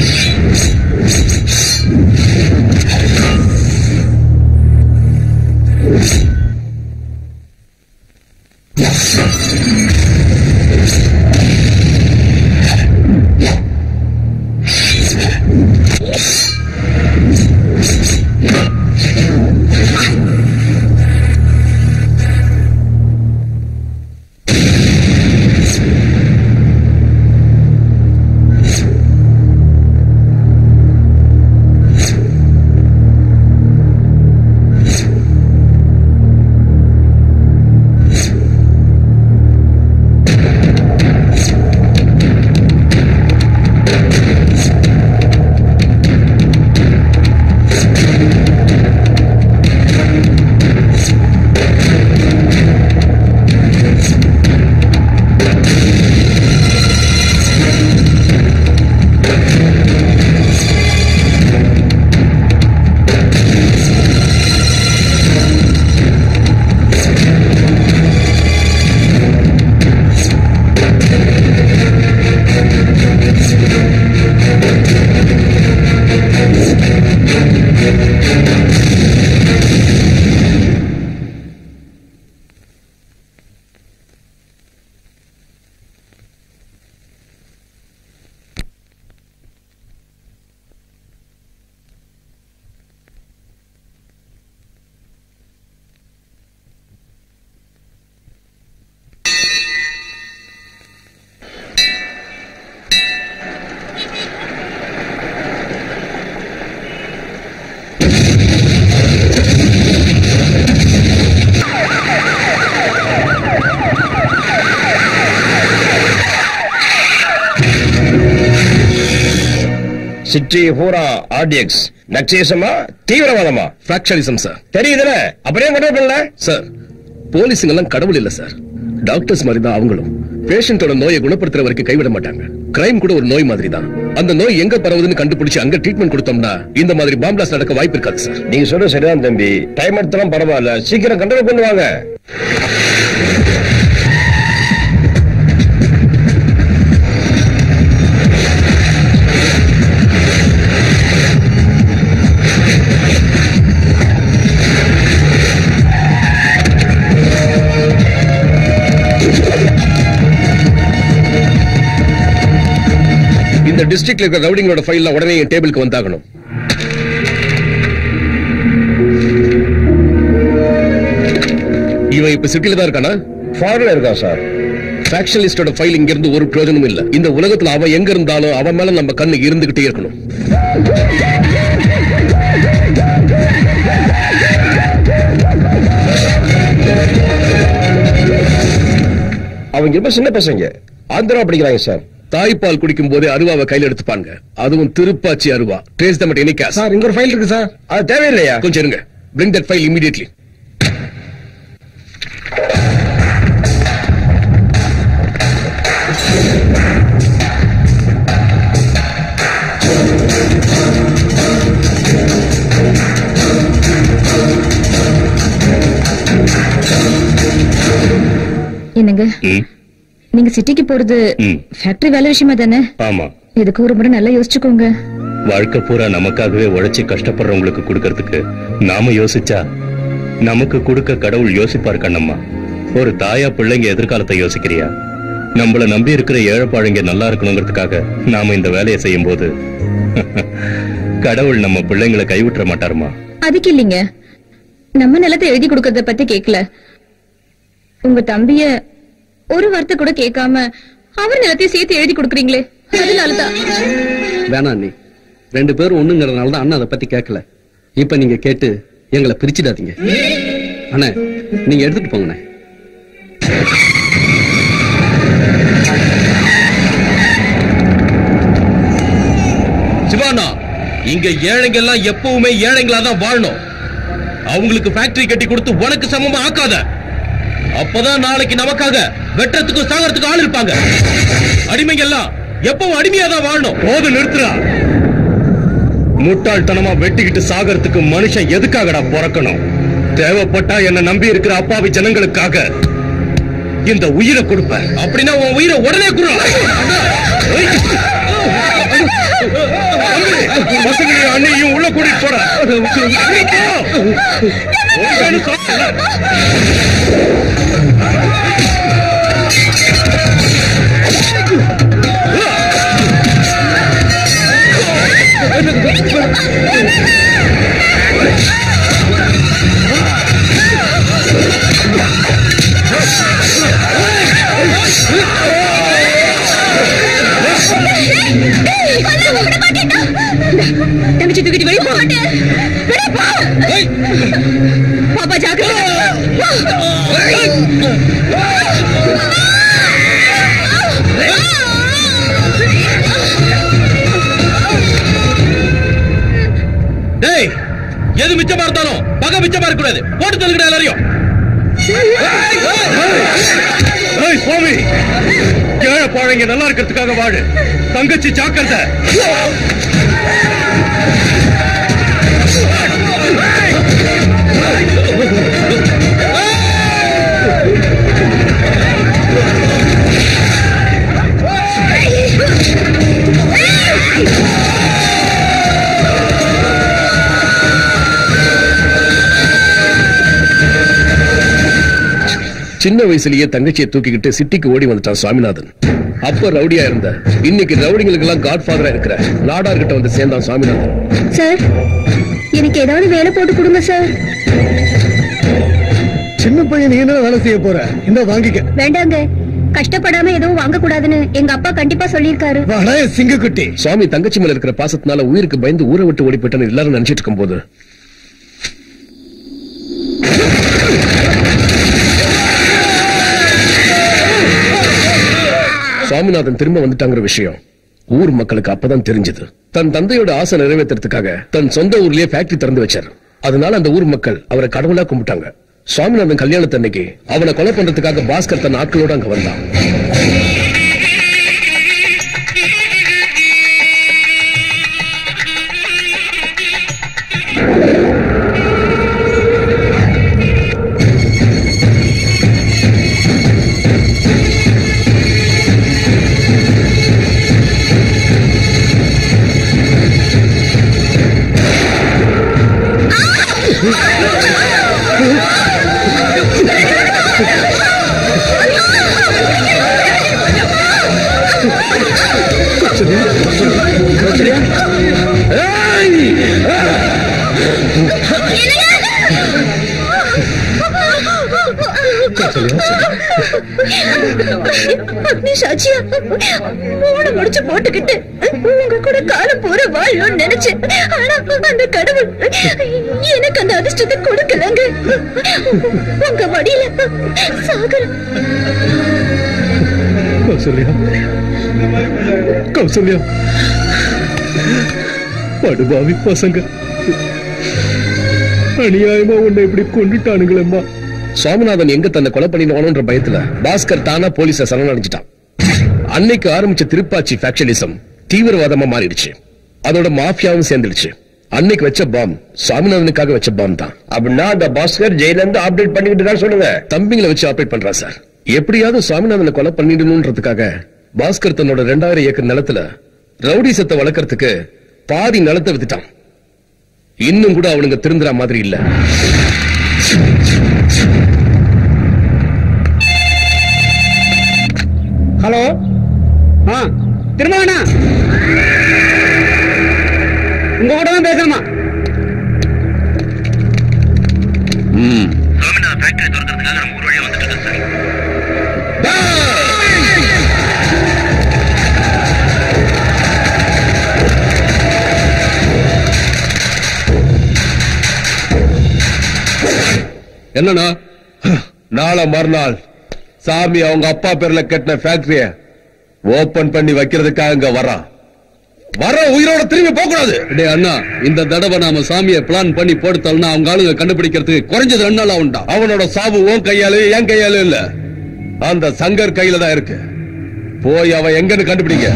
City பூரா RTX நக்சேசமா தீவிரவாதமா ஃபேக்ஷனிசம் sir தெரியுதுல அப்படியே கண்ட்ரோல் பண்ணல சார் போலீஸுங்க எல்லாம் கடவுள் இல்ல சார் டாக்டர்ஸ் மாதிரி தான் அவங்களும் பேஷண்டோட நோயை குணப்படுத்துற வரைக்கும் கைவிட மாட்டாங்க கிரைம் கூட ஒரு நோய் மாதிரி தான் அந்த நோய் எங்க பரவுதுன்னு கண்டுபிடிச்சு அங்க ட்ரீட்மெண்ட் கொடுத்தோம்னா இந்த மாதிரி பாம்பிளாஸ் நடக்க வாய்ப்பு இருக்காது சார் நீங்க சொல்றது சரிதான் தம்பி டைம் எடுத்தாலும் பரவாயில்ல சீக்கிரம் கண்ட்ரோல் பண்ணுவாங்க இந்த டிஸ்ட்ரிக்ட்ல இருக்கிற ரவுடிங்களோட ஃபைல்ல உடனே என் டேபிளுக்கு வந்தாகணும் இவன் இப்ப சிட்டில தான் இருக்கானா ஃபாரின்ல இருக்கா சார் ஃபேக்ஷனிஸ்டோட ஃபைல் இங்க இருந்து ஒரு பிரயோஜனமும் இல்ல இந்த உலகத்துல அவன் எங்க இருந்தாலும் அவன் மேல நம்ம கண்ணு இருந்துகிட்டே இருக்கணும் அவங்க ரொம்ப சின்ன பசங்க ஆந்திரா படிக்கிறாங்க சார் தாய்ப்பால் குடிக்கும் போதே அருவாவை கையில எடுத்துப்பாங்க அதுவும் திருப்பாச்சி அருவா trace them any case sir இங்க ஒரு ஃபைல் இருக்கு சார் அது தேவையில்லையா கொஞ்சம் இருங்க bring that file immediately என்னங்க நீங்க சிட்டிக்கு போறது ம். ஃபேக்டரி வேலை விஷயமா தானே ஆமா இதுக்கு ஒரு முறை நல்லா யோசிச்சுக்கோங்க வாழ்க்கை பூரா நமக்காகவே உழைச்சு கஷ்டப்படுறவங்களுக்கு கொடுக்கறதுக்கு நாம யோசிச்சா நமக்கு கொடுக்க கடவுள் யோசிப்பார் கண்ணம்மா ஒரு தாயா பிள்ளைங்க எதிர்காலத்தை யோசிக்கிறியா நம்மள நம்பி இருக்கிற ஏழைப்பாழைங்க நல்லா இருக்கணுங்கிறதுக்காக நாம இந்த வேலையை செய்யும் போது கடவுள் நம்ம பிள்ளைங்களை கைவிட்டுற மாட்டாருமா அதுக்கு இல்லைங்க நம்ம நிலத்தை எழுதி கொடுக்கறத பத்தி கேக்கல உங்க தம்பிய ஒரு வார்த்தை கூட கேட்காம அவர் நிலத்தையும் சேர்த்து எழுதி கொடுக்குறீங்களே அதனாலதான் வேணாம் நீ ரெண்டு பேரும் ஒண்ணுங்கிறதுனால தான் அண்ணன் அதை பத்தி கேட்கல இப்ப நீங்க கேட்டு எங்களை பிரிச்சிடாதீங்க அண்ணே நீங்க எடுத்துட்டு போங்கண்ணே சிவானா இங்க ஏழைங்க எல்லாம் எப்பவுமே ஏழைங்களா தான் வாழணும் அவங்களுக்கு ஃபேக்டரி கட்டி கொடுத்து உனக்கு சமமா ஆக்காத அப்பதான் நாளைக்கு நமக்காக வெட்டுறதுக்கும் சாகறதுக்கும் ஆள் இருப்பாங்க அடிமைங்க எல்லாம் எப்பவும் அடிமையா தான் வாழணும் போது நிறுத்துறா முட்டாள்தனமா வெட்டிக்கிட்டு சாகறதுக்கு மனுஷன் எதுக்காகடா பிறக்கணும் தேவைப்பட்டா என்ன நம்பி இருக்கிற அப்பாவி ஜனங்களுக்காக இந்த உயிரை கொடுப்பேன் அப்படின்னா உன் உயிரை உடனே குடு பசங்களையும் அண்ணையும் உள்ள கூட்டிட்டு போறேன் உள்ள போ. ஒழுங்கானு சொல்லல. தங்கச்சி தூக்கிட்டு வெளியே போக மாட்டேன் வெளியே போ பாப்பா ஜாக்கிரதை டேய் எது மிச்சமா இருந்தாலும் பகை மிச்சமா இருக்க கூடாது போட்டு தள்ளுகிற எல்லாரையும் ஏய் சுவாமி ஏழை பாழைங்க நல்லா இருக்கிறதுக்காக வாழு தங்கச்சி ஜாக்கிரதை சின்ன வயசுலயே தங்கச்சியை தூக்கிக்கிட்டு சிட்டிக்கு ஓடி வந்துட்டான் சுவாமிநாதன் அப்ப ரவுடியா இருந்த இன்னைக்கு ரவுடிங்களுக்கு எல்லாம் காட்ஃபாதரா இருக்கிற நாடார் கிட்ட வந்து சேர்ந்தான் சுவாமிநாதன் சார் எனக்கு ஏதாவது வேலை போட்டு கொடுங்க சார் சின்ன பையன் நீ என்ன வேலை செய்ய போற இந்த வாங்கிக்க வேண்டாங்க கஷ்டப்படாம எதுவும் வாங்க கூடாதுன்னு எங்க அப்பா கண்டிப்பா சொல்லியிருக்காரு வாடா என் சிங்கக்குட்டி சுவாமி தங்கச்சி மேல இருக்கிற பாசத்தினால உயிருக்கு பயந்து ஊரை விட்டு ஓடி போயிட்டான்னு எல்லாரும் நினைச்சிட்டு இருக்கும்போது சுவாமிநாதன் திரும்ப வந்துட்டாங்கிற விஷயம் ஊர் மக்களுக்கு அப்பதான் தெரிஞ்சது தன் தந்தையோட ஆசை நிறைவேற்றுறதுக்காக தன் சொந்த ஊர்லயே ஃபேக்டரி திறந்து வச்சாரு அதனால அந்த ஊர் மக்கள் அவரை கடவுளா கும்பிட்டாங்க சுவாமிநாதன் கல்யாணத்தன்னைக்கு அவனை கொலை பண்றதுக்காக பாஸ்கர் தன் ஆட்களோட அங்க வந்தான் அக்னி சாட்சியா மூணு முடிச்சு போட்டுக்கிட்டு உங்க கூட காலம் பூர வாழணும்னு நினைச்சேன் ஆனா அந்த கடவுள் எனக்கு அந்த அதிர்ஷ்டத்தை கொடுக்கலங்க உங்க மடியில சாகரம் கௌசல்யா கௌசல்யா படுபாவி பசங்க அநியாயமா உன்னை இப்படி கொண்டுட்டானுங்களேம்மா சுவாமிநாதன் எங்க தன்னை கொலை பண்ணிடுவானோன்ற பயத்துல பாஸ்கர் தானா போலீஸ சரணடைஞ்சிட்டான் அன்னைக்கு ஆரம்பிச்ச திருப்பாச்சி ஃபேக்ஷனிசம் தீவிரவாதமா மாறிடுச்சு அதோட மாஃபியாவும் சேர்ந்துடுச்சு அன்னைக்கு வச்ச பாம் சுவாமிநாதனுக்காக வச்ச பாம் தான் அப்படின்னா அந்த பாஸ்கர் ஜெயில இருந்து அப்டேட் பண்ணிக்கிட்டு இருக்கான்னு சொல்லுங்க தம்பிங்களை வச்சு ஆபரேட் பண்றான் சார் எப்படியாவது சுவாமிநாதனை கொலை பண்ணிடணும்ன்றதுக்காக பாஸ்கர் தன்னோட ரெண்டாயிரம் ஏக்கர் நிலத்துல ரவுடிசத்தை வளர்க்கறதுக்கு பாதி நிலத்தை வித்துட்டான் இன்னும் கூட அவனுங்க திருந்துற மாதிரி இல்ல ஹலோ ஆ திருமணா உங்க கூட தான் பேசணுமா என்னன்னா நாளை மறுநாள் சாமி அவங்க அப்பா பேர்ல கட்டின ஃபேக்டரிய ஓபன் பண்ணி வைக்கிறதுக்காக இங்க வரான் வர உயிரோட திரும்பி போக கூடாது டேய் அண்ணா இந்த தடவை நாம சாமியை பிளான் பண்ணி போடுத்தோம்னா அவங்க ஆளுங்க கண்டுபிடிக்கிறதுக்கு குறைஞ்சது ரெண்டு நாள் ஆகும்டா அவனோட சாவு உன் கையால என் கையால இல்ல அந்த சங்கர் கையில தான் இருக்கு போய் அவன் எங்கன்னு கண்டுபிடிங்க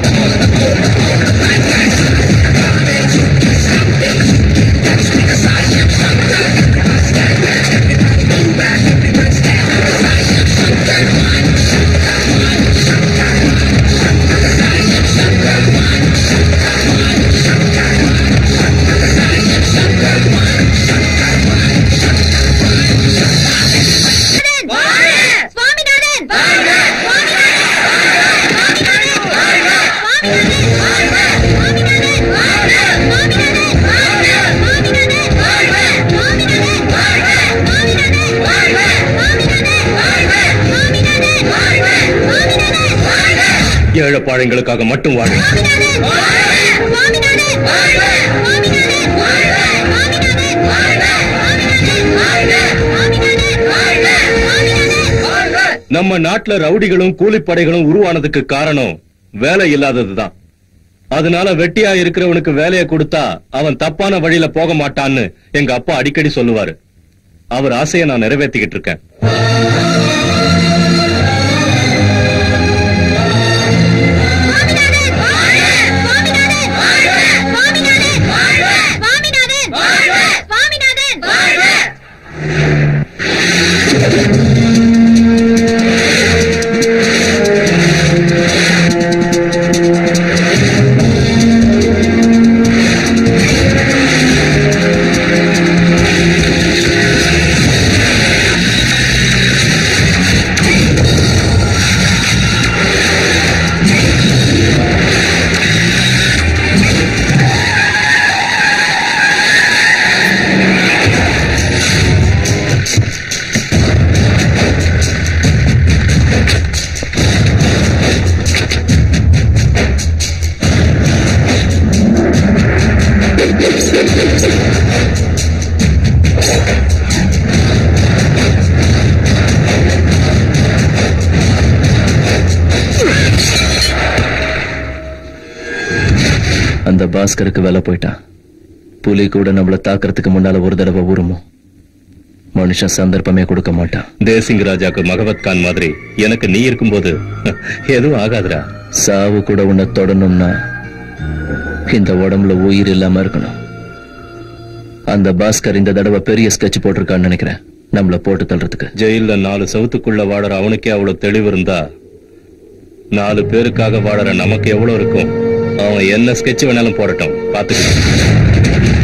ஏழை பாழைங்களுக்காக மட்டும் வாழ நம்ம நாட்டுல ரவுடிகளும் கூலிப்படைகளும் உருவானதுக்கு காரணம் வேலை இல்லாததுதான் அதனால வெட்டியா இருக்கிறவனுக்கு வேலையை கொடுத்தா அவன் தப்பான வழியில போக மாட்டான்னு எங்க அப்பா அடிக்கடி சொல்லுவாரு அவர் ஆசையை நான் நிறைவேற்றிக்கிட்டு இருக்கேன் அந்த பாஸ்கருக்கு வேலை போயிட்டான் புலி கூட நம்மள தாக்குறதுக்கு முன்னால ஒரு தடவை உருமும் மனுஷன் சந்தர்ப்பமே கொடுக்க மாட்டான் தேசிங் ராஜாக்கு மகவத் கான் மாதிரி எனக்கு நீ இருக்கும்போது எதுவும் ஆகாதுடா சாவு கூட உன்னை தொடணும்னா இந்த உடம்புல உயிர் இல்லாம இருக்கணும் அந்த பாஸ்கர் இந்த தடவை பெரிய ஸ்கெட்ச் போட்டிருக்கான்னு நினைக்கிறேன் நம்மள போட்டு தள்ளுறதுக்கு ஜெயில்ல நாலு சவுத்துக்குள்ள வாழற அவனுக்கே அவ்வளவு தெளிவு இருந்தா நாலு பேருக்காக வாழற நமக்கு எவ்வளவு இருக்கும் அவன் என்ன ஸ்கெட்ச் வேணாலும் போடட்டும் பாத்துக்கலாம்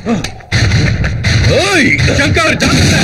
ஏய், சங்கர் ஜாக்கிரதை.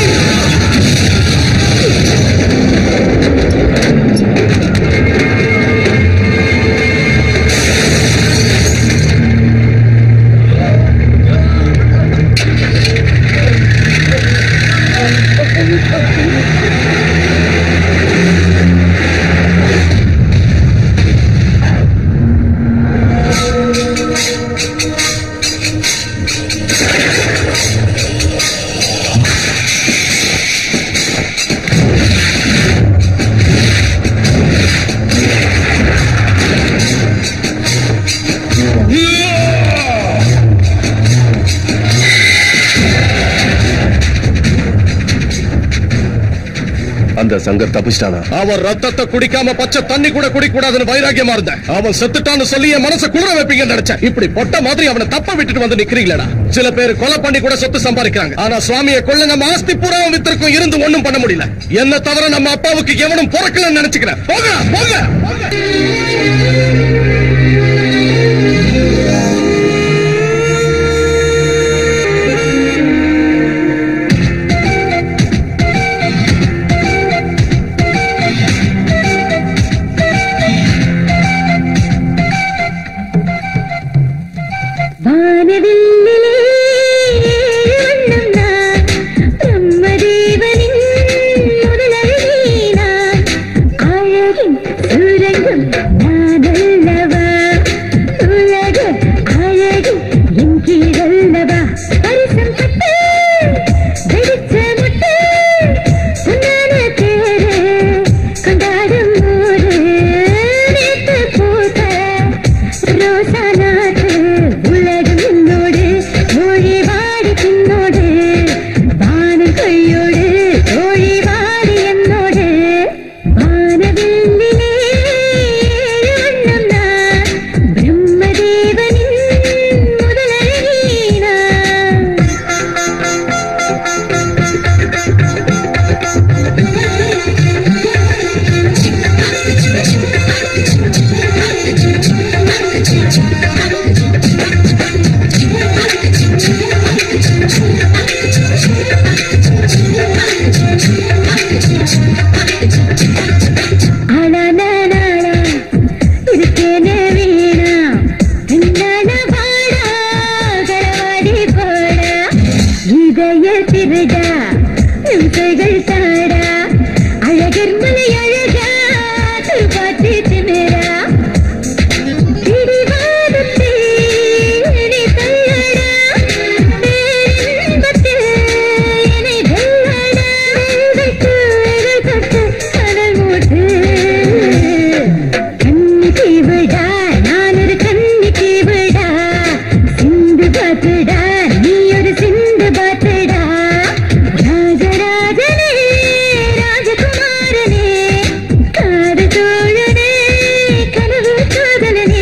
அந்த சங்கர் தப்பிச்சிட்டானா அவன் ரத்தத்தை குடிக்காம பச்சை தண்ணி கூட குடிக்க கூடாதுன்னு வைராக்கியமா இருந்தேன் அவன் செத்துட்டான்னு சொல்லி என் மனசை குளிர வைப்பீங்கன்னு நினைச்சேன் இப்படி பொட்ட மாதிரி அவனை தப்ப விட்டுட்டு வந்து நிக்கிறீங்களா சில பேர் கொலை பண்ணி கூட சொத்து சம்பாதிக்கிறாங்க ஆனா சுவாமியை கொள்ள நம்ம ஆஸ்தி பூரா வித்திருக்கும் இருந்து ஒண்ணும் பண்ண முடியல என்ன தவிர நம்ம அப்பாவுக்கு எவனும் பிறக்கலன்னு நினைச்சுக்கிறேன் போங்க போங்க வானவில்லிலே வண்ணம் நான் பிரம்மதேவனின் முதலழகி நான் அழகின் சுரங்கம் நான் அல்லவா உலக அழகு என் கீழல்லவா பரிசம் பட்டு வெடிச்ச முட்டு உன்னான தேரு கொண்டாடும் ஊரு நேத்து பூத்த ரோசா நாட்டு உலகம் என்னோடு மொழி வாடி பின்னோடு வானம் கையோடு தோழி வாடி என்னோடு வானவில்லிலே வண்ணம் நான் பிரம்மதேவனின் முதலழகி நான் அழனானா இருக்கேனே வீணா பின்னான பாடா களவாடி போடா இதய திருடா நிமிஷங்கள் தாடா அழகர் மலை அழகா துப்பாத்தி திமிரா பிடிவாதத்தை நீ தள்ளடா பேரின்பத்தில் என்னை வெல்லடா வெல்வைக்கு வெல் தொட்டு கடல் மூட்டு கண்ணி தீவிடா நான் ஒரு கண்ணி தீவிடா சிந்து பாத்துடா நீ ஒரு சிந்து பாத்துடா ராஜராஜனே ராஜகுமாரனே காது தோழனே கனவு காதலனே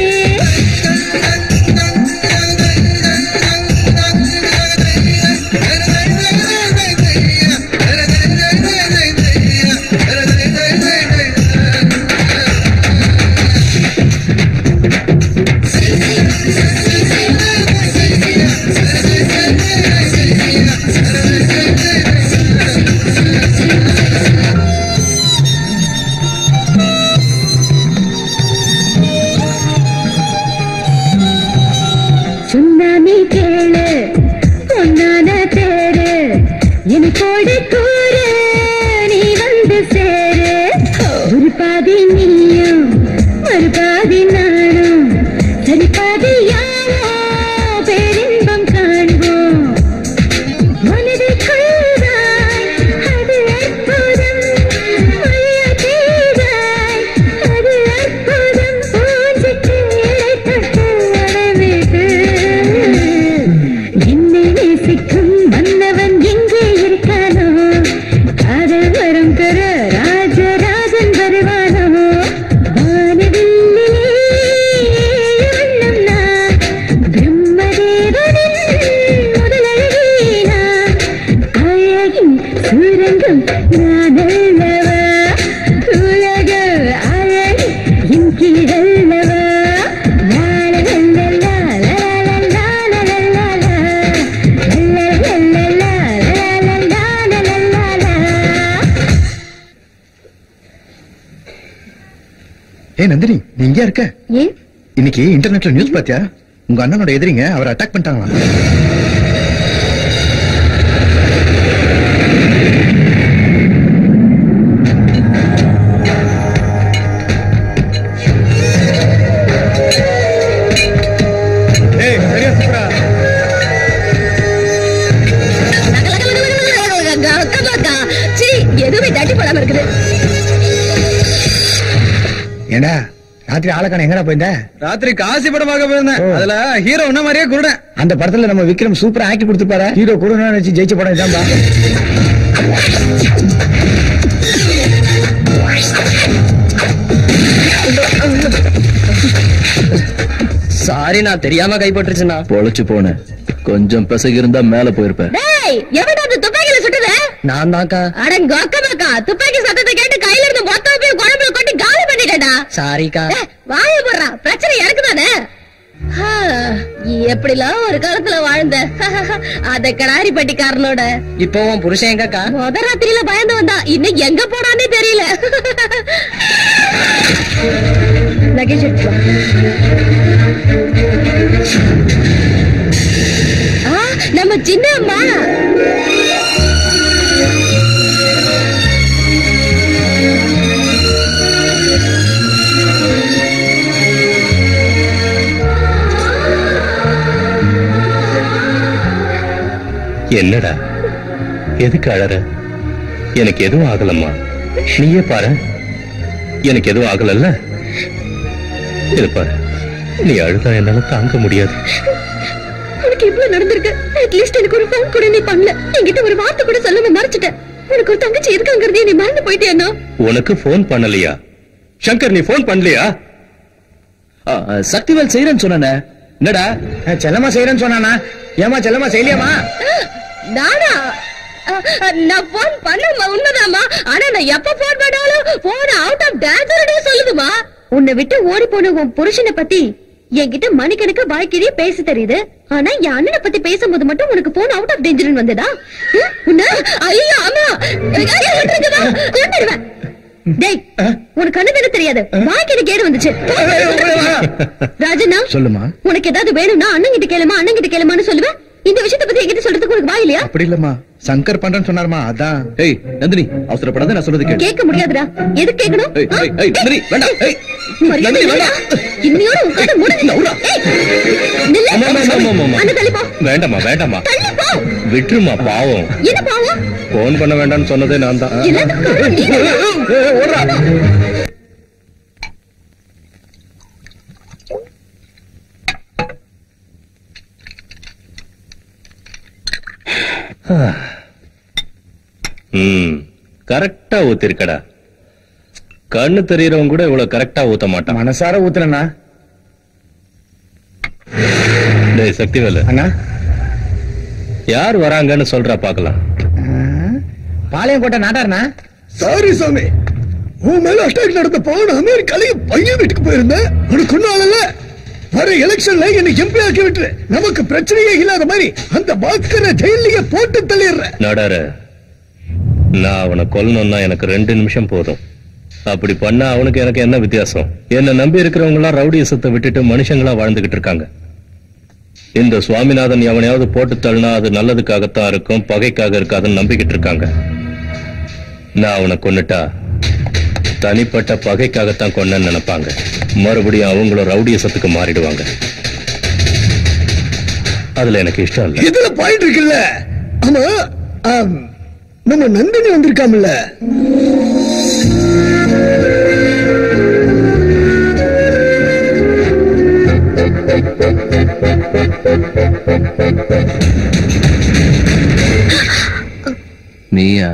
சுண்ணாமி கேளு பொன்னான தேரு எனக்கோடு கூறு நீ வந்து சேரு ஒரு பாதி நீயும் ஒரு பாதி நானும் சரி பாதி யாவோ பேரின்பம் காண்போம் மனதை கொள்வாய் அது அற்புதம் மழைய பெய்தாய் அது அற்புதம் பூஞ்சிக்கு இடை தொட்டு அணைவிடு என்னை நேசிக்கும் வந்தவன் எங்கே இருக்கானோ ஏ நந்தினி நீ இங்க இருக்க ஏன் இன்னைக்கு இன்டர்நெட்ல நியூஸ் பாத்தியா உங்க அண்ணனோட எதிரிங்க அவரை அட்டாக் பண்ணிட்டாங்களாம் ஏய் சரியா சுப்ரா சீ எதுவுமே தட்டி போடாம இருக்குது ஏண்டா ராத்திரி ஆளக்கான எங்கடா போயிருந்த ராத்திரி காசி படம் பார்க்க போயிருந்தேன் அதுல ஹீரோ உன்ன மாதிரியே குருடன் அந்த படத்துல நம்ம விக்ரம் சூப்பரா ஆக்கி கொடுத்துப்பாரு ஹீரோ கூட நினைச்சு ஜெயிச்ச படம் இதான்பா சாரி நான் தெரியாம கைப்பற்றுச்சுண்ணா பொழைச்சு போனேன் கொஞ்சம் பிசகி இருந்தா மேல போயிருப்பேன் டேய் எவன்டா அந்த துப்பாக்கில சுட்டது நான் தான்க்கா அடங்க அக்கமாக்கா துப்பாக்கி சத்தத்தை கேட்டு கையில இருந்து மொத்தம் போய் குழம்புல கொட்டி காலி பண்ணிட்டேடா சாரிக்கா ஏய், வாயை போடுறா பிரச்சனை எனக்கு தானே எப்படிலாம் ஒரு காலத்துல வாழ்ந்த அத கடாரி பட்டிக்காரனோட இப்போ உன் புருஷன் எங்கக்கா முத ராத்திரியில பயந்து வந்தா இன்னும் எங்க போனானே தெரியல லக்கேஜ் எடுத்து வா. ஆ, நம்ம சின்ன அம்மா என்னடா எதுக்கு அழற எனக்கு எதுவும் ஆகலம்மா நீயே பாரு எனக்கு எதுவும் ஆகலல்ல இது பாரு நீ அழுதா என்னால தாங்க முடியாது உனக்கு இவ்வளவு நடந்திருக்கு அட்லீஸ்ட் எனக்கு ஒரு ஃபோன் கூட நீ பண்ணல என்கிட்ட ஒரு வார்த்தை கூட சொல்லாம மறைச்சிட்டேன் உனக்கு ஒரு தங்கச்சி இருக்காங்கிறதே நீ மறந்து போயிட்டேனோ உனக்கு போன் பண்ணலையா சங்கர் நீ போன் பண்ணலையா ஆ, ஆ, சக்திவேல் செய்யறேன்னு சொன்னேனே என்னடா செல்லமா செய்யறேன்னு சொன்னானா ஏமா செல்லமா செய்யலையாமா நானா அஹ், அஹ், நான் போன் பண்ணமா உண்மைதாமா ஆனா நான் எப்ப போன் பண்ணாலும் போன் அவுட் ஆஃப் டேஞ்சர்னே சொல்லுதுமா உன்னை விட்டு ஓடி போன உன் புருஷனை பத்தி என்கிட்ட மணிக்கணக்கு வாய்க்கிறிய பேச தெரியுது ஆனா என் அண்ணனை பத்தி பேசும்போது மட்டும் உனக்கு போன் அவுட் ஆஃப் டேஞ்சர்னு வந்ததா ஹம்? உன்னை ஐயோ ஆமா ஐயோ, விட்டுருங்கம்மா. கொன்னுடுவேன். டேய் உனக்கு கண்ணு தானே தெரியாது வாய்க்கு எனக்கு கேடு வந்துச்சு ராஜண்ணா சொல்லுமா உனக்கு ஏதாவது வேணும்னா அண்ணன் கிட்ட கேளுமா அண்ணன் கிட்ட கேளுமான்னு சொல்லுவேன் இந்த விஷயத்தை பத்தி என்கிட்ட சொல்றதுக்கு உனக்கு வாய் இல்லையா அப்படி இல்லம்மா சங்கர் பண்றேன்னு சொன்னாருமா அதான் ஏய் நந்தினி அவசரப்படாத நான் சொல்றது கேளு கேட்க முடியாதுடா எது கேட்கணும் ஏய், ஆ? ஏய், ஏய், நந்தினி, வேண்டாம், ஏய். மரியாதை நந்தினி, இல்லைடா. வேண்டாம். இன்னையோட உன் கதை முடிஞ்சுது. ஏய், நில்லு. ஆமா, ஆமா, ஆமா, ஆமா, ஆமா. அண்ணன் தள்ளி போ. வேண்டாமா வேண்டாமா தள்ளி போ. விட்டுருமா பாவம் என்ன பாவம்? போன் பண்ண வேண்டாம்னு சொன்னதே நான் தான் எல்லாத்துக்கும் காரணம் நீ. ம் கரெக்டா ஊத்திருக்கடா கண்ணு தெரியறவங்க கூட இவ்வளவு கரெக்டா ஊத்த மாட்டான் மனசார ஊத்துறேண்ணா டேய் சக்திவேலு அண்ணா யார் வராங்கன்னு சொல்றா பாக்கலாம் பாளையம் கோட்டை நாட்டாருண்ணா சாரி சாமி உன் மேல அட்டாக் நடந்தப்போ நான் அமெரிக்கால என் பையன் வீட்டுக்கு போயிருந்தேன் உனக்கு ஒண்ணும் ஆகல வர எலெக்ஷன்ல என்னை எம்பி ஆக்கி விட்டுரு நமக்கு பிரச்சனையே இல்லாத மாதிரி அந்த பாஸ்கரை ஜெயிலையே போட்டு தள்ளிடுறேன் நடாரு நான் அவனை கொல்லணும்னா எனக்கு ரெண்டு நிமிஷம் போதும் அப்படி பண்ணா அவனுக்கு எனக்கு என்ன வித்தியாசம் என்ன நம்பி இருக்கிறவங்க எல்லாம் ரவுடியசத்தை விட்டுட்டு மனுஷங்களா வாழ்ந்துகிட்டு இருக்காங்க இந்த சுவாமிநாதன் எவனையாவது போட்டு தள்ளினா அது நல்லதுக்காகத்தான் இருக்கும் பகைக்காக இருக்காதுன்னு நம்பிக்கிட்டு இருக்காங்க நான் அவனை கொன்னுட்டா தனிப்பட்ட பகைக்காகத்தான் கொன்னேன்னு நினைப்பாங்க மறுபடியும் அவங்களும் ரவுடியசத்துக்கு மாறிடுவாங்க அதுல எனக்கு இஷ்டம் இல்லை இதுல பாயிண்ட் இருக்குல்ல ஆமா ஆம், நம்ம நந்தினி வந்திருக்காமல்ல நீயா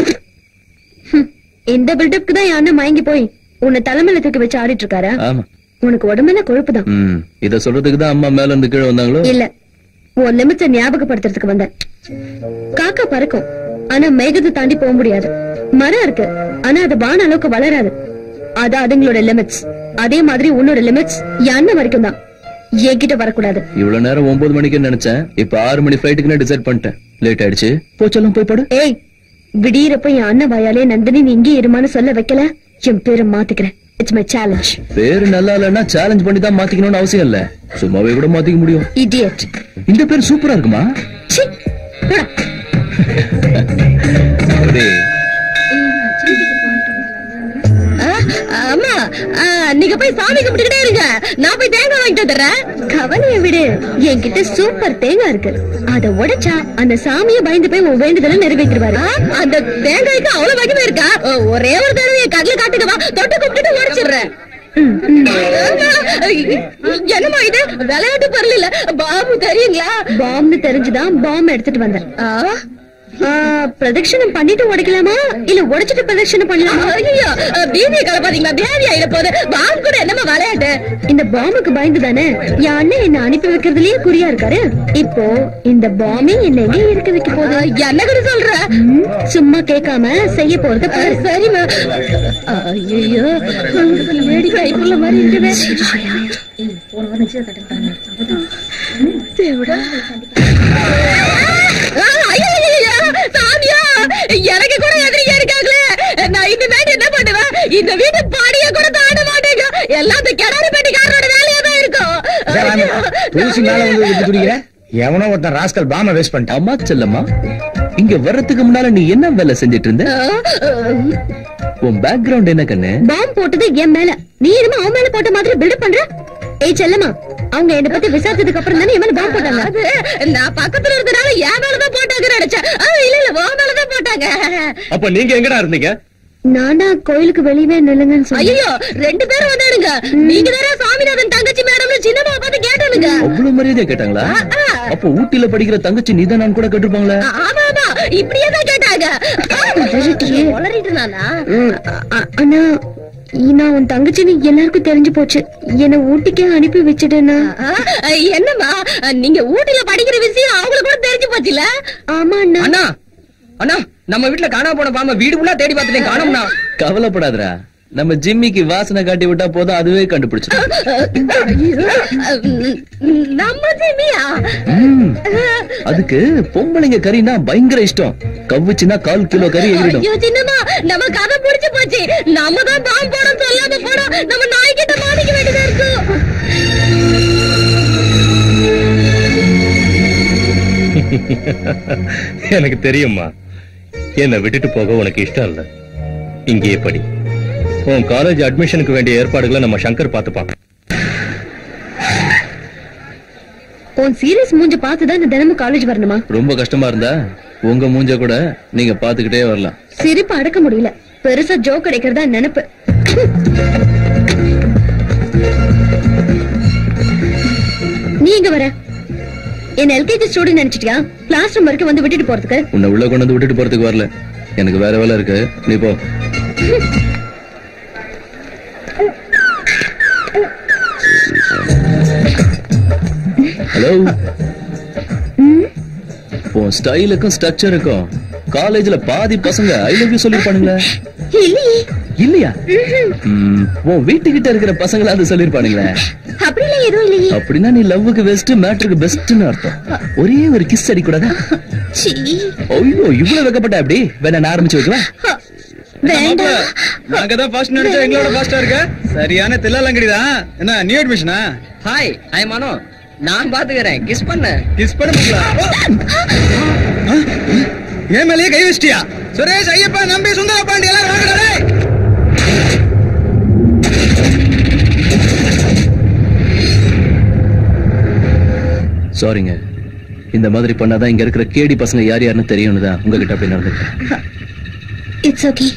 இந்த பில்டப்க்கு தான் என் அண்ணன் மயங்கி போய் உன்னை தலைமையில தூக்கி வச்சு ஆடிட்டு இருக்காரா ஆமா உனக்கு உடம்பெல்லாம் கொழுப்புதான் ம் இத சொல்றதுக்கு தான் அம்மா மேல இருந்து கீழே வந்தாங்களோ இல்ல உன் லிமிட்ஸ ஞாபகப்படுத்துறதுக்கு வந்தேன் காக்கா பறக்கும் ஆனா மேகத்தை தாண்டி போக முடியாது மரம் இருக்கு ஆனா அது வான அளவுக்கு வளராது அது அதுங்களோட லிமிட்ஸ் அதே மாதிரி உன்னோட லிமிட்ஸ் என் அண்ணன் வரைக்கும் தான் என்கிட்ட வரக்கூடாது இவ்வளவு நேரம் ஒன்பது மணிக்குன்னு நினைச்சேன் இப்ப ஆறு மணி ஃபிளைட்டுக்குன்னு டிசைட் பண்ணிட்டேன் லேட் ஆயிடுச்சு போச்செல்லாம் போய் படு ஏய் விடியறப்ப என் அண்ணன் வாயாலே நந்தினி நீ இங்கே இருமான்னு சொல்ல வைக்கல என் பேரை மாத்திக்கிறேன் இட்ஸ் மை சேலஞ்ச் பேரு நல்லா இல்லைன்னா சேலஞ்ச் பண்ணி தான் மாத்திக்கணும்னு அவசியம் இல்ல சும்மாவே கூட மாத்திக்க முடியும் இடியட் இந்த பேர் சூப்பரா இருக்குமா சி டேய், அம்மா ஆ, நீங்க போய் சாமி கும்பிட்டுக்கிட்டே இருங்க நான் போய் தேங்காய் வாங்கிட்டு வந்துடுறேன் கவலையை விடு என்கிட்ட சூப்பர் தேங்காய் இருக்கு அத உடைச்சா அந்த சாமியை பயந்து போய் உன் வேண்டுதலை நிறைவேற்றுவாரு ஆ, அந்த தேங்காய்க்கு அவ்வளவு மகிமை இருக்கா ஓ, ஒரே ஒரு தடவை என் கண்ணுல காட்டுக்கவா தொட்டு கும்பிட்டுட்டு உடைச்சிடுறேன் ம், ம். என்னம்மா இது விளையாட்டு பொருள் இல்ல பாம்பு தெரியுங்களா பாம்பு தெரிஞ்சுதான் பாம்பு எடுத்துட்டு வந்தேன் ஆ ஆ, பிரதட்சணம் பண்ணிட்டு உடைக்கலாமா இல்ல உடைச்சிட்டு பிரதட்சணம் பண்ணலாமா ஐயோ பீதியை கலப்பாதீங்களா பேதி ஆயிட போகுது பாம்பு கூட என்னமா விளையாட்டு இந்த பாம்புக்கு பயந்து தானே என் அண்ணன் என்ன அனுப்பி வைக்கிறதுலயே குறியா இருக்காரு இப்போ இந்த பாம்பே என்ன எங்க இருக்க வைக்க போகுது என்ன கூட சொல்ற சும்மா கேட்காம செய்ய போறது பாரு சரிமா ஐயோ லேடி கைப்புள்ள மாதிரி இருக்குதே தேவடா சாமியா எனக்கு கூட எதிரியா இருக்காங்களே நான் இந்த மேட்டு என்ன பண்ணுவேன் இந்த வீட்டு பாடிய கூட தாண்ட மாட்டேங்க எல்லாத்தையும் கிணறு பெட்டிக்காரரோட வேலையா தான் இருக்கும் தூசி மேல வந்து விட்டு துடிக்கிற எவனோ ஒருத்தன் ராஸ்கல் பாம வேஸ்ட் பண்ணிட்டான் அம்மா செல்லம்மா இங்க வர்றதுக்கு முன்னால நீ என்ன வேலை செஞ்சிட்டு இருந்த உன் பேக்ரவுண்ட் என்ன கண்ணு பாம்பு போட்டது என் மேல நீ என்னமோ அவன் மேல போட்ட மாதிரி பில்டப் பண்ற ஏய் செல்லம்மா அவங்க என்ன பத்தி விசாரிச்சதுக்கு அப்புறம் தானே என் மேல பாம்பு போட்டாங்க அது நான் பக்கத்துல இருந்தனால என் மேலதான் போட்டாங்க நினைச்சேன் ஆ, இல்ல இல்ல உன் மேலதான் போட்டாங்க அப்ப நீங்க எங்கடா இருந்தீங்க நானா கோயிலுக்கு வெளியவே நில்லுங்கன்னு சொல்லி ஐயோ ரெண்டு பேரும் வந்தானுங்க நீங்க தானே சாமிநாதன் தங்கச்சி மேடம்னு சின்னம்மா பார்த்து கேட்டானுங்க அவ்வளவு மரியாதையா கேட்டாங்களா அப்ப ஊட்டில படிக்கிற தங்கச்சி நீதான் நான் கூட கேட்டிருப்பாங்களே ஆமா ஆமா இப்படியே தான் கேட்டாங்க வளரிட்டு நானா அண்ணா நான் உன் தங்கச்சின்னு எல்லாருக்கும் தெரிஞ்சு போச்சு என்ன ஊட்டிக்கே அனுப்பி வச்சுட்டேன்னா என்னம்மா நீங்க ஊட்டில படிக்கிற விஷயம் அவங்களுக்கு கூட தெரிஞ்சு போச்சுல ஆமா அண்ணா அண்ணா அண்ணா நம்ம வீட்டுல காணாம போன பாம்ப வீடு ஃபுல்லா தேடி பார்த்துட்டேன் காணோம்னா கவலைப்படாதடா நம்ம ஜிம்மிக்கு வாசனை காட்டி விட்டா போதும் அதுவே கண்டுபிடிச்சிடும் நம்ம ஜிமியா ம், அதுக்கு பொம்பளைங்க கறினா பயங்கர இஷ்டம் கவ்வுச்சுன்னா கால் கிலோ கறி எகிரிடும் ஐயோ சின்னம்மா நம்ம கதை புடிச்சு போச்சு நம்ம தான் பாம்பு போடும் சொல்லாத போடும் நம்ம நாய்கிட்ட மாட்டிக்க வேண்டியதா இருக்கும் எனக்கு தெரியும்மா என்னை விட்டுட்டு போக உனக்கு இஷ்டம் இல்ல இங்கேயே படி உன் காலேஜ் அட்மிஷனுக்கு வேண்டிய ஏற்பாடுகளை நம்ம சங்கர் பார்த்துப்பான் உன் சீரியஸ் மூஞ்ச பார்த்துதான் இந்த தினமும் காலேஜ் வரணுமா ரொம்ப கஷ்டமா இருந்தா உங்க மூஞ்ச கூட நீங்க பாத்துக்கிட்டே வரலாம் சிரிப்பு அடக்க முடியல பெருசா ஜோக் கிடைக்கிறதா நினைப்பு நீ எங்க வர என்ன எல்கேஜி ஸ்டூடெண்ட் நினைச்சிட்டியா கிளாஸ் ரூம் வரைக்கும் வந்து விட்டுட்டு போறதுக்கு உன்னை உள்ள கொண்டு வந்து விட்டுட்டு போறதுக்கு வரல எனக்கு வேற வேலை இருக்கு நீ போ ஹலோ உன் ஸ்டைலுக்கும் ஸ்ட்ரக்சருக்கும் காலேஜ்ல பாதி பசங்க ஐ லவ் யூ சொல்லிருப்பானுங்களே இல்லையே இல்லையா ம், உன் வீட்டுக்கிட்ட இருக்கிற பசங்களா அது சொல்லிருப்பானுங்களே அப்படிலாம் எதுவும் இல்லையே அப்படின்னா நீ லவ்வுக்கு பெஸ்ட் மேட்ருக்கு பெஸ்ட்னு அர்த்தம் ஒரே ஒரு கிஸ் அடிக்கூடாதா சீ, ஐயோ இவ்வளவு வைக்கப்பட்ட அப்படி வேணா நான் ஆரம்பிச்சு வைக்கலாம் வேண்டாம் நாங்க தான் ஃபர்ஸ்ட் நினைச்சா எங்களோட ஃபாஸ்டா இருக்க சரியான தில்லாலங்கடி தான் என்ன நியூ அட்மிஷனா ஹாய் ஐ மனோ நான் பாத்துக்கிறேன் கிஸ் பண்ண கிஸ் பண்ண ஏன் மேலேயே கை வச்சிட்டியா சுரேஷ் ஐயப்பா நம்பி சுந்தர பாண்டி எல்லாரும் வாங்கடா டேய். சாரிங்க இந்த மாதிரி பண்ணாதான் இங்க இருக்கிற கேடி பசங்க யார் யாருன்னு தெரியும்னு தான் உங்ககிட்ட அப்படி நடந்துட்டேன் இட்ஸ் ஓகே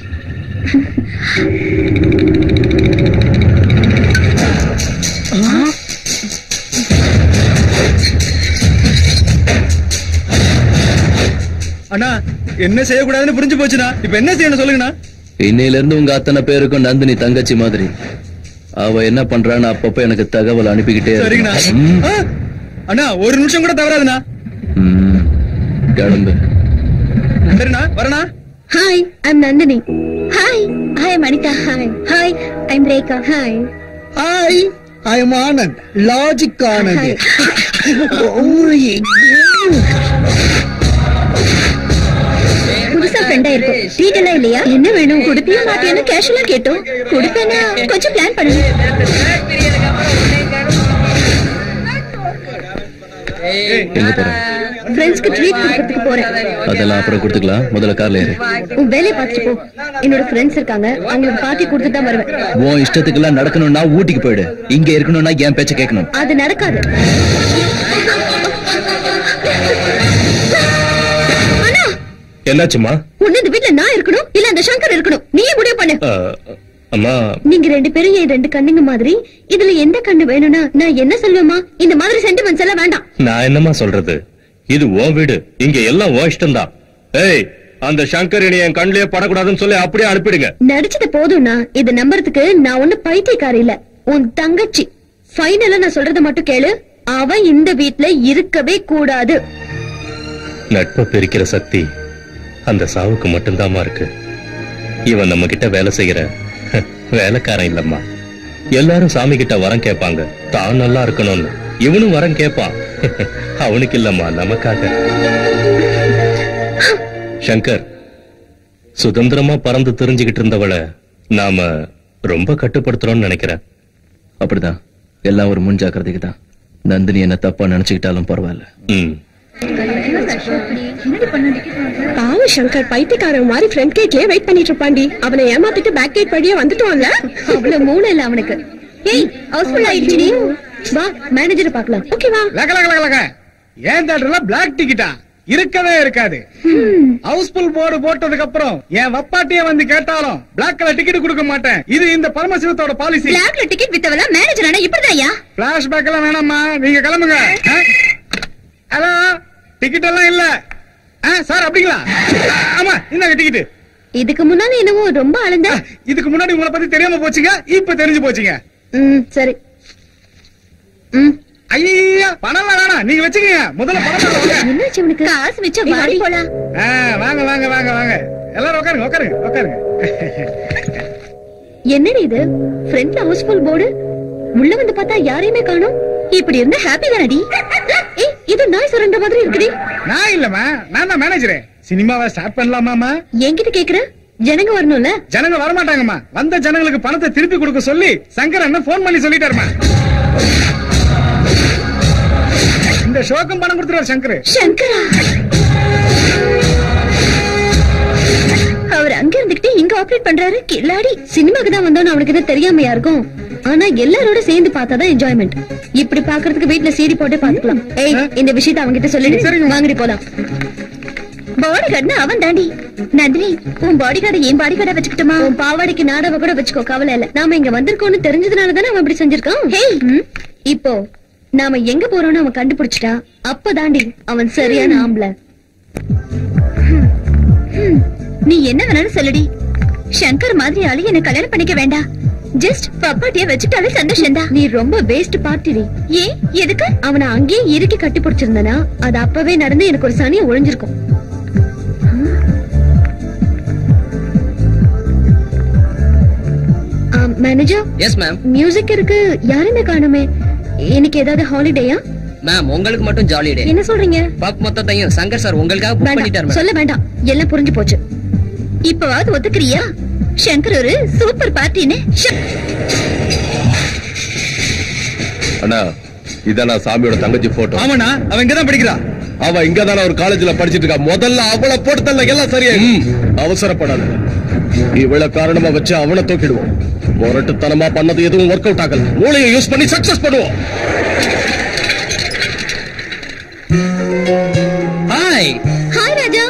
அண்ணா என்ன செய்யக்கூடாதுன்னு புரிஞ்சு போச்சுண்ணா இப்ப என்ன செய்யணும் சொல்லுங்கண்ணா இன்னையில இருந்து உங்க அத்தனை பேருக்கும் நந்தினி தங்கச்சி மாதிரி அவ என்ன பண்றான்னு அப்பப்ப எனக்கு தகவல் அனுப்பிக்கிட்டே இரு. சரிங்கண்ணா ம், ஆ, அண்ணா ஒரு நிமிஷம் கூட தவறாதுண்ணா ம், கிளம்பு சரிண்ணா வரண்ணா hi I'm Nandini hi hi மணிதா hi hi I'm Rekha hi hi I am Anand logic Anand புதுசா ஃப்ரெண்டா இருக்கும் ட்ரீட் எல்லாம் இல்லையா என்ன வேணும் குடுப்பியா மாட்டியான்னு கேஷுவலா கேட்டோம் குடுப்பேனா கொஞ்சம் பிளான் பண்ணுங்க எங்க போற ஃப்ரெண்ட்ஸ்க்கு ட்ரீட் கொடுக்கறதுக்கு போறேன் அதெல்லாம் அப்புறம் கொடுத்துக்கலாம் முதல்ல கார்ல ஏறு உன் வேலையை பார்த்துட்டு போ என்னோட ஃப்ரெண்ட்ஸ் இருக்காங்க அவங்களுக்கு பார்ட்டி கொடுத்துட்டு தான் வருவேன் உன் இஷ்டத்துக்கெல்லாம் நடக்கணும்னா ஊட்டிக்கு போயிடு இங்க இருக்கணும்னா என் பேச்ச கேட்கணும் அது நடக்காது அண்ணா என்னாச்சுமா ஒண்ணு இந்த வீட்ல நான் இருக்கணும் இல்ல அந்த சங்கர் இருக்கணும் நீயே முடிவு பண்ணு அம்மா நீங்க ரெண்டு பேரும் என் ரெண்டு கண்ணுங்க மாதிரி இதுல எந்த கண்ணு வேணும்னா நான் என்ன சொல்லுவேமா இந்த மாதிரி சென்டிமெண்ட்ஸ் எல்லாம் வேண்டாம் நான் என்னமா சொல்றது இது உன் வீடு இங்க எல்லாம் உன் இஷ்டம்தான் ஏய் அந்த சங்கர் இனி என் கண்ணிலே படக்கூடாதுன்னு சொல்லி அப்படியே அனுப்பிடுங்க நடிச்சது போதும்னா இத நம்புறதுக்கு நான் ஒண்ணு பைத்தியக்காரி இல்ல உன் தங்கச்சி ஃபைனலா நான் சொல்றத மட்டும் கேளு அவ இந்த வீட்ல இருக்கவே கூடாது நட்பை பிரிக்கிற சக்தி அந்த சாவுக்கு மட்டும்தாம்மா இருக்கு இவன் நம்ம கிட்ட வேலை செய்யற வேலைக்காரன் இல்லம்மா எல்லாரும் சாமி கிட்ட வரம் கேட்பாங்க தான் நல்லா இருக்கணும்னு இவனும் வரம் கேட்பான் அவனுக்கு இல்லம்மா நமக்காக சங்கர் சுதந்திரமா பறந்து தெரிஞ்சுக்கிட்டு இருந்தவள நாம ரொம்ப கட்டுப்படுத்துறோம்னு நினைக்கிறேன் அப்படிதான் எல்லாம் ஒரு முன் ஜாக்கிரதைக்கு தான் நந்தினி என்ன தப்பா நினைச்சுக்கிட்டாலும் பரவாயில்ல ம் பாவம் சங்கர் பைத்தியக்காரன் மாதிரி ஃப்ரண்ட் கேட்லயே வெயிட் பண்ணிட்டு இருப்பாண்டி அவனை ஏமாத்திட்டு பேக் கேட் வழியா வந்துட்டோம்ல அவ்வளவு மூளை இல்ல அவனுக்கு ஏய் ஹவுஸ்ஃபுல் ஆயிடுச்சுடி வா மேனேஜரை பார்க்கலாம் ஓகேவா லக லக லக லக ஏன் தேட்டர்ல பிளாக் டிக்கெட்டா இருக்கவே இருக்காது ஹவுஸ்ஃபுல் போர்டு போட்டதுக்கு அப்புறம் என் வப்பாட்டியே வந்து கேட்டாலும் பிளாக் கலர் டிக்கெட் கொடுக்க மாட்டேன் இது இந்த பரமசிவத்தோட பாலிசி பிளாக்ல டிக்கெட் வித்தவள மேனேஜர் ஆனா இப்படிதான்யா பிளாஷ்பேக் எல்லாம் வேணாம்மா நீங்க கிளம்புங்க ஆ? ஹலோ டிக்கெட் எல்லாம் இல்ல ஆ, சார் அப்படிங்களா ஆ, ஆமா இந்தாங்க டிக்கெட் இதுக்கு முன்னால என்னவோ ரொம்ப அழுந்த இதுக்கு முன்னாடி உங்களை பத்தி தெரியாம போச்சுங்க இப்ப தெரிஞ்சு போச்சுங்க ம் சரி ம் ஐயா பணம் வேணாம் நீங்க வச்சுக்கங்க முதல்ல பணம் தாங்க, வாங்க. என்னாச்சு உனக்கு காசு வச்சா வாடி போலாம் ஆ, வாங்க வாங்க வாங்க வாங்க எல்லாரும் உட்காருங்க உட்காருங்க உட்காருங்க என்னடி இது ஃப்ரண்ட்ல ஹவுஸ்ஃபுல் போர்டு உள்ள வந்து பார்த்தா யாரையுமே காணோம் இப்படி இருந்தா ஹாப்பி தானடி ஏய் இது நாய் சுரண்ட மாதிரி இருக்குடி நான் இல்லம்மா நான் தான் மேனேஜரே சினிமாவை ஸ்டார்ட் பண்ணலாமாமா என்கிட்ட கேக்குற ஜனங்க வரணும்ல ஜனங்க வரமாட்டாங்கம்மா வந்த ஜனங்களுக்கு பணத்தை திருப்பி கொடுக்க சொல்லி சங்கர் அண்ணன் போன் பண்ணி சொல்லிட்டாருமா இந்த ஷோக்கும் பணம் கொடுத்துருவார் சங்கர் சங்கரா அவர் அங்க இருந்துகிட்டு இங்க ஆபரேட் பண்றாரு கில்லாடி சினிமாக்கு தான் வந்தோம்னு அவனுக்கு எதுவும் தெரியாமையா இருக்கும் ஆனா எல்லாரோட சேர்ந்து பார்த்தாதான் என்ஜாய்மெண்ட் இப்படி பாக்குறதுக்கு வீட்ல சீடி போட்டே பாத்துக்கலாம் ஏய் இந்த விஷயத்தை அவன்கிட்ட சொல்லிடு வாங்கடி போலாம் பாடி கார்டுனா அவன் தாண்டி நந்தினி உன் பாடி கார்டை என் பாடி கார்டை வச்சுக்கிட்டுமா உன் பாவாடைக்கு நாடவ கூட வச்சுக்கோ கவலை இல்ல நாம இங்க வந்திருக்கோம்னு தெரிஞ்சதுனால தானே அவன் இப்படி செஞ்சிருக்கான் ஹேய் ம், இப்போ நாம எங்க போறோம்னு அவன் கண்டுபிடிச்சிட்டா அப்ப தாண்டி அவன் சரியான ஆம்பளை ஹம், நீ என்ன வேணாலும் சொல்லுடி சங்கர் மாதிரி ஆளு என்ன கல்யாணம் பண்ணிக்க வேண்டாம் ஜஸ்ட் பப்பாட்டிய வச்சுட்டாலே சந்தோஷம் நீ ரொம்ப வேஸ்ட் பார்ட்டிடி ஏன் எதுக்கு அவனை அங்கேயே இறுக்கி கட்டி பிடிச்சிருந்தனா அது அப்பவே நடந்து எனக்கு ஒரு சனியை ஒழிஞ்சிருக்கும் மேனேஜர் எஸ் மேம் மியூசிக் இருக்கு யாருமே காணுமே இன்னைக்கு ஏதாவது ஹாலிடேயா மேம் உங்களுக்கு மட்டும் ஜாலி டே என்ன சொல்றீங்க பப் மொத்தத்தையும் சங்கர் சார் உங்களுக்காக புக் பண்ணிட்டார் வேண்டாம் மேம் சொல்ல வேண்டாம் எல்லாம் புரிஞ்சு போச்சு இப்பவாவது ஒத்துக்கிறியா சங்கர் ஒரு சூப்பர் பார்ட்டின்னு அண்ணா இதான் நான் சாமியோட தங்கச்சி போட்டோ ஆமாண்ணா அவன் இங்கதான் படிக்கிறா அவ இங்க தானே ஒரு காலேஜ்ல படிச்சிட்டு இருக்கா முதல்ல அவளை போட்டு தள்ள எல்லாம் சரியா அவசரப்படாத இவள காரணமா வச்சு அவனை தூக்கிடுவோம் முரட்டுத்தனமா பண்ணது எதுவும் ஒர்க் அவுட் ஆகல மூளையை யூஸ் பண்ணி சக்சஸ் பண்ணுவோம் hi hi Raja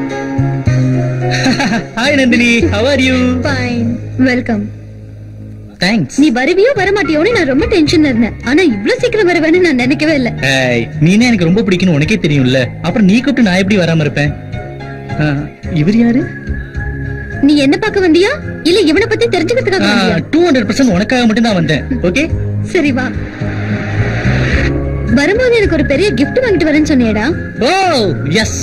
hi Nandini how are you fine welcome thanks நீ வருவியோ வரமாட்டியோன்னு நான் ரொம்ப டென்ஷன்ல இருந்தேன் ஆனா இவ்ளோ சீக்கிரம் வருவேன்னு நான் நினைக்கவே இல்ல ஏய் நீனே எனக்கு ரொம்ப பிடிக்கும்னு உனக்கே தெரியும்ல அப்புறம் நீ கூப்பிட்டு நான் எப்படி வராம இருப்பேன் ஆ, இவர் யாரு நீ என்ன பார்க்க வந்தியா இல்ல இவனை பத்தி தெரிஞ்சுக்கிறதுக்காக வந்தியா டூ ஹண்ட்ரட் பர்சன்ட் உனக்காக மட்டும் தான் வந்தேன் ஓகே சரி வா வரும்போது எனக்கு ஒரு பெரிய gift வாங்கிட்டு வரேன்னு சொன்னியேடா oh yes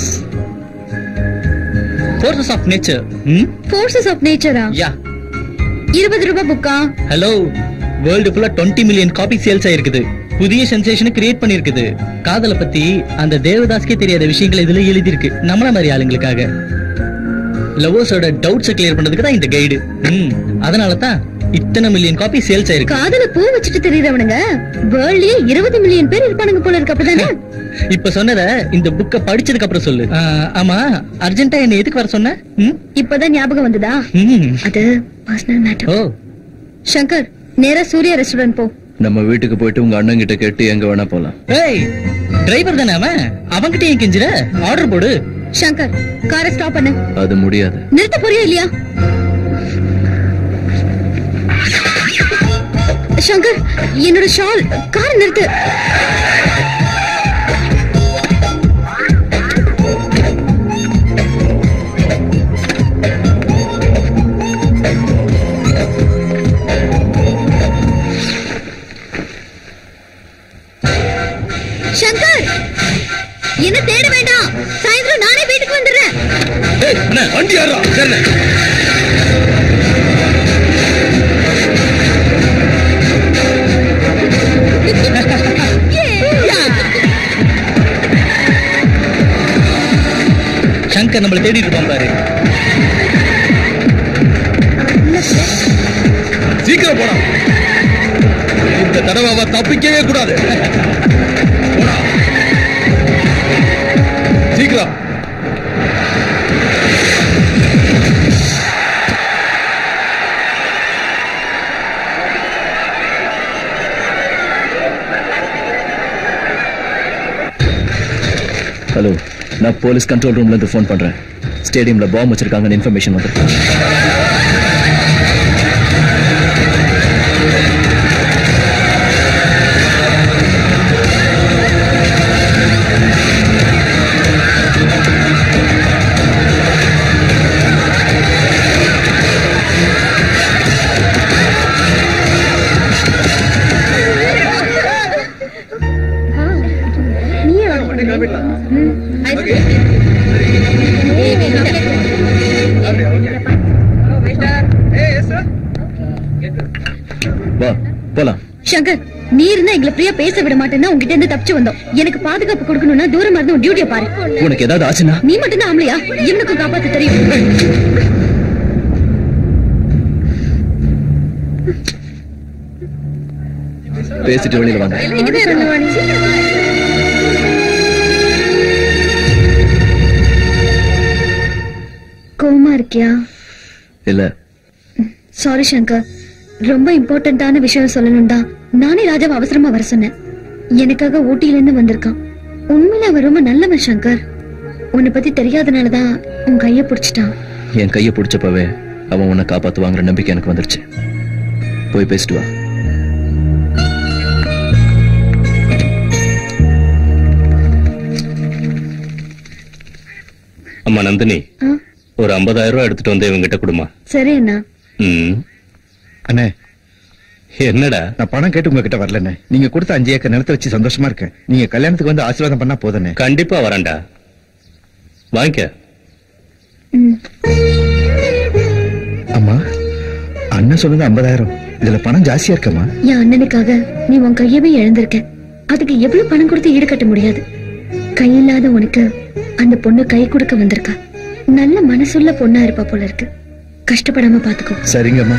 forces of nature ம் ஃபோர்சஸ் ஆஃப் நேச்சரா யா இருபது ரூபாய் புக்கா ஹலோ வேர்ல்டு ஃபுல்லா 20 மில்லியன் காப்பி சேல்ஸ் ஆயிருக்குது புதிய சென்சேஷனை கிரியேட் பண்ணிருக்குது காதலை பத்தி அந்த தேவதாஸ்க்கே தெரியாத விஷயங்கள் இதுல எழுதி இருக்கு நம்மள மாதிரி ஆளுங்களுக்காக லவ்வர்ஸோட டவுட்ஸை கிளியர் பண்றதுக்கு தான் இந்த கைடு அதனால தான் இத்தனை மில்லியன் காப்பி சேல்ஸ் ஆயிருக்கு காதல பூ வச்சுட்டு தெரியறவனுங்க வேர்ல்ட்லயே இருபது மில்லியன் பேர் இருப்பானுங்க போல இருக்கு அப்படிதானே இப்ப சொன்னத இந்த புக்க படிச்சதுக்கு அப்புறம் சொல்லு ஆ, ஆமா அர்ஜென்ட்டா என்ன எதுக்கு வர சொன்ன ம்? இப்பதான் ஞாபகம் வந்ததா ம். அது பர்சனல் மேட்டர் ஓ சங்கர் நேரா சூர்யா ரெஸ்டாரண்ட் போ நம்ம வீட்டுக்கு போயிட்டு உங்க அண்ணன் கிட்ட கேட்டு எங்க வேணா போலாம் ஏய் டிரைவர் தானே அவன் அவன்கிட்ட ஏன் கெஞ்சுற ஆர்டர் போடு சங்கர் காரை ஸ்டாப் பண்ணு அது முடியாது நிறுத்த போறியா இல்லையா சங்கர் என்னோட ஷால் கார் நிறுத்து சங்கர் என்ன தேட வேண்டாம் சாயந்தரம் நானே வீட்டுக்கு வந்துடுறேன் ஏய் அண்ணா வண்டி யாரா சரி சங்கர் நம்மள தேடிட்டு இருப்பான் பாரு சீக்கிரம் போடா இந்த தடவை அவ தப்பிக்கவே கூடாது போடா சீக்கிரம் ஹலோ நான் போலீஸ் கண்ட்ரோல் ரூம்ல இருந்து ஃபோன் பண்றேன் ஸ்டேடியம்ல பாம்பு வச்சிருக்காங்கன்னு இன்ஃபர்மேஷன் வந்து வா போலாம் சங்கர் நீ இருந்தா எங்களை ஃப்ரீயா பேச விட மாட்டேன்னா உங்ககிட்ட இருந்து தப்பிச்சு வந்தோம் எனக்கு பாதுகாப்பு கொடுக்கணும்னா தூரமா இருந்து உன் டியூட்டியை பாரு உனக்கு ஏதாவது ஆச்சுன்னா நீ மட்டும் தான் ஆம்பளையா இவனுக்கும் காப்பாத்த தெரியும் பேசிட்டு வெளியில வாங்க கோவமா இருக்கியா இல்ல சாரி சங்கர் ரொம்ப இம்பார்ட்டன்டான விஷயம் சொல்லணும் தான் நானே ராஜாவை அவசரமா வர சொன்னேன் எனக்காக ஊட்டியில இருந்து வந்திருக்கான் உண்மையில அவன் ரொம்ப நல்லவன் சங்கர் உன்னை பத்தி தெரியாதனாலதான் உன் கைய பிடிச்சிட்டான் என் கையை பிடிச்சப்பவே அவன் உன்னை காப்பாத்துவாங்கிற நம்பிக்கை எனக்கு வந்துருச்சு போய் பேசிட்டு வா அம்மா நந்தினி ஆ, ஒரு 50000 ரூபாய் எடுத்துட்டு வந்து இவங்கிட்ட கொடுமா சரி அண்ணா ம் அண்ணே என்னடா நான் பணம் கேட்டு உங்ககிட்ட வரலண்ணே நீங்க கொடுத்த அஞ்சு ஏக்கர் நிலத்தை வச்சு சந்தோஷமா இருக்கேன் நீங்க கல்யாணத்துக்கு வந்து ஆசீர்வாதம் பண்ணா போதுண்ணே கண்டிப்பா வரேன்டா வாங்கிக்க ம். அம்மா அண்ணன் சொன்னது ஐம்பதாயிரம் இதுல பணம் ஜாஸ்தியா இருக்கம்மா என் அண்ணனுக்காக நீ உன் கையவே இழந்திருக்க அதுக்கு எவ்வளவு பணம் கொடுத்து ஈடுகட்ட முடியாது கையில்லாத உனக்கு அந்த பொண்ணு கை கொடுக்க வந்திருக்கா நல்ல மனசுள்ள பொண்ணா இருப்பா போல இருக்கு கஷ்டப்படாம பாத்துக்கோ சரிங்கம்மா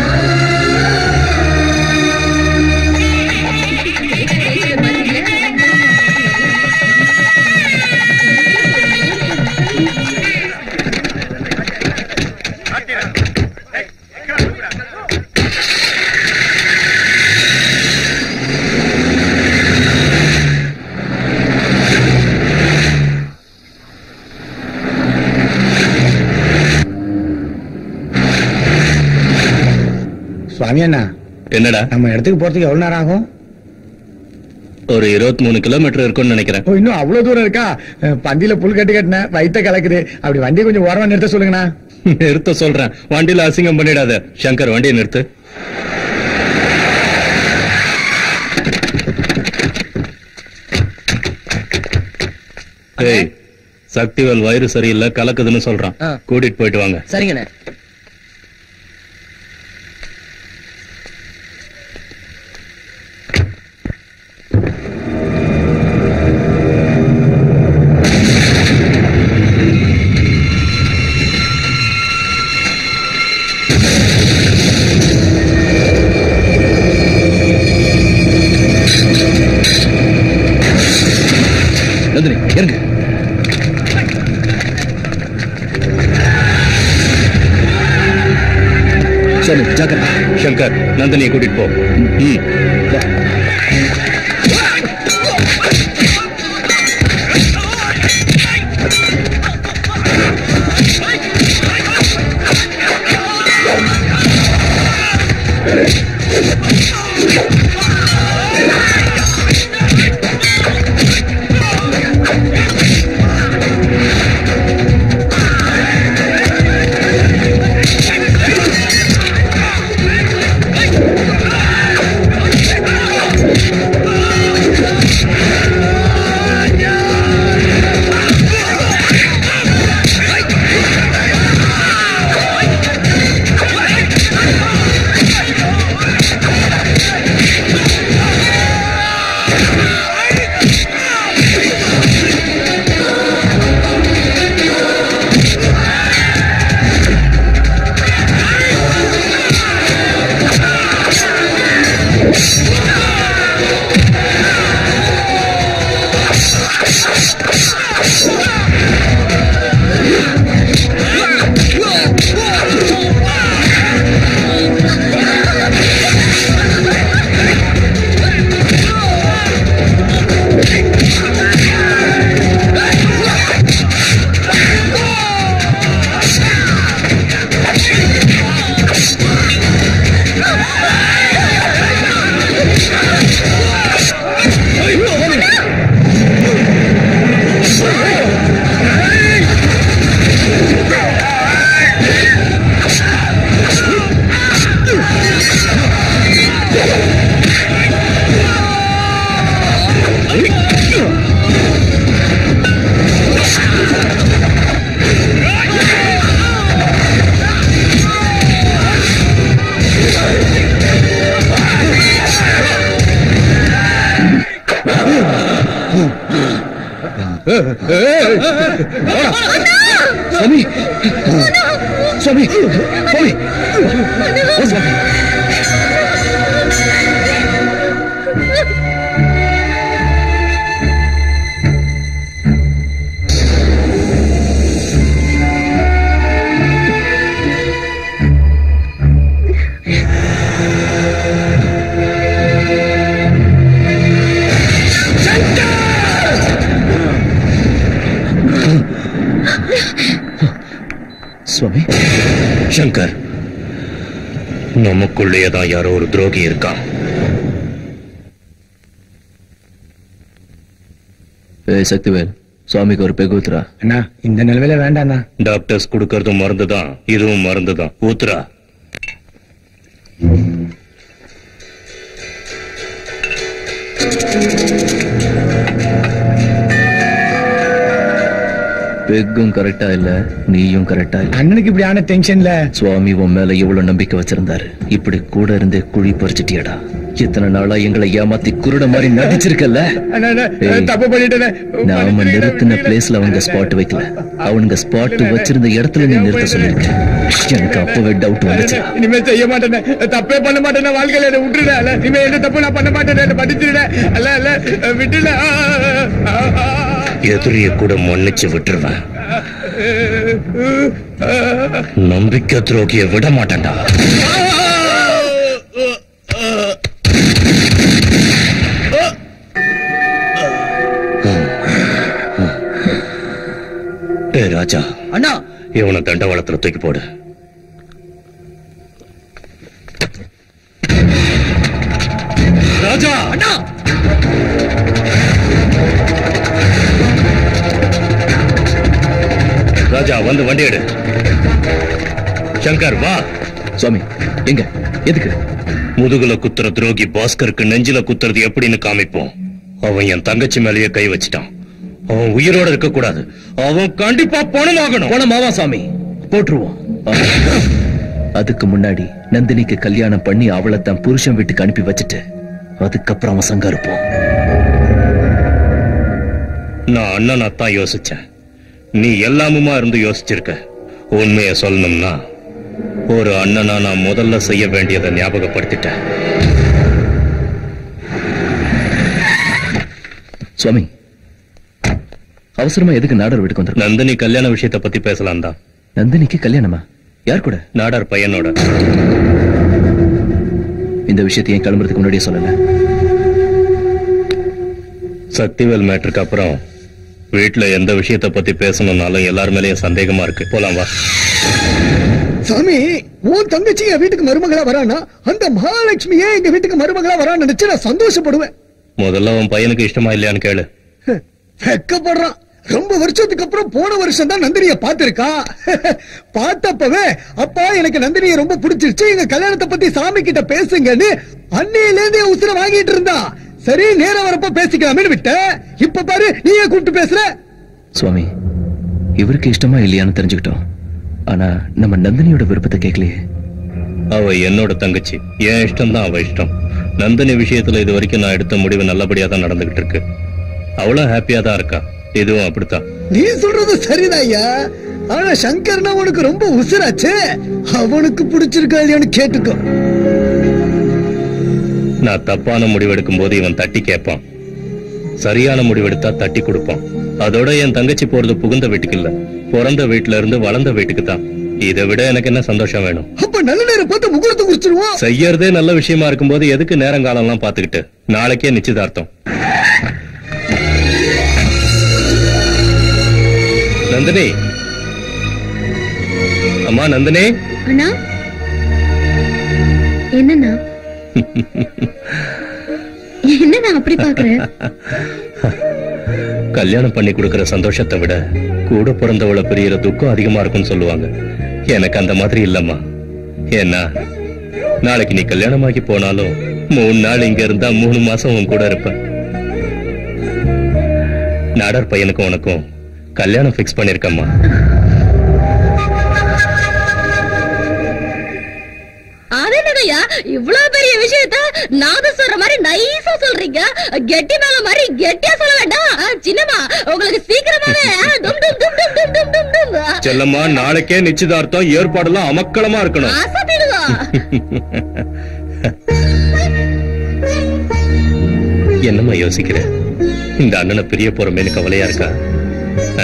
சுவாமி அண்ணா என்னடா நம்ம இடத்துக்கு போறதுக்கு எவ்வளவு நேரம் ஆகும் ஒரு 23 மூணு கிலோமீட்டர் இருக்கும்னு நினைக்கிறேன் ஓ இன்னும் அவ்வளவு தூரம் இருக்கா அஹ், பந்தியில புல் கட்டி கட்டினேன் வயித்த கலக்குது அப்படி வண்டி கொஞ்சம் ஓரமா நிறுத்த சொல்லுங்கண்ணா நிறுத்த சொல்றேன் வண்டியில அசிங்கம் பண்ணிடாத சங்கர் வண்டியை நிறுத்து ஏய் சக்திவேல் வயிறு சரியில்லை கலக்குதுன்னு சொல்றான் ஆ. கூட்டிட்டு போயிட்டு வாங்க சரிங்கண்ணே சாமி ஜாக்கிரதை சங்கர் நந்தினியை கூட்டிட்டு போ ம் சுவாமி சுவாமி சுவாமி ஓ, சுவாமி சுவாமி சங்கர் நமக்குள்ளேயே தான் யாரோ ஒரு துரோகி இருக்கான் ஏய் சக்திவேல் சுவாமிக்கு ஒரு பெகு ஊத்துறா அண்ணா இந்த நிலவையில வேண்டாண்ணா டாக்டர்ஸ் கொடுக்கறதும் மருந்து தான் இதுவும் மருந்து தான் ஊத்துரா பெக்கும் கரெக்டா இல்ல நீயும் கரெக்டா இல்ல அண்ணனுக்கு இப்படி ஆன டென்ஷன்ல சுவாமி உன் மேல எவ்வளவு நம்பிக்கை வச்சிருந்தாரு இப்படி கூட இருந்தே குழி பறிச்சிட்டியடா இத்தனை நாளா எங்களை ஏமாத்தி குருட மாதிரி நடிச்சிருக்கல அண்ணா, அண்ணா, ஏய், தப்பு பண்ணிட்டேனே நாம நிறுத்தின பிளேஸ்ல அவங்க ஸ்பாட் வைக்கல அவனுங்க ஸ்பாட் வச்சிருந்த இடத்துல நீ நிறுத்த சொல்லிருக்க எனக்கு அப்பவே டவுட் வந்துச்சு இனிமே செய்ய மாட்டேனே தப்பே பண்ண மாட்டேனே வாழ்க்கையில என்ன விட்டுட அல்ல இனிமே எந்த தப்பு நான் பண்ண மாட்டேனே என்ன படிச்சிருட அல்ல அல்ல விட்டுட எதிரிய கூட மன்னிச்சு விட்டுருவேன் நம்பிக்கை துரோகிய விட மாட்டேன்டா டேய் ராஜா அண்ணா இவனை தண்டவாளத்துல தூக்கி போடு ராஜா அண்ணா ராஜா வந்து வண்டி எடு சங்கர் வா சுவாமி எங்க எதுக்கு முதுகுல குத்துற துரோகி பாஸ்கருக்கு நெஞ்சில குத்துறது எப்படின்னு காமிப்போம் அவன் என் தங்கச்சி மேலேயே கை வச்சிட்டான் அவன் உயிரோட இருக்க கூடாது அவன் கண்டிப்பா பணமாகணும் பணமாவா சாமி போட்டுருவோம் அதுக்கு முன்னாடி நந்தினிக்கு கல்யாணம் பண்ணி அவளை தன் புருஷன் வீட்டுக்கு அனுப்பி வச்சுட்டு அதுக்கப்புறம் அவன் சங்கம் இருப்போம் நான் அண்ணனா தான் யோசிச்சேன் நீ எல்லாமுமா இருந்து யோசிச்சிருக்க உண்மைய சொல்லணும்னா ஒரு அண்ணனா நான் முதல்ல செய்ய வேண்டியதை ஞாபகப்படுத்திட்டேன் சுவாமி அவசரமா எதுக்கு நாடர் வீட்டுக்கு வந்துரு நந்தினி கல்யாண விஷயத்தை பத்தி பேசலாம் தான் நந்தினிக்கு கல்யாணமா யார் கூட நாடார் பையனோட இந்த விஷயத்தை ஏன் கிளம்புறதுக்கு முன்னாடியே சொல்லல சக்திவேல் மேட்டருக்கு அப்புறம் வீட்டுல எந்த விஷயத்த பத்தி பேசணும்னாலும் எல்லார் மேலயும் சந்தேகமா இருக்கு போலாம் வா சாமி உன் தங்கச்சி என் வீட்டுக்கு மருமகளா வரானா அந்த மகாலட்சுமியே எங்க வீட்டுக்கு மருமகளா வரான்னு நினைச்சு நான் சந்தோஷப்படுவேன் முதல்ல உன் பையனுக்கு இஷ்டமா இல்லையான்னு கேளு வெக்கப்படுறான் ரொம்ப வருஷத்துக்கு அப்புறம் போன வருஷம் தான் நந்தினிய பாத்திருக்கா பார்த்தப்பவே அப்பா எனக்கு நந்தினிய ரொம்ப பிடிச்சிருச்சு எங்க கல்யாணத்தை பத்தி சாமி கிட்ட பேசுங்கன்னு அன்னையில இருந்தே உசுர வாங்கிட்டு இருந்தா சரி நேரம் வரப்ப பேசிக்கலாமேன்னு விட்ட இப்ப பாரு நீயே கூப்பிட்டு பேசுற சுவாமி இவருக்கு இஷ்டமா இல்லையான்னு தெரிஞ்சுக்கிட்டோம் ஆனா நம்ம நந்தினியோட விருப்பத்தை கேட்கலையே அவ என்னோட தங்கச்சி என் இஷ்டம் தான் அவ இஷ்டம் நந்தினி விஷயத்துல இது வரைக்கும் நான் எடுத்த முடிவு நல்லபடியா தான் நடந்துகிட்டு இருக்கு அவளும் ஹாப்பியா தான் இருக்கா இதுவும் அப்படித்தான் நீ சொல்றது சரிதான் ஐயா ஆனா சங்கர்னா உனக்கு ரொம்ப உசுராச்சே அவனுக்கு பிடிச்சிருக்கா இல்லையான்னு கேட்டுக்கோ நான் தப்பான முடிவெடுக்கும் போது இவன் தட்டி கேட்பான் சரியான முடிவெடுத்தா தட்டி கொடுப்பான் அதோட என் தங்கச்சி போறது புகுந்த வீட்டுக்கு இல்ல பிறந்த வீட்டுல இருந்து வளர்ந்த வீட்டுக்கு தான் இதை விட எனக்கு என்ன சந்தோஷம் வேணும் அப்ப நல்ல நேரம் பார்த்து முகூர்த்தம் குறிச்சிருவோம் செய்யறதே நல்ல விஷயமா இருக்கும்போது எதுக்கு நேரங்காலம் எல்லாம் பாத்துக்கிட்டு நாளைக்கே நிச்சயதார்த்தம் நந்தினி அம்மா நந்தினி அண்ணா என்னண்ணா என்னண்ணா அப்படி பாக்குற கல்யாணம் பண்ணி கொடுக்கிற சந்தோஷத்தை விட கூட பிறந்தவளை பிரியற துக்கம் அதிகமா இருக்கும்னு சொல்லுவாங்க எனக்கு அந்த மாதிரி இல்லம்மா ஏன்னா நாளைக்கு நீ கல்யாணமாகி போனாலும் மூணு நாள் இங்க இருந்தா மூணு மாசம் உன் கூட இருப்ப நாடார் பையனுக்கும் உனக்கும் கல்யாணம் பிக்ஸ் பண்ணிருக்கம்மா அதேனங்கய்யா இவ்வளவு பெரிய விஷயத்த நாதஸ்வர மாதிரி நைஸா சொல்றீங்க கெட்டி மேல மாதிரி கெட்டியா சொல்ல வேண்டாம் ஆ, சின்னம்மா உங்களுக்கு சீக்கிரமாவே ஆ, டும் டும் டும் டும் டும் டும் டும் டும் ஆ, செல்லம்மா நாளைக்கே நிச்சயதார்த்தம் ஏற்பாடெல்லாம் அமக்களமா இருக்கணும் அசத்திடுங்க என்னம்மா யோசிக்கிற இந்த அண்ணனை பிரிய போறமேனு கவலையா இருக்கா ஆ?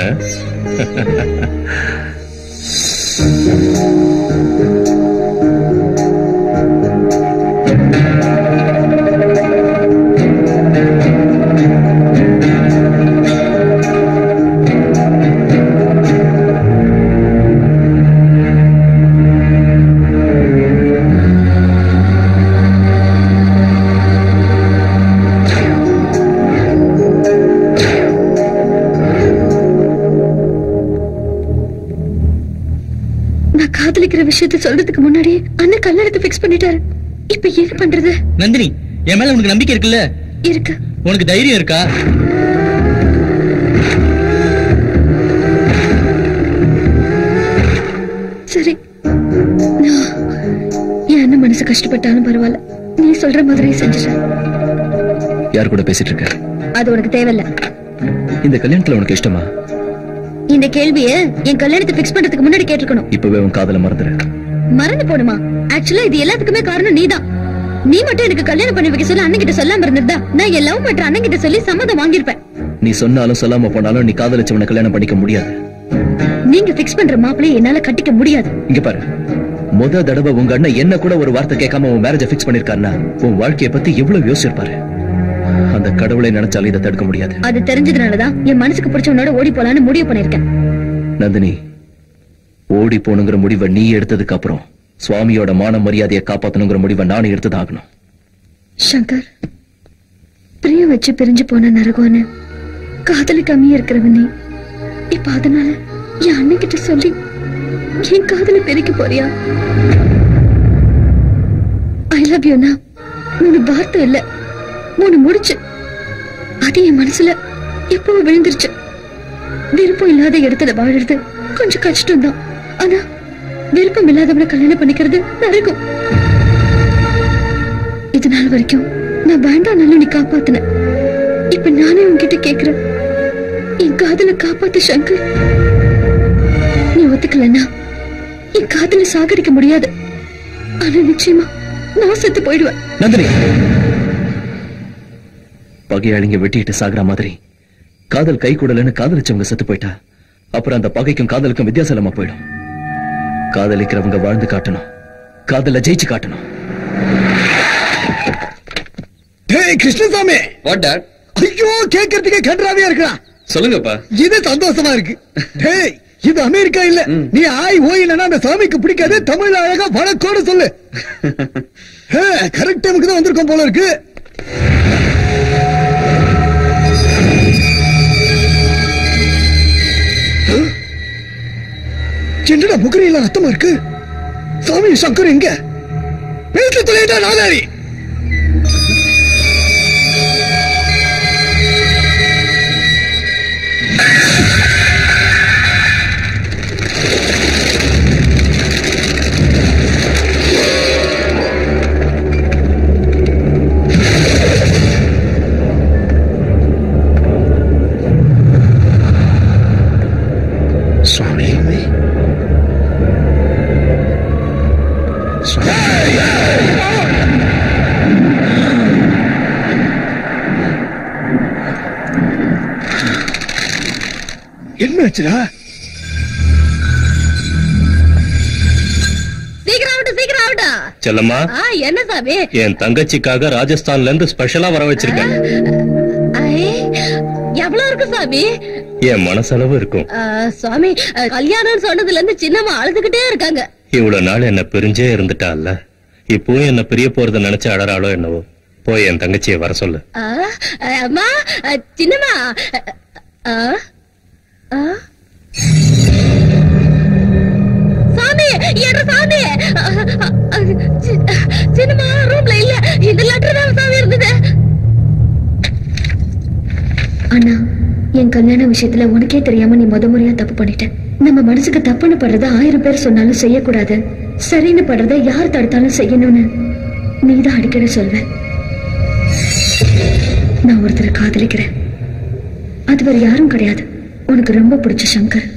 நான் காதலிக்கிற விஷயத்த சொல்றதுக்கு முன்னாடி அண்ணன் கல்யாணத்தை பிக்ஸ் பண்ணிட்டாரு இப்ப என்ன பண்றது நந்தினி என் மேல உனக்கு நம்பிக்கை இருக்குல்ல இருக்கு உனக்கு தைரியம் இருக்கா சரி நான் என் அண்ணன் மனசு கஷ்டப்பட்டாலும் பரவாயில்ல நீ சொல்ற மாதிரியே செஞ்சுட்டேன் யார் கூட பேசிட்டு இருக்க அது உனக்கு தேவையில்ல இந்த கல்யாணத்துல உனக்கு இஷ்டமா இந்த கேள்விய என் கல்யாணத்தை பிக்ஸ் பண்றதுக்கு முன்னாடி கேட்டிருக்கணும் இப்பவே உன் காதல மறந்துரு மறந்து போடுமா ஆக்சுவலா இது எல்லாத்துக்குமே காரணம் நீதான் நீ மட்டும் எனக்கு கல்யாணம் பண்ணி வைக்க சொல்ல அண்ணன் கிட்ட சொல்லாம இருந்திருந்தா நான் என் லவ் பண்ற அண்ணன் கிட்ட சொல்லி சம்மதம் வாங்கியிருப்பேன் நீ சொன்னாலும் சொல்லாம போனாலும் நீ காதலிச்சவனை கல்யாணம் பண்ணிக்க முடியாது நீங்க பிக்ஸ் பண்ற மாப்பிளைய என்னால கட்டிக்க முடியாது இங்க பாரு முத தடவை உங்க அண்ணன் என்ன கூட ஒரு வார்த்தை கேட்காம உன் மேரேஜ ஃபிக்ஸ் பண்ணிருக்காருன்னா உன் வாழ்க்கைய பத்தி எவ்வளவு யோசிச்சிருப்பாரு அந்த கடவுளை நினைச்சாலும் இதை தடுக்க முடியாது அது தெரிஞ்சதுனாலதான் என் மனசுக்கு பிடிச்சவனோட ஓடி போலான்னு முடிவு பண்ணிருக்கேன் நந்தினி ஓடி போகணுங்கிற முடிவை நீ எடுத்ததுக்கு அப்புறம் சுவாமியோட மான மரியாதையை காப்பாத்தணுங்கிற முடிவை நான் எடுத்ததாகணும் சங்கர் பிரியம் வச்சு பிரிஞ்சு போன நரகோன்னு காதலிக்காமயே இருக்கிறவன் நீ இப்ப அதனால என் அண்ணன் கிட்ட சொல்லி என் காதலை பெருக்க போறியா ஐ லவ் யூனா மூணு வார்த்தை இல்ல மூணு முடிச்சு அது என் மனசுல எப்போ விழுந்துருச்சு விருப்பம் இல்லாத இடத்துல வாழறது கொஞ்சம் கஷ்டம் தான் ஆனா விருப்பம் இல்லாதவனை கல்யாணம் பண்ணிக்கிறது நரகம் இது நாள் வரைக்கும் நான் வேண்டாம் நல்ல நீ காப்பாத்தின இப்ப நானே உன்கிட்ட கேக்குறேன் என் காதல காப்பாத்து சங்கர் நீ ஒத்துக்கலன்னா என் காதல சாகடிக்க முடியாது ஆனா நிச்சயமா நான் செத்து போயிடுவேன் நந்தினி பகையாளிங்க வெட்டிட்டு சாகுற மாதிரி காதல் கை கூடலன்னு காதலிச்சவங்க செத்து போயிட்டா அப்புறம் அந்த பகைக்கும் காதலுக்கும் வித்தியாசம் இல்லாம போயிடும் காதலிக்கிறவங்க வாழ்ந்து காட்டணும் காதல ஜெயிச்சு காட்டணும் டேய் கிருஷ்ணசாமி வாட் டாட் ஐயோ கேட்கறதுக்கே கன்றாவியா இருக்கலாம் சொல்லுங்கப்பா இது சந்தோஷமா இருக்கு டேய் இது அமெரிக்கா இல்ல நீ ஆய் ஓயினா அந்த சாமிக்கு பிடிக்காது தமிழ் அழகா வழக்கோட சொல்லு கரெக்ட் டைமுக்கு தான் வந்திருக்கோம் போல இருக்கு ஹம்? என்னடா முகரையில ரத்தமா இருக்கு சாமி சங்கர் எங்க பேச தொலைட்டா நாதாரி சுவாமி என்னாச்சுடா சீக்கிரம் ஆகட்டும் சீக்கிரம் ஆகட்டும் செல்லம்மா ஆ என்ன சாமி என் தங்கச்சிக்காக ராஜஸ்தான்ல இருந்து ஸ்பெஷலா வர வச்சிருக்கேன் ஐ, எவ்வளவு இருக்கு சாமி என் மனசளவு இருக்கும் ஆ, சுவாமி ஆ, கல்யாணம் சொன்னதுல இருந்து சின்னம்மா அழுதுகிட்டே இருக்காங்க இவ்வளவு நாள் என்ன பிரிஞ்சே இருந்துட்டால இப்பவும் என்ன பிரிய போறத நினைச்சு அழறாளோ என்னவோ போய் என் தங்கச்சியை வர சொல்லு ஆ, ஆ, அம்மா ஆ, சின்னம்மா ஆ, ஆ. சாமி என்ற சாமி ஆ, ஆ, ஆ, சி- சின்னம்மா ரூம்ல இல்ல இந்த லெட்டர் தான் சாமி இருந்தது அண்ணா என் கல்யாண விஷயத்துல உனக்கே தெரியாம நீ முத முறையா தப்பு பண்ணிட்ட நம்ம மனசுக்கு தப்புன்னு படுறத ஆயிரம் பேர் சொன்னாலும் செய்யக்கூடாது சரின்னு படுறத யார் தடுத்தாலும் செய்யணும்னு நீதான் அடிக்கடி சொல்வ நான் ஒருத்தரை காதலிக்கிறேன் அது வேற யாரும் கிடையாது உனக்கு ரொம்ப பிடிச்ச சங்கர்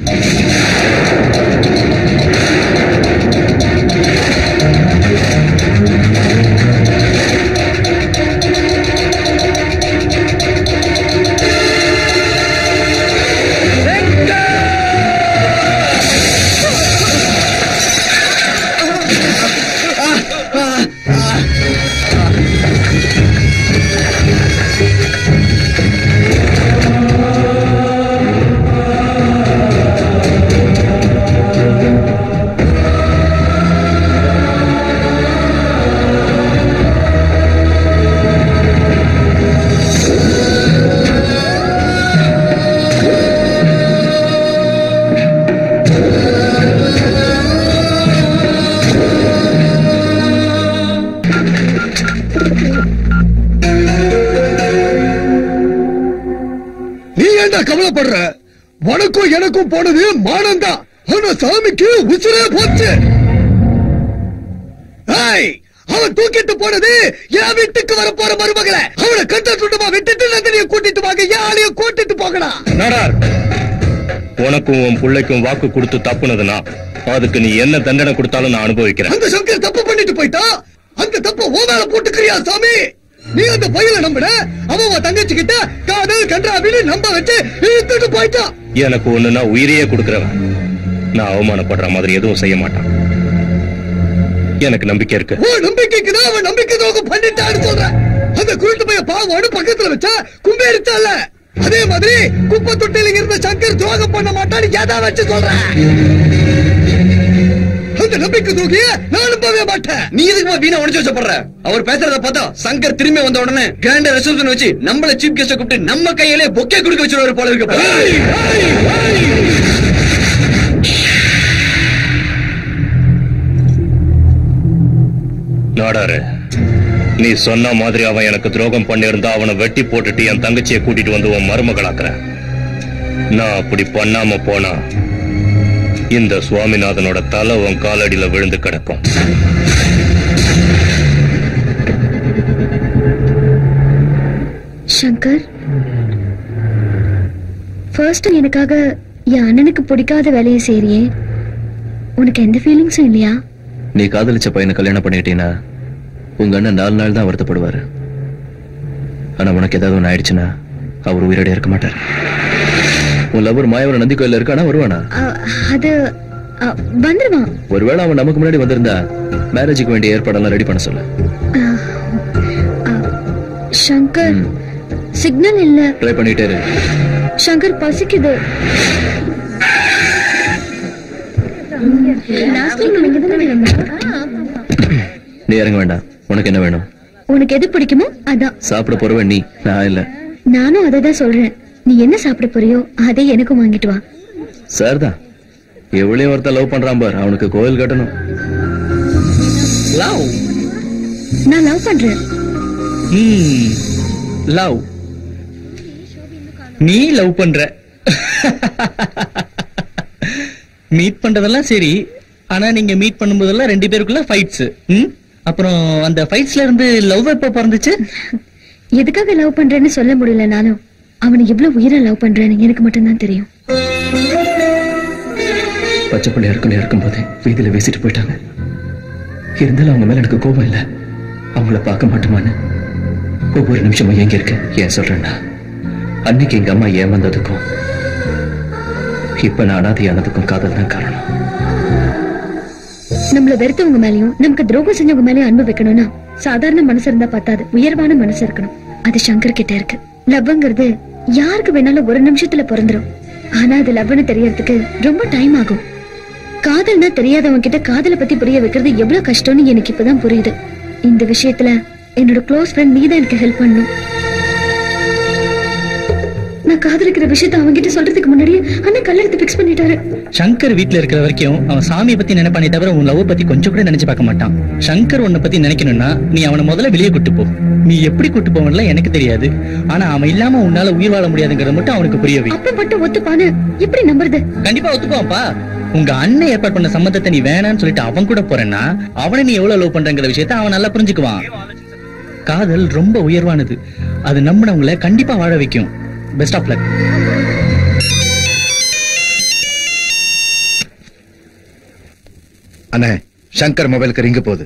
நீ ஏன்டா கவலைப்படுற உனக்கும் எனக்கும் போனது மானம் தான் ஆனா சாமிக்கு உசுரே போச்சு ஏய், அவன் தூக்கிட்டு போனது என் வீட்டுக்கு வர போற மருமகளை அவனை கட்ட சுட்டமா விட்டுட்டு நந்தினிய கூட்டிட்டு வாங்க என் ஆளைய கூட்டிட்டு போகலாம் நாடார் உனக்கும் உன் பிள்ளைக்கும் வாக்கு கொடுத்து தப்புனதுனா அதுக்கு நீ என்ன தண்டனை கொடுத்தாலும் நான் அனுபவிக்கிறேன் அந்த சங்கர் தப்பு பண்ணிட்டு போயிட்டா அந்த தப்ப ஓ மேல போட்டுக்கிறியா சாமி நீ அந்த பையல நம்பின அவன் உன் தங்கச்சி கிட்ட காதல் கன்றாவின்னு நம்ப வச்சு இழுத்துட்டு போயிட்டான் எனக்கு ஒண்ணுன்னா உயிரையே கொடுக்கறவன் நான் அவமானப்படுற மாதிரி எதுவும் செய்ய மாட்டான் எனக்கு நம்பிக்கை இருக்கு ஓ நம்பிக்கைக்கு தான் அவன் நம்பிக்கை துரோகம் பண்ணிட்டான்னு சொல்றேன் அந்த குருட்டு பைய பாவோடு பக்கத்துல வச்சா கும்பேறிச்சால அதே மாதிரி குப்பை தொட்டில இருந்த சங்கர் துரோகம் பண்ண மாட்டான்னு எதா வச்சு சொல்றேன் அந்த நம்பிக்கை தூக்கிய நான் நம்பவே மாட்டேன் நீ எதுக்குமா வீணா உடச்சு வச்சப்படுற அவர் பேசுறத பார்த்தா சங்கர் திரும்பி வந்த உடனே கிராண்டா ரெசல்யூஷன் வச்சு நம்மள சீஃப் கெஸ்ட கூப்பிட்டு நம்ம கையிலே பொக்கே குடுக்க வச்சிருவாரு போல இருக்கு நாடாரு நீ சொன்ன மாதிரி அவன் எனக்கு துரோகம் பண்ணியிருந்தா அவனை வெட்டி போட்டுட்டு என் தங்கச்சியை கூட்டிட்டு வந்து உன் மருமகளாக்குறேன் நான் அப்படி பண்ணாம போனா இந்த சுவாமிநாதனோட தலை உன் காலடியில விழுந்து கிடக்கும் சங்கர் ஃபர்ஸ்ட் எனக்காக என் அண்ணனுக்கு பிடிக்காத வேலையை செய்றியே உனக்கு எந்த ஃபீலிங்ஸும் இல்லையா நீ காதலிச்ச பையனை கல்யாணம் பண்ணிட்டீன்னா உங்க அண்ணன் நாலு நாள் தான் வருத்தப்படுவாரு ஆனா உனக்கு ஏதாவது ஒண்ணு ஆயிடுச்சுன்னா அவர் உயிரோட இருக்க மாட்டார் உன் லவர் மாயவர நந்தி கோயில்ல இருக்கானா வருவானா அ- அது அ, வந்துருவான் ஒருவேளை அவன் நமக்கு முன்னாடி வந்திருந்தா மேரேஜுக்கு வேண்டிய ஏற்பாடெல்லாம் ரெடி பண்ண சொல்லு சங்கர் சிக்னல் இல்ல ட்ரை பண்ணிட்டே இரு சங்கர் பசிக்குது Last week நம்ம இங்கதானே இருந்தோம். நீ இறங்க வேண்டாம் உனக்கு என்ன வேணும் உனக்கு எது பிடிக்குமோ அதான் சாப்பிட போறவன் நீ நான் இல்ல நானும் அதை தான் சொல்றேன் நீ என்ன சாப்பிட போறியோ அதே எனக்கும் வாங்கிட்டு வா சார் தான் எவ்வளவு ஒருத்தன் லவ் பண்றான் பார் அவனுக்கு கோயில் கட்டணும் லவ் நான் லவ் பண்றேன் லவ் நீ லவ் பண்ற மீட் பண்றதெல்லாம் சரி ஆனா நீங்க மீட் பண்ணும்போதெல்லாம் ரெண்டு பேருக்குள்ள ஃபைட்ஸ் அப்புறம் அந்த ஃபைட்ஸ்ல இருந்து லவ் எப்ப பிறந்துச்சு எதுக்காக லவ் பண்றேன்னு சொல்ல முடியல நானும் அவனை எவ்வளவு உயிரை லவ் பண்றேன்னு எனக்கு மட்டும்தான் தெரியும் பச்சை பிள்ளையா இருக்குன்னு இருக்கும்போது வீதியில வீசிட்டு போயிட்டாங்க இருந்தாலும் அவங்க மேல எனக்கு கோபம் இல்ல அவங்கள பார்க்க மாட்டோமான்னு ஒவ்வொரு நிமிஷமும் எங்க இருக்கு ஏன் சொல்றேன்னா அன்னைக்கு எங்க அம்மா ஏமாந்ததுக்கும் இப்ப நான் அனாதையானதுக்கும் காதல் தான் காரணம் நம்மள வெறுத்தவங்க மேலயும் நமக்கு துரோகம் செஞ்சவங்க மேலயும் அன்பு வைக்கணும்னா சாதாரண மனசு இருந்தா பத்தாது உயர்வான மனசு இருக்கணும் அது சங்கர் கிட்ட இருக்கு லவ்ங்கிறது யாருக்கு வேணாலும் ஒரு நிமிஷத்துல பிறந்துரும் ஆனா அது லவ்னு தெரியறதுக்கு ரொம்ப டைம் ஆகும் காதல்னா தெரியாதவங்க கிட்ட காதலை பத்தி புரிய வைக்கிறது எவ்வளவு கஷ்டம்னு எனக்கு இப்பதான் புரியுது இந்த விஷயத்துல என்னோட க்ளோஸ் ஃப்ரெண்ட் நீ தான் எனக்கு ஹெல்ப் பண்ணும் நான் காதலிக்கிற விஷயத்த அவங்க கிட்ட சொல்றதுக்கு முன்னாடியே அண்ணன் கல்லெடுத்து பிக்ஸ் பண்ணிட்டாரு சங்கர் வீட்ல இருக்கிற வரைக்கும் அவன் சாமியை பத்தி நினைப்பானே தவிர உன் லவ் பத்தி கொஞ்சம் கூட நினைச்சு பார்க்க மாட்டான் சங்கர் உன்னை பத்தி நினைக்கணும்னா நீ அவனை முதல்ல வெளியே கூட்டு போ நீ எப்படி கூட்டு போவன்ல எனக்கு தெரியாது ஆனா அவன் இல்லாம உன்னால உயிர் வாழ முடியாதுங்கிறத மட்டும் அவனுக்கு புரிய வை அப்ப மட்டும் ஒத்துப்பான்னு எப்படி நம்புறது கண்டிப்பா ஒத்துக்குவான்ப்பா உங்க அண்ணன் ஏற்பாடு பண்ண சம்மந்தத்தை நீ வேணாம்னு சொல்லிட்டு அவன் கூட போறேன்னா அவனை நீ எவ்வளவு லவ் பண்றங்கிற விஷயத்த அவன் நல்லா புரிஞ்சுக்குவான் காதல் ரொம்ப உயர்வானது அது நம்பினவங்கள கண்டிப்பா வாழ வைக்கும் பெஸ்ட் ஆஃப் லக் அண்ணே சங்கர் மொபைலுக்கு ரிங்கு போகுது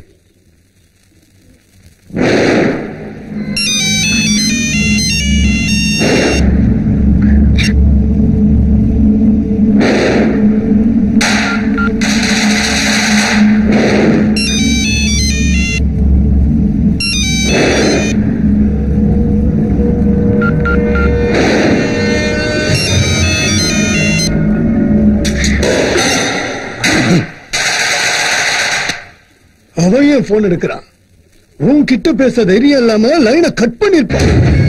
அவன் ஏன் போன் எடுக்கிறான் உன் கிட்ட பேச தைரியம் இல்லாம லைனை கட் பண்ணிருப்பான்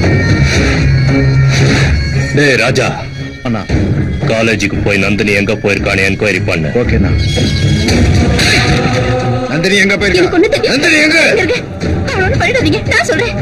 டேய் ராஜா அண்ணா காலேஜுக்கு போய் நந்தினி எங்க போயிருக்கான்னு என்கொயரி பண்ணு ஓகேண்ணா நந்தினி எங்க எனக்கு ஒண்ணு போயிருக்கா தெரியும். நந்தினி எங்க இங்க இருக்கு. அவனை ஒண்ணும் பண்ணிடாதீங்க நான் சொல்றேன்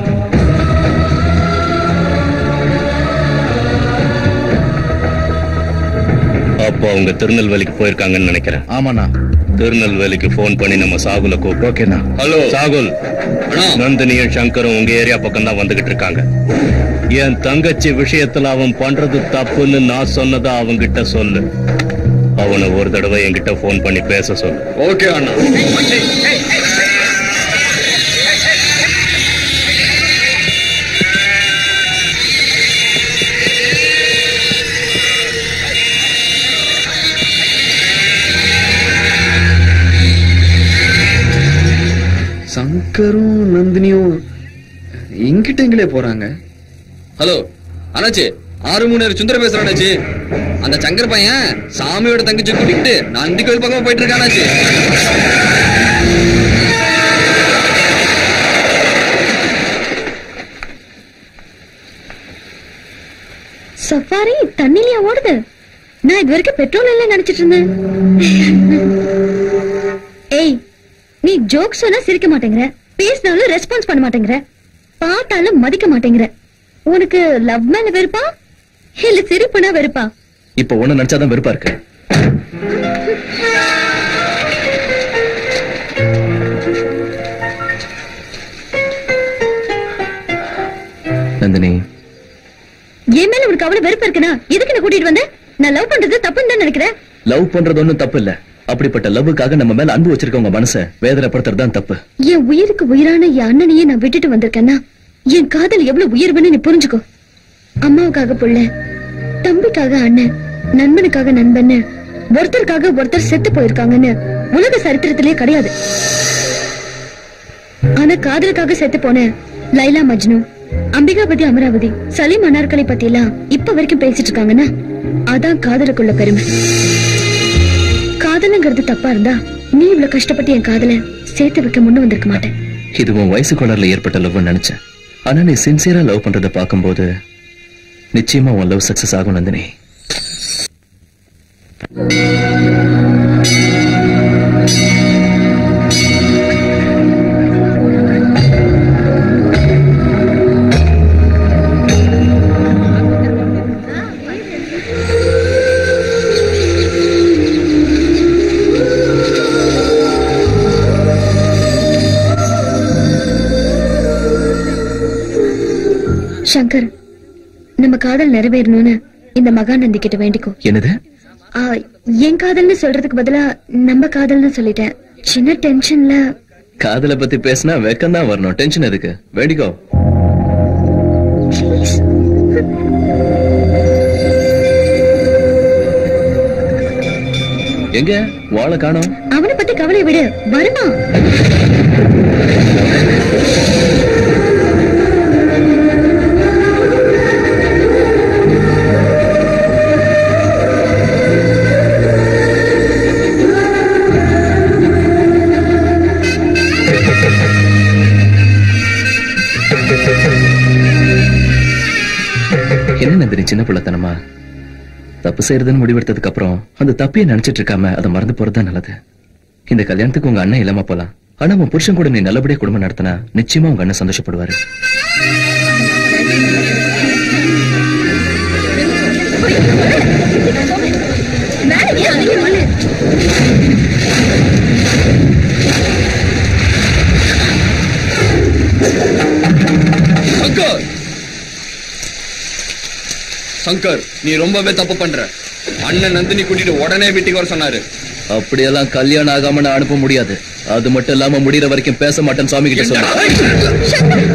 அப்போ அவங்க திருநெல்வேலிக்கு போயிருக்காங்கன்னு நினைக்கிறேன் ஆமாண்ணா திருநெல்வேலிக்கு ஃபோன் பண்ணி நம்ம சாகுல கூப்பிட்டு ஓகேண்ணா ஹலோ சாகுல் நந்தினியும் சங்கரும் உங்க ஏரியா பக்கம் தான் வந்துகிட்டு இருக்காங்க என் தங்கச்சி விஷயத்துல அவன் பண்றது தப்புன்னு நான் சொன்னதா அவன்கிட்ட சொல்லு அவனை ஒரு தடவை என்கிட்ட ஃபோன் பண்ணி பேச சொல்லு ஓகே அண்ணா சங்கரும் நந்தினியும் எங்கிட்ட எங்களே போறாங்க ஹலோ அண்ணாச்சி ஆறு மூணு சுந்தர பேசுறேன் அண்ணாச்சி அந்த சங்கர் பையன் சாமியோட தங்கச்சி கூட்டிக்கிட்டு நந்தி கோயில் பக்கமா போயிட்டு இருக்கான் அண்ணாச்சி சஃபாரி தண்ணிலயா ஓடுது நான் இது வரைக்கும் பெட்ரோல் இல்ல நினைச்சிட்டு இருந்தேன் ஏய் நீ ஜோக் சொன்னா சிரிக்க மாட்டேங்கிற பேசினாலும் ரெஸ்பான்ஸ் பண்ண மாட்டேங்கிற பார்த்தாலும் மதிக்க மாட்டேங்கிற உனக்கு லவ் மேல வெறுப்பா இல்ல சிரிப்புனா வெறுப்பா இப்ப ஒண்ணு நினைச்சாதான் வெறுப்பா இருக்கு நந்தினி என் மேல உனக்கு அவ்வளவு வெறுப்பு இருக்குன்னா எதுக்கு நான் கூட்டிட்டு வந்த நான் லவ் பண்றது தப்புன்னு தான் நினைக்கிறேன் லவ் பண்றது ஒண்ணும் தப்பு இல்ல அப்படிப்பட்ட லவ்வுக்காக நம்ம மேல அன்பு வச்சிருக்கவங்க மனசை வேதனைப்படுத்துறது தான் தப்பு என் உயிருக்கு உயிரான என் அண்ணனையே நான் விட்டுட்டு வந்திருக்கேன்னா என் காதல் எவ்வளவு உயர்வுன்னு நீ புரிஞ்சுக்கோ அம்மாவுக்காக புள்ள தம்பிக்காக அண்ணன் நண்பனுக்காக நண்பன்னு ஒருத்தருக்காக ஒருத்தர் செத்து போயிருக்காங்கன்னு உலக சரித்திரத்திலே கிடையாது ஆனா காதலுக்காக செத்து போன லைலா மஜ்னு அம்பிகாபதி அமராவதி சலீம் அனார்கலை பத்தி எல்லாம் இப்ப வரைக்கும் பேசிட்டு இருக்காங்கன்னா அதான் காதலுக்குள்ள பெருமை காதலுங்கிறது தப்பா இருந்தா நீ இவ்வளவு கஷ்டப்பட்டு என் காதல சேர்த்து வைக்க முன்ன வந்திருக்க மாட்டேன் இது உன் வயசு கோளாறுல ஏற்பட்ட லவ் நினைச்சேன் ஆனா நீ சின்சியரா லவ் பண்றத பார்க்கும்போது நிச்சயமா உன் லவ் சக்சஸ் ஆகும் நந்தினி சங்கர் நம்ம காதல் நிறைவேறணும்னு இந்த மகாநந்தி கிட்ட வேண்டிக்கோ என்னது ஆ, என் காதல்னு சொல்றதுக்கு பதிலா நம்ம காதல்னு சொல்லிட்டேன் சின்ன டென்ஷன்ல காதல பத்தி பேசினா வெக்கம் தான் வரணும் டென்ஷன் எதுக்கு வேண்டிக்கோ எங்க வாழை காணோம் அவனை பத்தி கவலை விடு வருமா என்ன நந்தினி சின்ன பிள்ளைத்தனமா தப்பு செய்யறதுன்னு முடிவெடுத்ததுக்கு அப்புறம் அந்த தப்பையே நினைச்சிட்டு இருக்காம அதை மறந்து போறதுதான் நல்லது இந்த கல்யாணத்துக்கு உங்க அண்ணன் இல்லாம போலாம் ஆனா உன் புருஷன் கூட நீ நல்லபடியா குடும்பம் நடத்தினா நிச்சயமா உங்க அண்ணன் சந்தோஷப்படுவாரு சங்கர் சங்கர் நீ ரொம்பவே தப்பு பண்ற அண்ணன் நந்தினி கூட்டிட்டு உடனே வீட்டுக்கு வர சொன்னாரு அப்படியெல்லாம் கல்யாணம் ஆகாம நான் அனுப்ப முடியாது அது மட்டும் இல்லாம முடியற வரைக்கும் பேச மாட்டேன் சுவாமி கிட்ட சொன்னேன்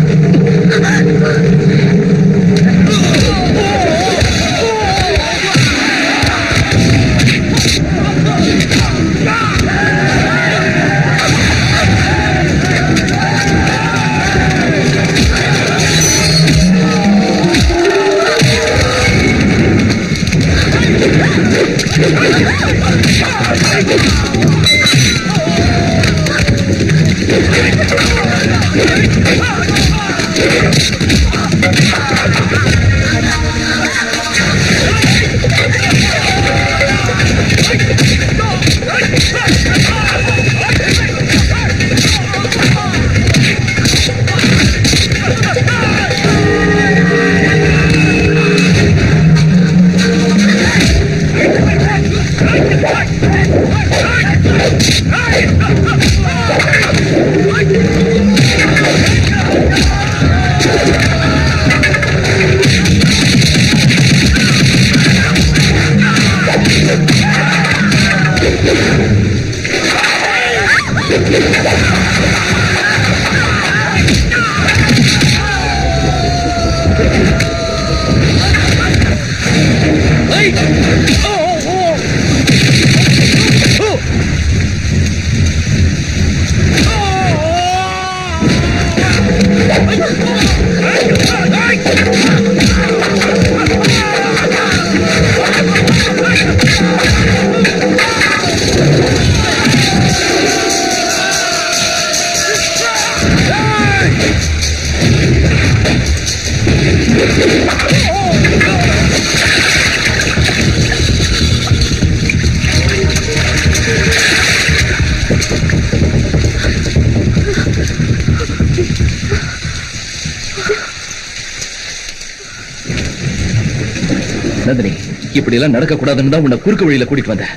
நந்தினி இப்படி எல்லாம் நடக்க கூடாதுன்னு தான் உன்னை குறுக்கு வழியில கூட்டிட்டு வந்தேன்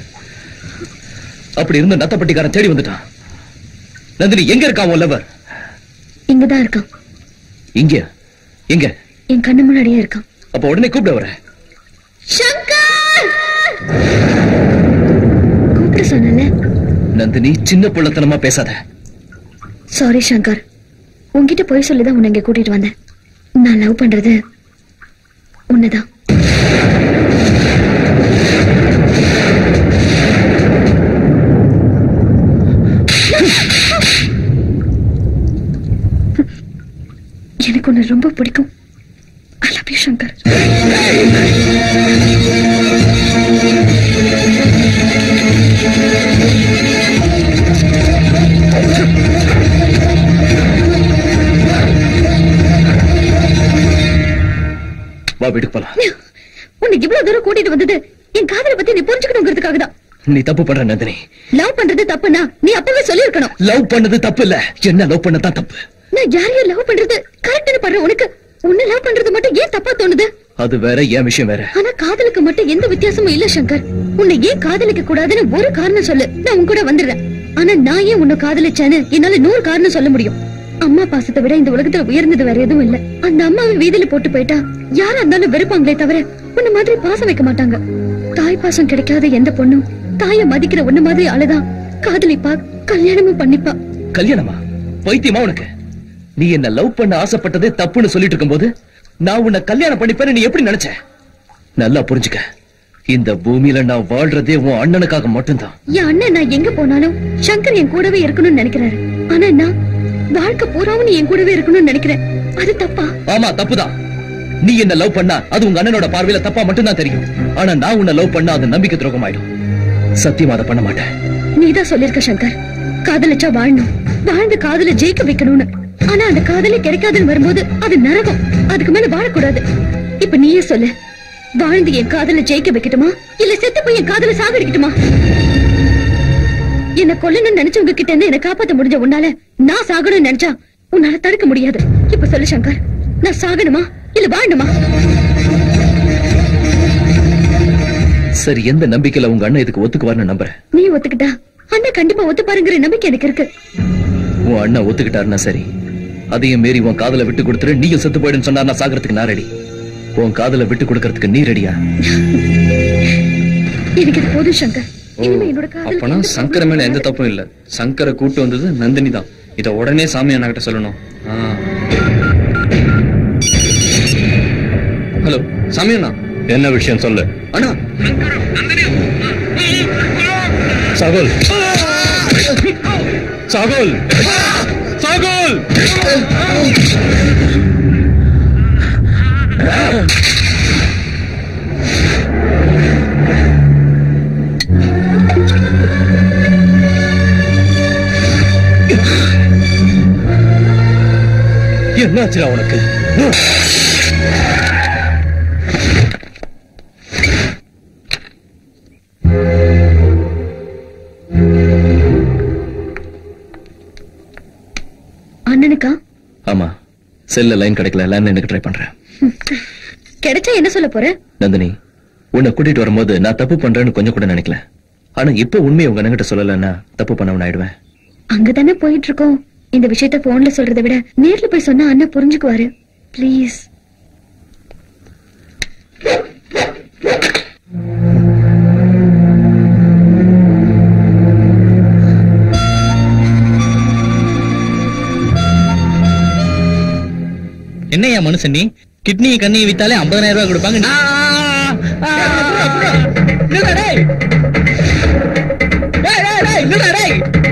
அப்படி இருந்த நத்தப்பட்டிக்காரன் தேடி வந்துட்டான் நந்தினி எங்க இருக்கான் உன் லவர் இங்கதான் இருக்கான் இங்க எங்க என் கண்ணு முன்னாடியே இருக்கான் அப்ப உடனே கூப்பிட வர சங்கர் கூப்பிட சொன்னல நந்தினி சின்ன புள்ளத்தனமா பேசாத சாரி சங்கர் உன்கிட்ட போய் சொல்லிதான் உன்னை இங்க கூட்டிட்டு வந்தேன் நான் லவ் பண்றது உன்னதான் என் காதலை பத்தி நீ புரிஞ்சுக்கணுங்கிறதுக்காக தான் நீ தப்பு பண்ற நந்தினி லவ் பண்றது தப்புனா நீ அப்பவே சொல்லியிருக்கணும் லவ் பண்ணது தப்பு இல்ல என்ன லவ் பண்ணதான் தப்பு நான் யாரையும் லவ் பண்றது கரெக்ட்னு பண்ற உனக்கு உன்னை லவ் பண்றது மட்டும் ஏன் தப்பா தோணுது அது வேற என் விஷயம் வேற ஆனா காதலுக்கு மட்டும் எந்த வித்தியாசமும் இல்ல சங்கர் உன்னை ஏன் காதலிக்க கூடாதுன்னு ஒரு காரணம் சொல்லு நான் உன் கூட வந்துடுறேன் ஆனா நான் ஏன் உன்னை காதலிச்சேன்னு என்னால நூறு காரணம் சொல்ல முடியும் அம்மா பாசத்தை விட இந்த உலகத்துல உயர்ந்தது வேற எதுவும் இல்ல அந்த அம்மாவை வீதியில போட்டு போயிட்டா யாரா இருந்தாலும் வெறுப்பாங்களே தவிர உன்ன மாதிரி பாசம் வைக்க மாட்டாங்க தாய் பாசம் கிடைக்காத எந்த பொண்ணும் தாய மதிக்கிற உன்ன மாதிரி ஆளுதான் காதலிப்பா கல்யாணமும் பண்ணிப்பா கல்யாணமா பைத்தியமா உனக்கு நீ என்ன லவ் பண்ண ஆசைப்பட்டதே தப்புன்னு சொல்லிட்டு இருக்கும்போது நான் உன்னை கல்யாணம் பண்ணிப்பேன்னு நீ எப்படி நினைச்ச நல்லா புரிஞ்சுக்க இந்த பூமியில நான் வாழ்றதே உன் அண்ணனுக்காக மட்டும்தான் என் அண்ணன் நான் எங்க போனாலும் சங்கர் என் கூடவே இருக்கணும்னு நினைக்கிறாரு ஆனா நான் வாழ்க்கை பூராவும் நீ என் கூடவே இருக்கணும்னு நினைக்கிறேன் அது தப்பா ஆமா தப்புதான் நீ என்ன லவ் பண்ணா அது உங்க அண்ணனோட பார்வையில தப்பா மட்டும்தான் தெரியும் ஆனா நான் உன்னை லவ் பண்ணா அது நம்பிக்கை துரோகம் ஆயிடும் சத்தியமா அதை பண்ண மாட்டேன் நீதான் சொல்லிருக்க சங்கர் காதலிச்சா வாழணும் வாழ்ந்து காதல ஜெயிக்க வைக்கணும்னு ஆனா அந்த காதலே கிடைக்காதுன்னு வரும்போது அது நரகம் அதுக்கு மேல வாழக்கூடாது இப்ப நீயே சொல்லு வாழ்ந்து என் காதல ஜெயிக்க வைக்கட்டுமா இல்ல செத்து போய் என் காதல சாகடிக்கட்டுமா என்ன கொல்லணும்னு நினைச்சவங்க கிட்ட இருந்து என்ன காப்பாத்த முடிஞ்ச உன்னால நான் சாகணும்னு நினைச்சா உன்னால தடுக்க முடியாது இப்ப சொல்லு சங்கர் நான் சாகணுமா இல்ல வாழணுமா சரி எந்த நம்பிக்கையில உங்க அண்ணன் இதுக்கு ஒத்துக்குவார்னு நம்புறேன் நீ ஒத்துக்கிட்டா அண்ணன் கண்டிப்பா ஒத்துப்பாருங்கிற நம்பிக்கை எனக்கு இருக்கு உன் அண்ணன் ஒத்துக்கிட்டாருன்னா சரி அதையும் மீறி உன் காதல விட்டு கொடுத்துரு நீயும் செத்து போயிடுன்னு சொன்னா நான் சாகிறதுக்கு நான் ரெடி உன் காதல விட்டு கொடுக்கறதுக்கு நீ ரெடியா எனக்கு இது போதும் சங்கர் இனிமே என்னோட காதல் அப்பனா சங்கர மேல எந்த தப்பும் இல்ல சங்கரை கூட்டு வந்தது நந்தினி தான் இத உடனே சாமி அண்ணா கிட்ட சொல்லணும் ஹலோ சாமி அண்ணா என்ன விஷயம் சொல்லு அண்ணா சாகுல் சாகுல் சாகுல் என்னாச்சுடா உனக்கு அண்ணனுக்கா ஆமா செல்ல லைன் கிடைக்கல லேண்ட்லைனுக்கு ட்ரை பண்றேன் கிடைச்சா என்ன சொல்ல போற நந்தினி உன்னை கூட்டிட்டு வரும்போது நான் தப்பு பண்றேன்னு கொஞ்சம் கூட நினைக்கல ஆனா இப்ப உண்மையை உங்க அண்ணன்கிட்ட சொல்லலைன்னா தப்பு பண்ணவன் ஆயிடுவேன் அங்கதானே போயிட்டு இருக்கோம் இந்த விஷயத்த போன்ல சொல்றதை விட நேர்ல போய் சொன்னா அண்ணன் புரிஞ்சுக்குவாரு ப்ளீஸ் என்னையா மனுஷன் நீ கிட்னி கண்ணி வித்தாலே 50000 ரூபாய் கொடுப்பாங்க நீ- நில்லுடா, டேய். டேய், டேய், டேய், நில்லுடா, டேய்.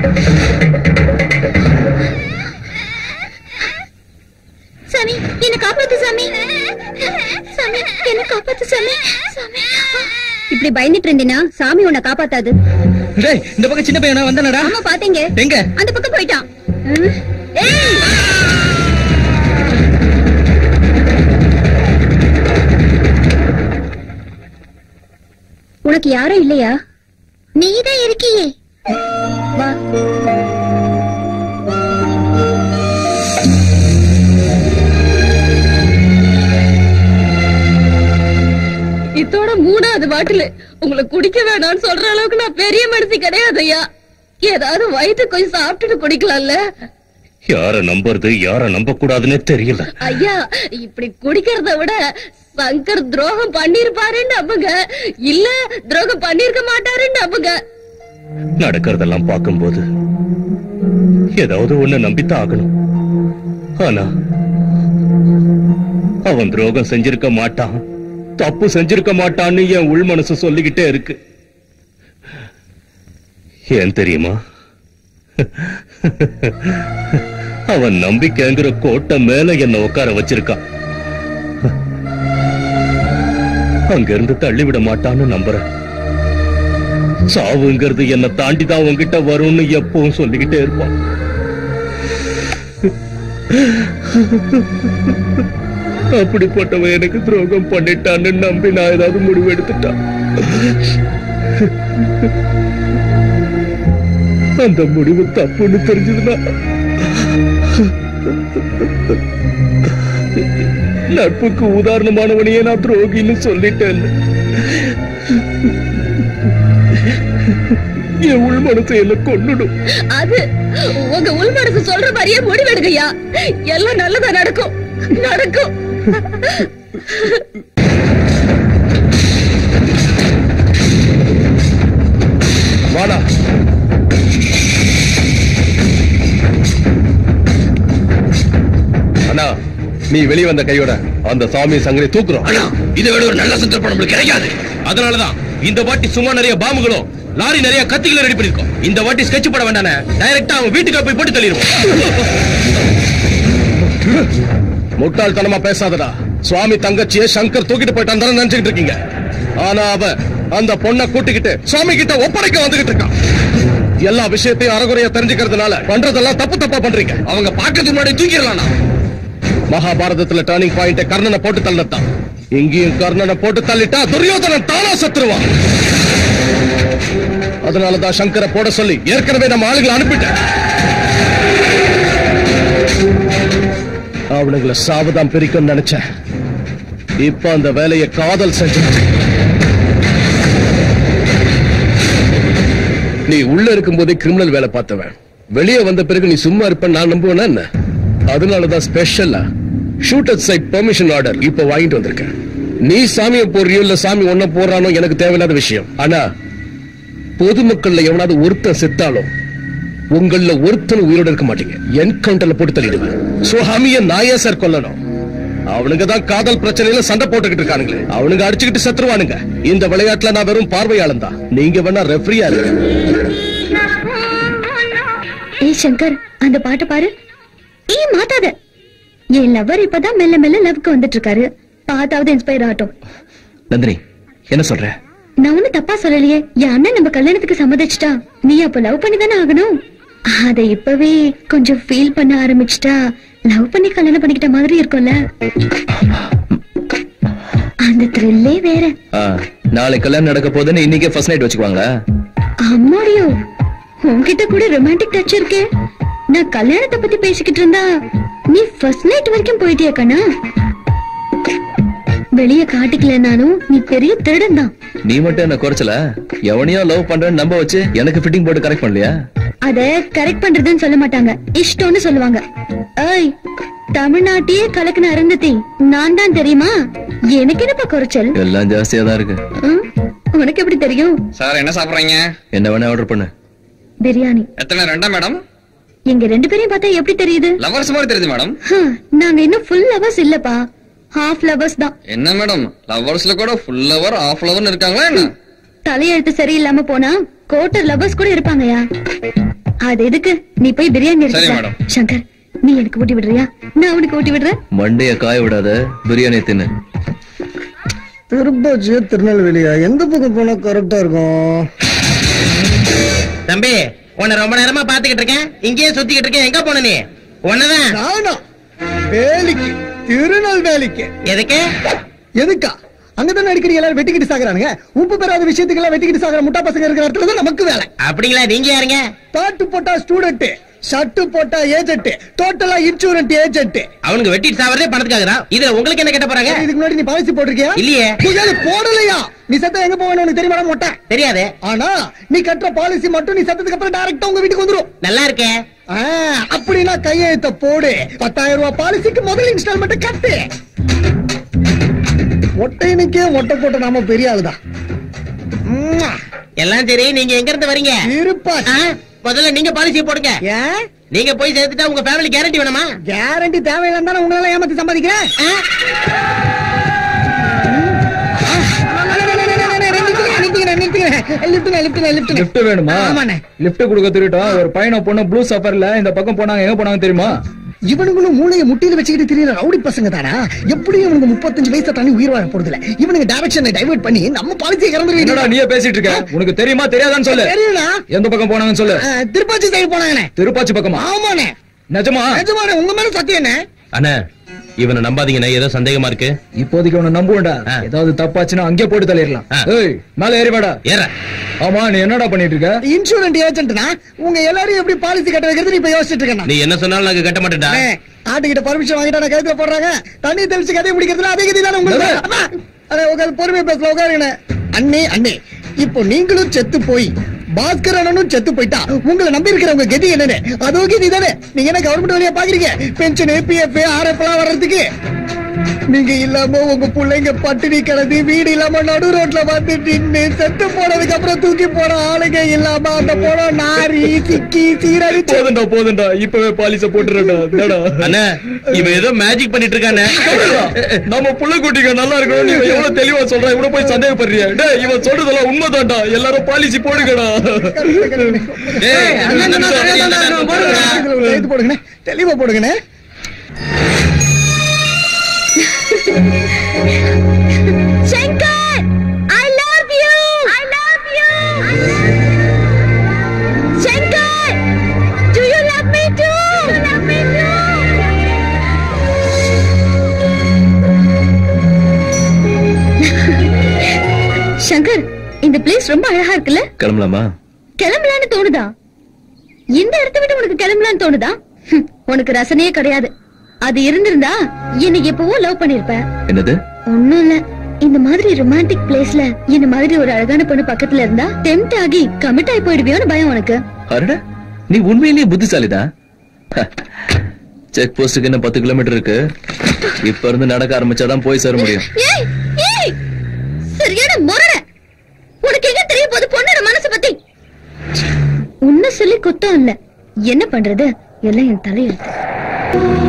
சாமி என்ன காப்பாத்து சாமி சாமி என்ன காப்பாத்து சாமி சாமி இப்படி பயந்துட்டு இருந்தீனா சாமி உன்னை காப்பாத்தாது டேய் இந்த பக்கம் சின்ன பையனா வந்தானடா ஆமா பாத்தீங்க எங்க அந்த பக்கம் போயிட்டான் ம். ஏய் உனக்கு யாரும் இல்லையா நீதான் இருக்கியே வா இதோட மூணாவது பாட்டில் உங்களை குடிக்க வேணாம்னு சொல்ற அளவுக்கு நான் பெரிய மனுஷி கிடையாது ஐயா ஏதாவது வயிற்று கொஞ்சம் சாப்பிட்டுட்டு குடிக்கலாம்ல யார நம்புறது யார நம்ப கூடாதுன்னே தெரியல ஐயா இப்படி குடிக்கிறத விட சங்கர் துரோகம் பண்ணிருப்பாருன்னு நம்புங்க இல்ல துரோகம் பண்ணிருக்க மாட்டாருன்னு நம்புங்க நடக்கிறதெல்லாம் பார்க்கும்போது ஏதாவது ஒண்ணு நம்பித்தான் ஆகணும் ஆனா அவன் துரோகம் செஞ்சிருக்க மாட்டான் தப்பு செஞ்சிருக்க மாட்டான்னு என் உள் மனசு சொல்லிக்கிட்டே இருக்கு ஏன் தெரியுமா அவன் நம்பிக்கைங்கிற கோட்டை மேல என்ன உட்கார வச்சிருக்கான் அங்கிருந்து தள்ளிவிட மாட்டான்னு நம்புறேன் சாவுங்கிறது என்ன தாண்டி தான் உன்கிட்ட வரும்னு எப்பவும் சொல்லிக்கிட்டே இருப்பான் அப்படிப்பட்டவன் எனக்கு துரோகம் பண்ணிட்டான்னு நம்பி நான் ஏதாவது முடிவு எடுத்துட்டான் அந்த முடிவு தப்புன்னு தெரிஞ்சதுன்னா நட்புக்கு உதாரணமானவனையே நான் துரோகின்னு சொல்லிட்டேன் என் உள் மனசை எல்லாம் கொன்னுடும் அது உங்க உள் மனசு சொல்ற மாதிரியே முடிவெடுங்கய்யா எல்லாம் நல்லதா நடக்கும் நடக்கும் வாடா அண்ணா நீ வெளியே வந்த கையோட அந்த சாமி சங்கரை தூக்குறோம் இதை விட ஒரு நல்ல சந்தர்ப்பம் நம்மளுக்கு கிடைக்காது அதனாலதான் இந்த வாட்டி சும்மா நிறைய பாம்புகளும் லாரி நிறைய கத்திகளும் ரெடி பண்ணிருக்கோம் இந்த வாட்டி ஸ்கெட்ச் போட வேண்டானே டைரக்டா அவன் வீட்டுக்கு போய் போட்டு தள்ளிடுவோம் முட்டாள்தனமா பேசாதடா சுவாமி தங்கச்சியை சங்கர் தூக்கிட்டு போயிட்டான் தானே நினைச்சுக்கிட்டு இருக்கீங்க ஆனா அவ அந்த பொண்ணை கூட்டிக்கிட்டு சுவாமி கிட்ட ஒப்படைக்க வந்துகிட்டு இருக்கான் எல்லா விஷயத்தையும் அறகுறையா தெரிஞ்சுக்கிறதுனால பண்றதெல்லாம் தப்பு தப்பா பண்றீங்க அவங்க பார்க்கறதுக்கு முன்னாடி தூக்கிடலாம் மகாபாரதத்துல டர்னிங் பாயிண்ட் கர்ணனை போட்டு தள்ளத்தான் இங்கேயும் கர்ணனை போட்டு தள்ளிட்டா துரியோதனன் தானா செத்துருவான் அதனாலதான் சங்கரை போட சொல்லி ஏற்கனவே நம்ம ஆளுங்களை அனுப்பிட்டேன் அவனுங்களை சாவதான் பிரிக்கும்னு நினைச்சேன் இப்ப அந்த வேலையை காதல் செஞ்சு நீ உள்ள இருக்கும்போதே கிரிமினல் வேலை பார்த்தவன் வெளியே வந்த பிறகு நீ சும்மா இருப்ப நான் நம்புவேனா என்ன அதனாலதான் ஸ்பெஷலா ஷூட்டர் சைட் பெர்மிஷன் ஆர்டர் இப்ப வாங்கிட்டு வந்திருக்கேன் நீ சாமியை போடுறியோ இல்ல சாமி ஒன்ன போடுறானோ எனக்கு தேவையில்லாத விஷயம் ஆனா பொதுமக்கள்ல எவனாவது ஒருத்தன் செத்தாலும் உங்கள ஒருத்தன் உயிரோட இருக்க மாட்டீங்க என்கவுண்டர்ல போட்டு தள்ளிடுவேன் சுவாமிய நாயே சார் கொல்லணும் அவனுங்க தான் காதல் பிரச்சனையில சண்டை போட்டுக்கிட்டு இருக்கானுங்களே அவனுங்க அடிச்சுக்கிட்டு செத்துருவானுங்க இந்த விளையாட்டுல நான் வெறும் பார்வையாளன் தான் நீங்க வேணா ரெஃப்ரியா இருக்க ஏய் சங்கர் அந்த பாட்டு பாரு ஏய் மாத்தாத என் லவர் இப்பதான் மெல்ல மெல்ல லவ்க்கு வந்துட்டு இருக்காரு பார்த்தாவது இன்ஸ்பயர் ஆகட்டும் நந்தினி என்ன சொல்ற நான் ஒண்ணும் தப்பா சொல்லலையே என் அண்ணன் நம்ம கல்யாணத்துக்கு சம்மதிச்சிட்டா நீ அப்ப லவ் பண்ணி தானே ஆகணும் அத இப்பவே கொஞ்சம் ஃபீல் பண்ண ஆரம்பிச்சிட்டா லவ் பண்ணி கல்யாணம் பண்ணிக்கிட்ட மாதிரி இருக்கும்ல அந்த த்ரில்லே வேற ஆ, நாளை கல்யாணம் நடக்க போதுன்னு இன்னைக்கே ஃபர்ஸ்ட் நைட் வச்சுக்குவாங்களா அம்மாடியோ உன்கிட்ட கூட ரொமான்டிக் டச் இருக்கே நான் கல்யாணத்தை பத்தி பேசிக்கிட்டு இருந்தா நீ ஃபர்ஸ்ட் நைட் வரைக்கும் போயிட்டியா கண்ணா வெளிய காட்டிக்கலனாலும் நீ பெரிய திருடன் தான் நீ மட்டும் என்ன குறைச்சல எவனையோ லவ் பண்றேன்னு நம்ப வச்சு எனக்கு ஃபிட்டிங் போட்டு கரெக்ட் பண்ணலையா அத கரெக்ட் பண்றதுன்னு சொல்ல மாட்டாங்க இஷ்டம்னு சொல்லுவாங்க ஏய் தமிழ்நாட்டையே கலக்குன அருந்ததி நான் தான் தெரியுமா எனக்கு என்னப்பா குறைச்சல் எல்லாம் ஜாஸ்தியா தான் இருக்கு ம்? உனக்கு எப்படி தெரியும் சார் என்ன சாப்பிடுறீங்க என்ன வேணா ஆர்டர் பண்ணு பிரியாணி எத்தனை ரெண்டா மேடம் எங்க ரெண்டு பேரையும் பார்த்தா எப்படி தெரியுது லவர்ஸ் மாதிரி தெரியுது மேடம் ஹம், நாங்க இன்னும் ஃபுல் லவர்ஸ் இல்லப்பா ஹாஃப் லவர்ஸ் தான் என்ன மேடம் லவர்ஸ்ல கூட ஃபுல் லவர் ஆஃப் லவர் இருக்காங்களா என்ன தலையெழுத்து சரியில்லாம போனா கோட்டர் லவர்ஸ் கூட இருப்பாங்கயா அது எதுக்கு நீ போய் பிரியாணி சரி, எடுத்து மேடம். சங்கர் நீ எனக்கு ஊட்டி விடுறியா நான் அவனுக்கு ஊட்டி விடுறேன் மண்டைய காய விடாத பிரியாணி தின்னு திருப்பாச்சி திருநெல்வேலியா எந்த பக்கம் போனா கரெக்டா இருக்கும் தம்பி உன்னை ரொம்ப நேரமா பாத்துக்கிட்டு இருக்கேன் இங்கேயே சுத்திக்கிட்டு இருக்கேன் எங்க போன நீ உன்னதான் நானா வேலிக்கு திருநெல்வேலிக்கு எதுக்கு எதுக்கா அங்கதானே அடிக்கடி எல்லாரும் வெட்டிக்கிட்டு சாகுறானுங்க உப்பு பெறாத விஷயத்துக்கு எல்லாம் வெட்டிக்கிட்டு சாகுற முட்டா பசங்க இருக்கிற இடத்துல தான் நமக்கு வேலை அப்படிங்களா நீங்க யாருங்க பாட்டு போட்டா ஸ்டூடெண்ட் ஷர்ட் போட்டா ஏஜென்ட் டோட்டலா இன்சூரன்ஸ் ஏஜென்ட் அவனுக்கு வெட்டிட்டு சாவறதே பணத்துக்காக தான் இதுல உங்களுக்கு என்ன கேட்ட போறாங்க இதுக்கு முன்னாடி நீ பாலிசி போட்டிருக்கியா இல்லையே. நீ ஏது போடலையா நீ செத்த எங்க போவேன்னு உனக்கு தெரியுமா மொட்டை தெரியாது ஆனா நீ கட்டுற பாலிசி மட்டும் நீ செத்ததுக்கு அப்புறம் டைரக்டா உங்க வீட்டுக்கு வந்துரும் நல்லா இருக்கே ஆ, அப்படின்னா கையெழுத்த போடு பத்தாயிரம் ரூபாய் பாலிசிக்கு முதல் இன்ஸ்டால்மெண்ட் கட்டு ஒட்டையனுக்கே ஒட்டை போட்ட நாம பெரிய ஆளுதான் உம்மா. எல்லாம் சரி நீங்க எங்க இருந்து வரீங்க இருப்பா ஆ, முதல்ல நீங்க பாலிசி போடுங்க ஏன் நீங்க போய் சேர்த்துட்டா உங்க ஃபேமிலி கேரண்டி வேணுமா கேரண்டி தேவையில்லைன்னு தானே உங்களால ஏமாத்தி சம்பாதிக்கிறேன் ஆ? லிஃப்ட் வேணுமா ஆமாண்ணே. லிஃப்ட் கொடுக்க திருட்டோம் ஒரு பையனை பொண்ணு ப்ளூ சஃபர்ல இந்த பக்கம் போனாங்க எங்க போனாங்க தெரியுமா இவனுங்களும் மூளைய முட்டியில வச்சுக்கிட்டு தெரியல ரவுடி பசங்க தானா எப்படியும் இவனுக்கு முப்பத்தஞ்சு வயசை தாண்டி உயிர் வாழ போறது இல்ல இவனுக்கு டைரக்ஷனை டைவர்ட் பண்ணி நம்ம பாலிசியை என்னடா கறந்துருவீங்க நீயே பேசிட்டு இருக்க உனக்கு தெரியுமா தெரியாதான்னு சொல்லு தெரியும்ண்ணா. எந்த பக்கம் போனாங்கன்னு சொல்லு திருப்பாச்சி சைடு போனாங்கண்ணே திருப்பாச்சி பக்கமா ஆமாண்ணே நிஜமா நிஜமாண்ணே உங்க மேல சத்தியம் என்ன அண்ணே இவனை நம்பாதீங்கண்ணே ஏதோ சந்தேகமா இருக்கு இப்போதைக்கு உன்னை நம்புவேன்டா ஏதாவது தப்பாச்சுன்னா அங்கே போட்டு தள்ளிடலாம் ஏய் மேல ஏறி வாடா ஏற ஆமா நீ என்னடா பண்ணிட்டு இருக்க இன்சூரன்ஸ் ஏஜென்ட்னா உங்க எல்லாரையும் எப்படி பாலிசி கட்ட வைக்கிறது இப்ப யோசிச்சுட்டு இருக்கேன் நீ என்ன சொன்னாலும் நாங்க கட்ட மாட்டேன்டா ஆட்டுக்கிட்ட பர்மிஷன் வாங்கிட்டா நான் கழுத்துல போடுறாங்க தண்ணி தெளிச்சு கதையை பிடிக்கிறதுல அதே கதி தானே உங்களுக்கு அம்மா, அண்ணே உட்காந்து பொறுமையா பேசல உட்காருங்க அண்ணே அண்ணே இப்போ நீங்களும் செத்து போய் பாஸ்கர் அண்ணனும் செத்து போயிட்டா உங்களை நம்பி இருக்கிறவங்க கதி என்னன்னு அதோ கதி தானே நீங்க என்ன கவர்மெண்ட் வழியா பாக்குறீங்க பென்ஷன் பிஎஃப் ஆர்எஃப் எல்லாம் வர்றதுக்கு நீங்க இல்லாம உங்க பிள்ளைங்க பட்டினி கிடந்து வீடு இல்லாம நடு ரோட்ல வந்து நின்னு செத்து போனதுக்கு அப்புறம் தூக்கி போன ஆளுங்க இல்லாம அந்த போன நாரி சிக்கி சீரடி போதுண்டா போதுண்டா இப்பவே பாலிச போட்டுறடா என்னடா அண்ணே இவன் ஏதோ மேஜிக் பண்ணிட்டு இருக்கானே நம்ம புள்ள குட்டிங்க நல்லா இருக்கணும் நீ எவ்வளவு தெளிவா சொல்ற இவ்வளவு போய் சந்தேகப்படுறிய டேய் இவன் சொல்றதெல்லாம் உண்மைதான்டா எல்லாரும் பாலிசி போடுங்கடா கைது போடுங்கண்ணே தெளிவா போடுங்கண்ணே Shankar! I love you! I love you! Shankar! Do you love me too? You love me too! Shankar இந்த பிளேஸ் ரொம்ப அழகா இருக்குல்ல கிளம்பலாமா கிளம்பலான்னு தோணுதா இந்த இடத்த விட்டு உனக்கு கிளம்பலான்னு தோணுதா ஹம், உனக்கு ரசனையே கிடையாது அது இருந்திருந்தா என்னை எப்பவோ லவ் பண்ணிருப்ப என்னது ஒண்ணும் இல்ல இந்த மாதிரி ரொமான்டிக் பிளேஸ்ல இந்த மாதிரி ஒரு அழகான பொண்ணு பக்கத்துல இருந்தா டெம்ட் ஆகி கமிட் ஆகி போயிடுவியோன்னு பயம் உனக்கு அடடா நீ உண்மையிலேயே புத்திசாலிதான் செக் போஸ்டுக்கு இன்னும் பத்து கிலோமீட்டர் இருக்கு இப்ப இருந்து நடக்க ஆரம்பிச்சாதான் போய் சேர முடியும் ஏய் ஏய் சரியான முரட உனக்கு எங்க தெரிய போகுது பொண்ணோட மனசு பத்தி உன்ன சொல்லி குத்தம் இல்ல என்ன பண்றது எல்லாம் என் தலையெழுத்து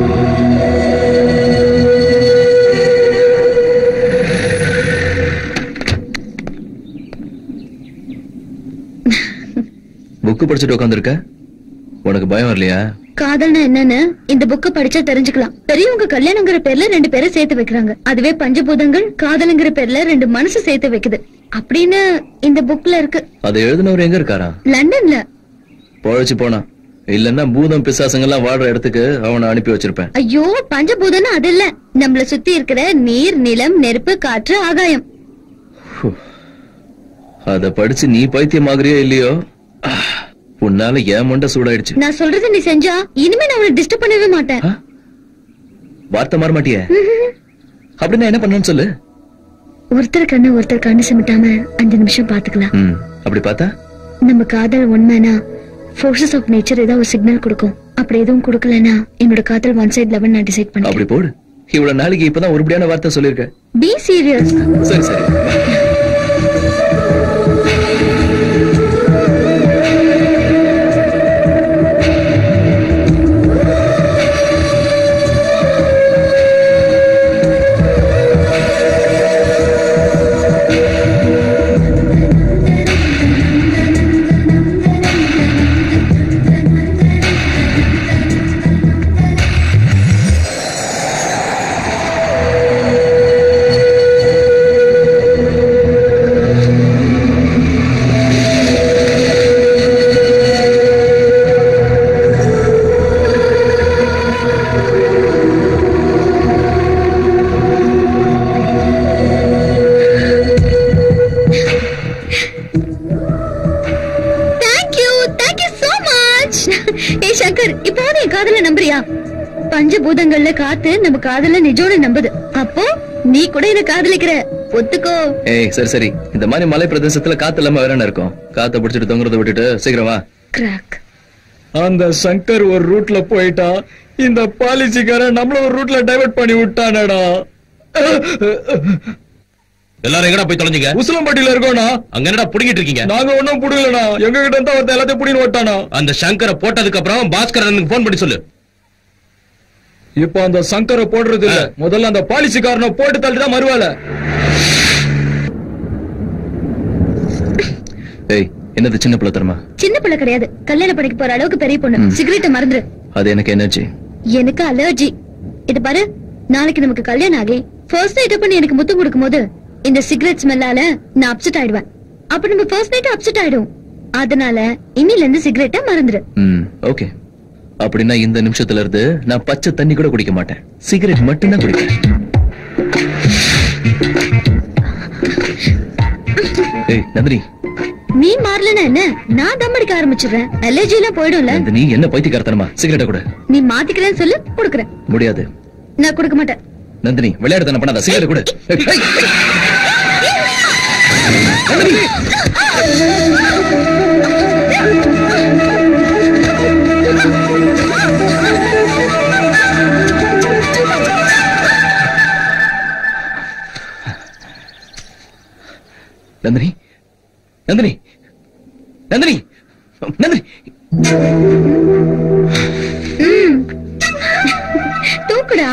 புக்கு படிச்சுட்டு உட்காந்துருக்க உனக்கு பயம் வரலையா காதல்னா என்னன்னு இந்த புக்க படிச்சா தெரிஞ்சுக்கலாம் பெரியவங்க கல்யாணங்கிற பேர்ல ரெண்டு பேரை சேர்த்து வைக்கிறாங்க அதுவே பஞ்சபூதங்கள் காதலுங்கிற பேர்ல ரெண்டு மனசு சேர்த்து வைக்குது அப்படின்னு இந்த புக்ல இருக்கு அதை எழுதினவர் எங்க இருக்காரா லண்டன்ல பொழைச்சு போனா இல்லன்னா பூதம் பிசாசங்கெல்லாம் வாழ்ற இடத்துக்கு அவனை அனுப்பி வச்சிருப்பேன் ஐயோ பஞ்சபூதம்னு அது இல்ல நம்மள சுத்தி இருக்கிற நீர் நிலம் நெருப்பு காற்று ஆகாயம் அத படிச்சு நீ பைத்தியமாகறியோ இல்லையோ ஆஹ், உன்னால ஏன் மண்டை சூடாயிடுச்சு நான் சொல்றத நீ செஞ்சா இனிமே நான் உன்னை டிஸ்டர்ப் பண்ணவே மாட்டேன் வார்த்தை மாற மாட்டியே அப்படின்னா என்ன பண்ணணும்னு சொல்லு ஒருத்தர் கண்ணு ஒருத்தர் கண்ணு சிமிட்டாம அஞ்சு நிமிஷம் பாத்துக்கலாம் ம் அப்படி பார்த்தா நம்ம காதல் உண்மைனா ஃபோர்ஸஸ் ஆஃப் நேச்சர் ஏதாவது ஒரு சிக்னல் கொடுக்கும் அப்படி எதுவும் கொடுக்கலனா என்னோட காதல் ஒன் சைட் லெவன் நான் டிசைட் பண்ணேன் அப்படி போடு இவ்வளவு நாளைக்கு இப்பதான் உருப்படியான வார்த்தை சொல்லிருக்க பி சீரியஸ் சரி சரி thank you thank you so much ஏய் சங்கர் இப்போது என் காதல நம்புறியா பஞ்சபூதங்கள்ல காத்து நம்ம காதல நிஜோட நம்புது அப்போ நீ கூட என்ன காதலிக்கிற ஒத்துக்கோ ஏய் சரி சரி இந்த மாதிரி மலை பிரதேசத்துல காத்து இல்லாம வேற என்ன இருக்கும் காத்த பிடிச்சிட்டு தொங்குறத விட்டுட்டு சீக்கிரம் வா கிராக் அந்த சங்கர் ஒரு ரூட்ல போயிட்டா இந்த பாலிசிக்காரன் நம்மள ஒரு ரூட்ல டைவர்ட் பண்ணி விட்டானடா எல்லாரும் எங்கடா போய் தொலைஞ்சீங்க உசிலம்பட்டியில இருக்கோம்னா அங்க என்னடா புடிங்கிட்டு இருக்கீங்க நாங்க ஒண்ணும் புடுங்கலடா எங்க கிட்ட இருந்தா ஒருத்தன் எல்லாத்தையும் புடின்னு விட்டானா அந்த சங்கரை போட்டதுக்கு அப்புறம் பாஸ்கரனுக்கு போன் பண்ணி சொல்லு இப்போ அந்த சங்கரை போடுறது இல்ல முதல்ல அந்த பாலிசிக்காரனை போட்டு தள்ளிட்டு தான் மறுவேலை ஏய் என்னது சின்ன பிள்ளைத்தனமா சின்ன பிள்ளை கிடையாது கல்யாணம் பண்ணிக்க போற அளவுக்கு பெரிய பொண்ணு ம். சிகரெட்டை மறந்துரு அது எனக்கு எனர்ஜி எனக்கு அலர்ஜி இது பாரு நாளைக்கு நமக்கு கல்யாணம் ஆகி ஃபர்ஸ்ட் நைட் பண்ணி எனக்கு முத்தம் கொடுக்கும்போது இந்த சிகரெட் ஸ்மெல்லால நான் அப்செட் ஆயிடுவேன் அப்ப நம்ம ஃபர்ஸ்ட் நைட் அப்செட் ஆயிடும் அதனால இன்னில இருந்து சிகரெட்டை மறந்துரு ம் ஓகே அப்படின்னா இந்த நிமிஷத்துல இருந்து நான் பச்சை தண்ணி கூட குடிக்க மாட்டேன் சிகரெட் மட்டும்தான் குடிப்பேன் ஏய் நந்தினி நீ மாறலன்னா என்ன நான் தம் அடிக்க ஆரம்பிச்சிடுறேன் அலர்ஜி எல்லாம் போயிடும்ல நந்தினி என்ன பைத்தியக்காரத்தனமா சிகரெட்டை கூட நீ மாத்திக்கிறேன்னு சொல்லு கொடுக்குறேன் முடியாது நான் கொடுக்க மாட்டேன் நந்தினி விளையாடுதான பண்ணாத சிகரெட் கூட நந்தினி நந்தினி நந்தினி நந்தினி தூக்குடா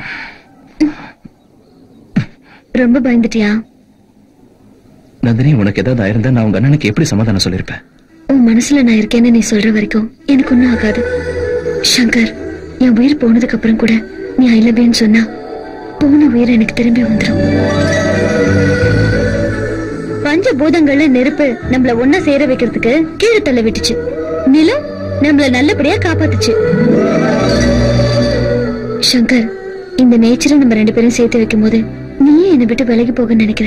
ரொம்ப பயந்துட்டியா நந்தினி உனக்கு ஏதாவது ஆயிருந்தா நான் உங்க அண்ணனுக்கு எப்படி சமாதானம் சொல்லிருப்பேன் உன் மனசுல நான் இருக்கேன்னு நீ சொல்ற வரைக்கும் எனக்கு ஒண்ணும் ஆகாது சங்கர் என் உயிர் போனதுக்கு அப்புறம் கூட நீ ஐ லவ் யூன்னு சொன்னா போன உயிர் எனக்கு திரும்பி வந்துடும் பஞ்ச பூதங்கள்ல நெருப்பு நம்மள ஒன்னா சேர வைக்கிறதுக்கு கீழே தள்ள விட்டுச்சு நிலம் நம்மள நல்லபடியா காப்பாத்துச்சு சங்கர் இந்த நேச்சரை நம்ம ரெண்டு பேரும் சேர்த்து வைக்கும் போது நீயே என்னை விட்டு விலகி போக நினைக்கிற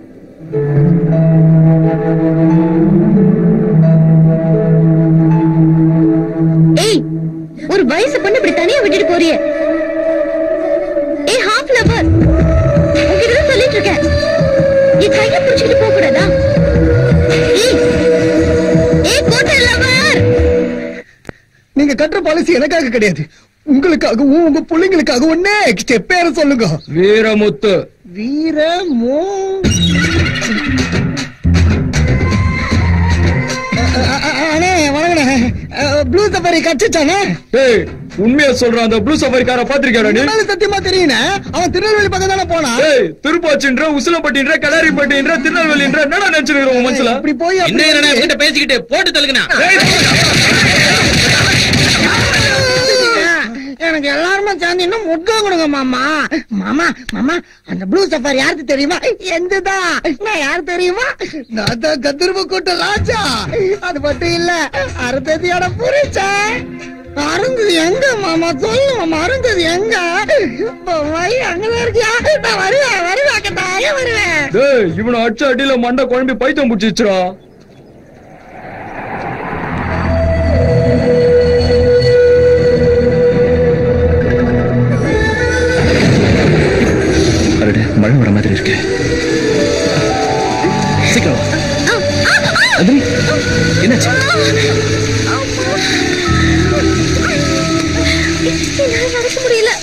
ஏய் ஒரு வயசு பொண்ணு இப்படி தனியா விட்டுட்டு போறியே ஏய் ஹாஃப் லவர் உங்ககிட்ட தான் சொல்லிட்டு இருக்கேன் என் கைய பிடிச்சிட்டு போக கூடாதா ஏய் ஏய் கோட்டை லவர் நீங்க கட்டுற பாலிசி எனக்காக கிடையாது உங்களுக்காகவும் உங்க பிள்ளைங்களுக்காக ஒன்னே பேர சொல்லுங்க வீரமுத்து வீரமோ அண்ணே வணக்கண்ணே ப்ளூ சஃபாரி கட்சிச்சானே ஏய் உண்மையா சொல்றான் அந்த ப்ளூ சஃபாரிக்கார பாத்திருக்காரா நீ என்னால சத்தியமா தெரியுனே அவன் திருநெல்வேலி பக்கம் தானே போனான் ஏய் திருப்பாச்சின்ற உசிலப்பட்டின்ற கலாரிப்பட்டின்ற திருநெல்வேலின்ற என்னடா நினைச்சிருக்கிற உன் மனசுல இப்படி போய் என்ன என்ன கிட்ட பேசிக்கிட்டு போட்டு தள்ளுங்கண்ணா எனக்கு எல்லாருமே சேர்ந்து இன்னும் முட்க கொடுங்க மாமா மாமா மாமா அந்த ப்ளூ சஃபாரி யாருக்கு தெரியுமா எந்ததான் நான் யாரு தெரியுமா நான் தான் கத்திரும கூட்ட ராஜா அது மட்டும் இல்ல அருந்ததியோட புரிச்சா அருந்தது எங்க மாமா சொல்லு மாமா அருந்தது எங்க வை, அங்கதான் இருக்கியா நான் வருவேன் வருவேன் கட்டாயம் வருவேன் டேய் இவனை அடிச்ச அடியில மண்டை குழம்பி பைத்தியம் பிடிச்சிச்சுரா அடடே மழை வர மாதிரி இருக்கு சீக்கிரம் வா. நந்தினி என்னாச்சு என்னால நடக்க முடியல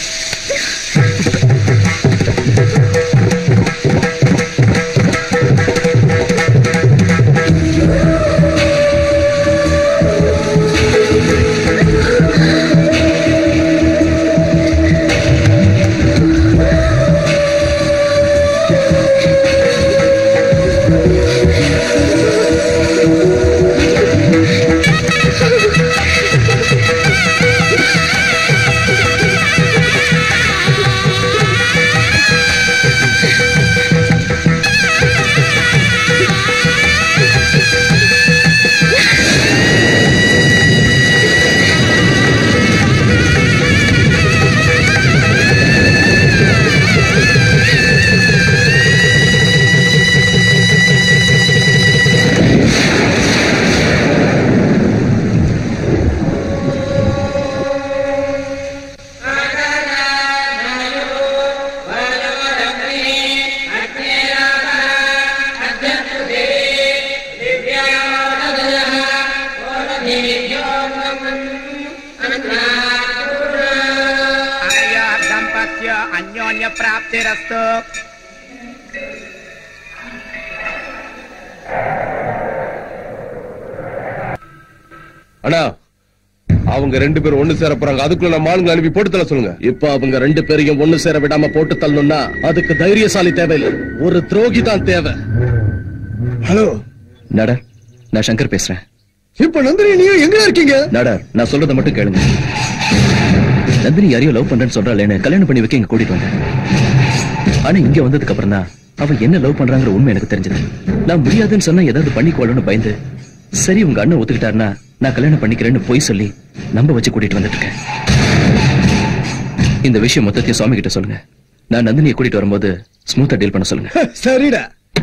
दम्पत्य अन्योन्य प्राप्तिरस्तु அண்ணா அவங்க ரெண்டு பேரும் ஒண்ணு சேர போறாங்க அதுக்குள்ள நம்ம ஆளுங்களை அனுப்பி போட்டு தள்ள சொல்லுங்க இப்ப அவங்க ரெண்டு பேரையும் ஒண்ணு சேர விடாம போட்டு தள்ளணும்னா அதுக்கு தைரியசாலி தேவையில்லை ஒரு துரோகி தான் தேவை ஹலோ நட நான் சங்கர் பேசுறேன் இப்ப நந்தினி நீயும் எங்க இருக்கீங்க நட நான் சொல்றத மட்டும் கேளுங்க நந்தினி யாரையோ லவ் பண்றேன்னு சொல்றாளேன்னு கல்யாணம் பண்ணி வைக்க இங்க கூட்டிட்டு வந்தேன் ஆனா இங்க வந்ததுக்கு அப்புறம் தான் அவ என்ன லவ் பண்றாங்கிற உண்மை எனக்கு தெரிஞ்சது நான் முடியாதுன்னு சொன்னா ஏதாவது பண்ணிக்கோளன்னு பயந்து சரி உங்க அண்ணன் ஒத்துக்கிட்டாருன்னா நான் கல்யாணம் பண்ணிக்கிறேன்னு பொய் சொல்லி நம்ப வச்சு கூட்டிட்டு வந்துட்டு இருக்கேன் இந்த விஷயம் மொத்தத்தையும் சுவாமி கிட்ட சொல்லுங்க நான் நந்தினியை கூட்டிட்டு வரும்போது ஸ்மூத்தா டீல் பண்ண சொல்லுங்க சரிடா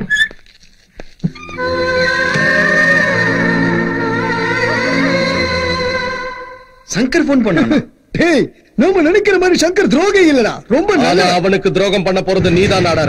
சங்கர் போன் பண்ணானா டேய் நம்ம நினைக்கிற மாதிரி சங்கர் துரோகம் இல்லடா ரொம்ப ஆனா நல்ல அவனுக்கு துரோகம் பண்ண போறது நீதான் நாடார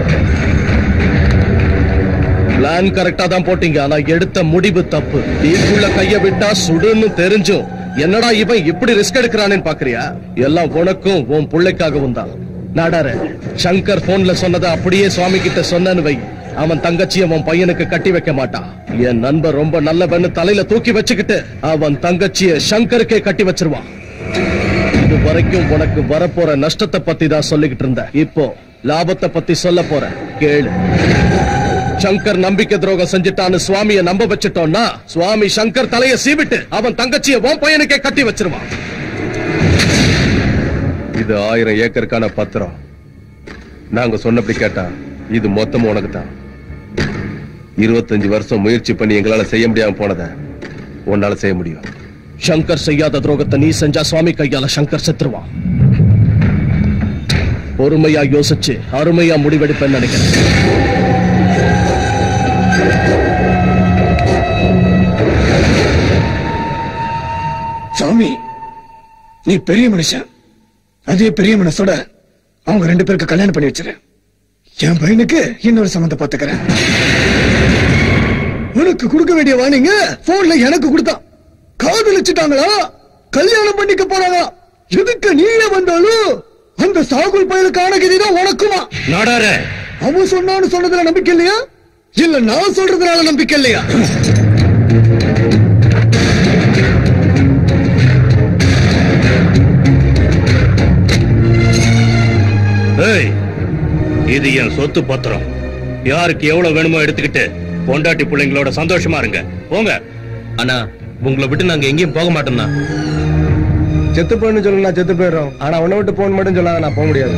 பிளான் கரெக்டா தான் போட்டீங்க ஆனா எடுத்த முடிவு தப்பு தீக்குள்ள கைய விட்டா சுடுன்னு தெரிஞ்சும் என்னடா இவன் இப்படி ரிஸ்க் எடுக்கிறானேன்னு பாக்குறியா எல்லாம் உனக்கும் உன் பிள்ளைக்காகவும் தான் நாடார சங்கர் போன்ல சொன்னதை அப்படியே சுவாமி கிட்ட சொன்னன்னு வை அவன் தங்கச்சியை அவன் பையனுக்கு கட்டி வைக்க மாட்டான் என் நண்பர் ரொம்ப நல்லவன்னு தலையில தூக்கி வச்சுக்கிட்டு அவன் தங்கச்சிய சங்கருக்கே கட்டி வச்சிருவான் இது வரைக்கும் உனக்கு வரப்போற நஷ்டத்தை பத்தி தான் சொல்லிக்கிட்டு இருந்த இப்போ லாபத்தை பத்தி சொல்ல போற கேளு சங்கர் நம்பிக்கை துரோகம் செஞ்சுட்டான்னு சுவாமிய நம்ப வச்சுட்டோம்னா சுவாமி சங்கர் தலைய சீவிட்டு அவன் தங்கச்சிய உன் பையனுக்கே கட்டி வச்சிருவான் இது ஆயிரம் ஏக்கருக்கான பத்திரம் நாங்க சொன்னபடி கேட்டா இது மொத்தமும் உனக்கு தான் இருபத்தஞ்சு வருஷம் முயற்சி பண்ணி எங்களால செய்ய முடியாம போனத உன்னால செய்ய முடியும் சங்கர் செய்யாத துரோகத்தை நீ செஞ்சா சுவாமி கையால சங்கர் செத்துருவான் பொறுமையா யோசிச்சு அருமையா முடிவெடுப்பேன்னு நினைக்கிறேன் சாமி நீ பெரிய மனுஷன் அதே பெரிய மனசோட அவங்க ரெண்டு பேருக்கு கல்யாணம் பண்ணி வச்சிரு என் பையனுக்கு இன்னொரு சம்மந்தம் பாத்துக்கிறேன் உனக்கு கொடுக்க வேண்டிய வாணிங்க போன்ல எனக்கு கொடுத்தான் காதலிச்சுட்டாங்களா கல்யாணம் பண்ணிக்க போறாங்களா எதுக்கு நீயே வந்தாலும் அந்த சாகுல் பயலுக்கான கதிதான் உனக்குமா நாடார அவன் சொன்னான்னு சொன்னதுல நம்பிக்கை இல்லையா இல்ல நான் சொல்றதுனால நம்பிக்கை இல்லையா ஏய் இது என் சொத்து பத்திரம் யாருக்கு எவ்வளவு வேணுமோ எடுத்துக்கிட்டு பொண்டாட்டி பிள்ளைங்களோட சந்தோஷமா இருங்க போங்க அண்ணா உங்களை விட்டு நாங்க எங்கேயும் போக மாட்டோம்னா செத்து போயின்னு சொல்லு நான் செத்து போயிடுறோம் ஆனா உன்னை விட்டு போன் மட்டும் சொல்லாத நான் போக முடியாது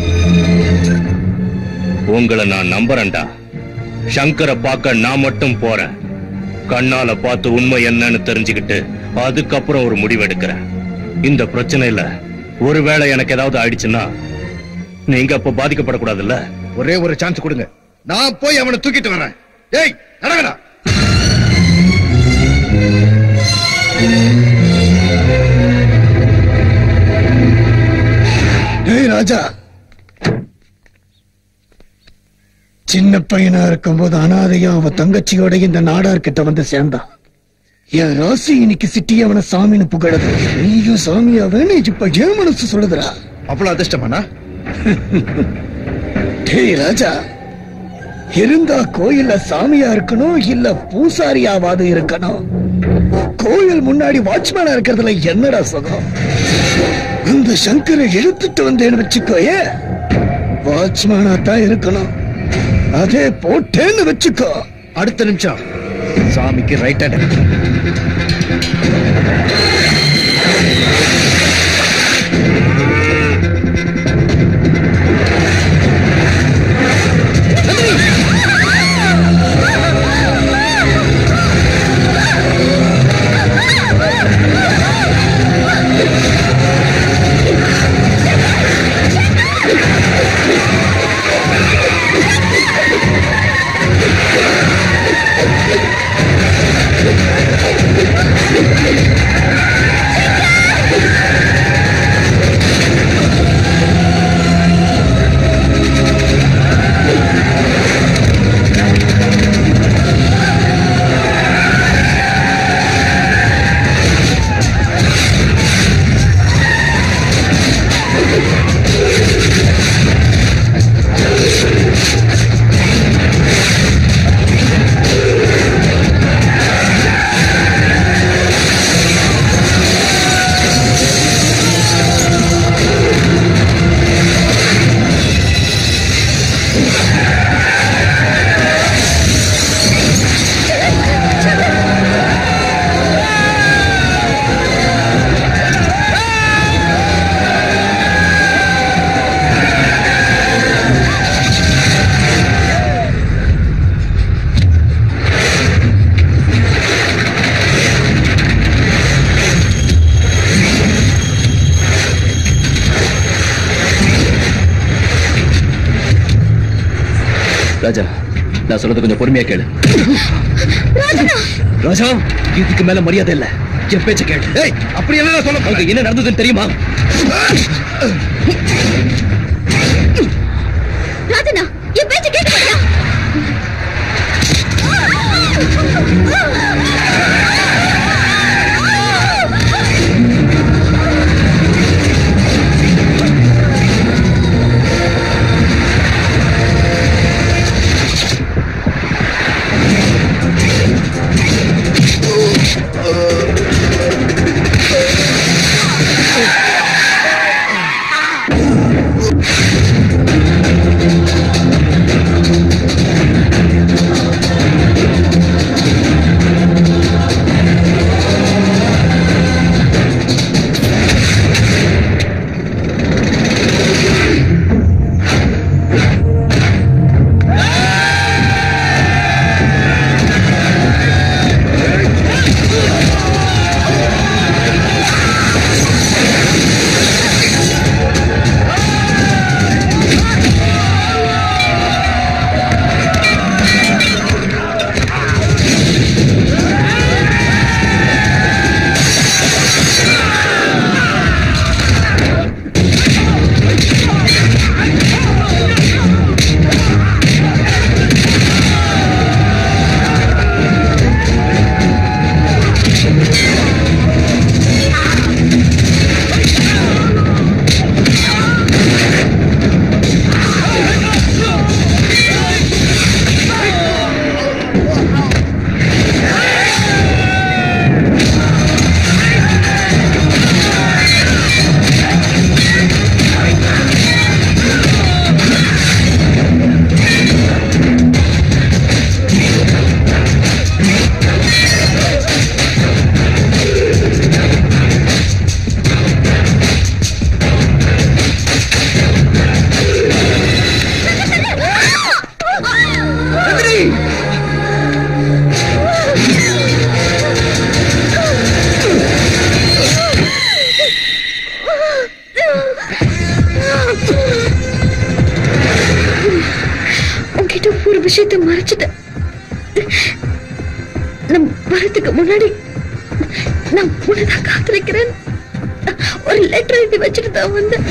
உங்களை நான் நம்புறேன்டா சங்கரை பார்க்க நான் மட்டும் போறேன் கண்ணால பார்த்து உண்மை என்னன்னு தெரிஞ்சுக்கிட்டு அதுக்கப்புறம் ஒரு முடிவு எடுக்கிறேன் இந்த பிரச்சனையில ஒருவேளை எனக்கு ஏதாவது ஆயிடுச்சுன்னா நீங்க அப்ப பாதிக்கப்படக்கூடாதுல்ல ஒரே ஒரு சான்ஸ் கொடுங்க நான் போய் அவனை தூக்கிட்டு வரேன் ஏய் நடங்கடா டேய் ராஜா சின்ன பையனா இருக்கும்போது அனாதையா அவன் தங்கச்சியோட இந்த நாடார் கிட்ட வந்து சேர்ந்தான் என் ராசி இன்னைக்கு சிட்டி அவனை சாமின்னு புகழது நீயும் சாமியாவேன்னு இப்ப ஏன் மனசு சொல்லுதுடா அவ்வளவு அதிர்ஷ்டமாண்ணா டேய் ராஜா இருந்தா கோயில்ல சாமியா இருக்கணும் இல்ல பூசாரியாவாது இருக்கணும் கோயில் முன்னாடி வாட்ச்மேனா இருக்கிறதுல என்னடா சுகம் அந்த சங்கரை இழுத்துட்டு வந்தேன்னு வச்சுக்கோயே வாட்ச்மேனா தான் இருக்கணும் அதே போட்டேன்னு வச்சுக்கோ அடுத்த நிமிஷம் சாமிக்கு ரைட் ஹேண்ட் Hey! ராஜா நான் சொல்றது கொஞ்சம் பொறுமையா கேளு ராஜா இதுக்கு மேல மரியாதை இல்ல என் பேச்ச கேளு ஏய் அப்படி என்ன சொல்ல அங்க என்ன நடந்ததுன்னு தெரியுமா ராஜனா என் பேச்சு கேட்க மாட்டியா உன்கிட்ட ஒரு விஷயத்தை மறைச்சிட்டேன் நான் வரதுக்கு முன்னாடி நான் உன்னதான் காத்திருக்கிறேன் ஒரு லெட்டர் எழுதி வச்சுட்டு தான் வந்தேன்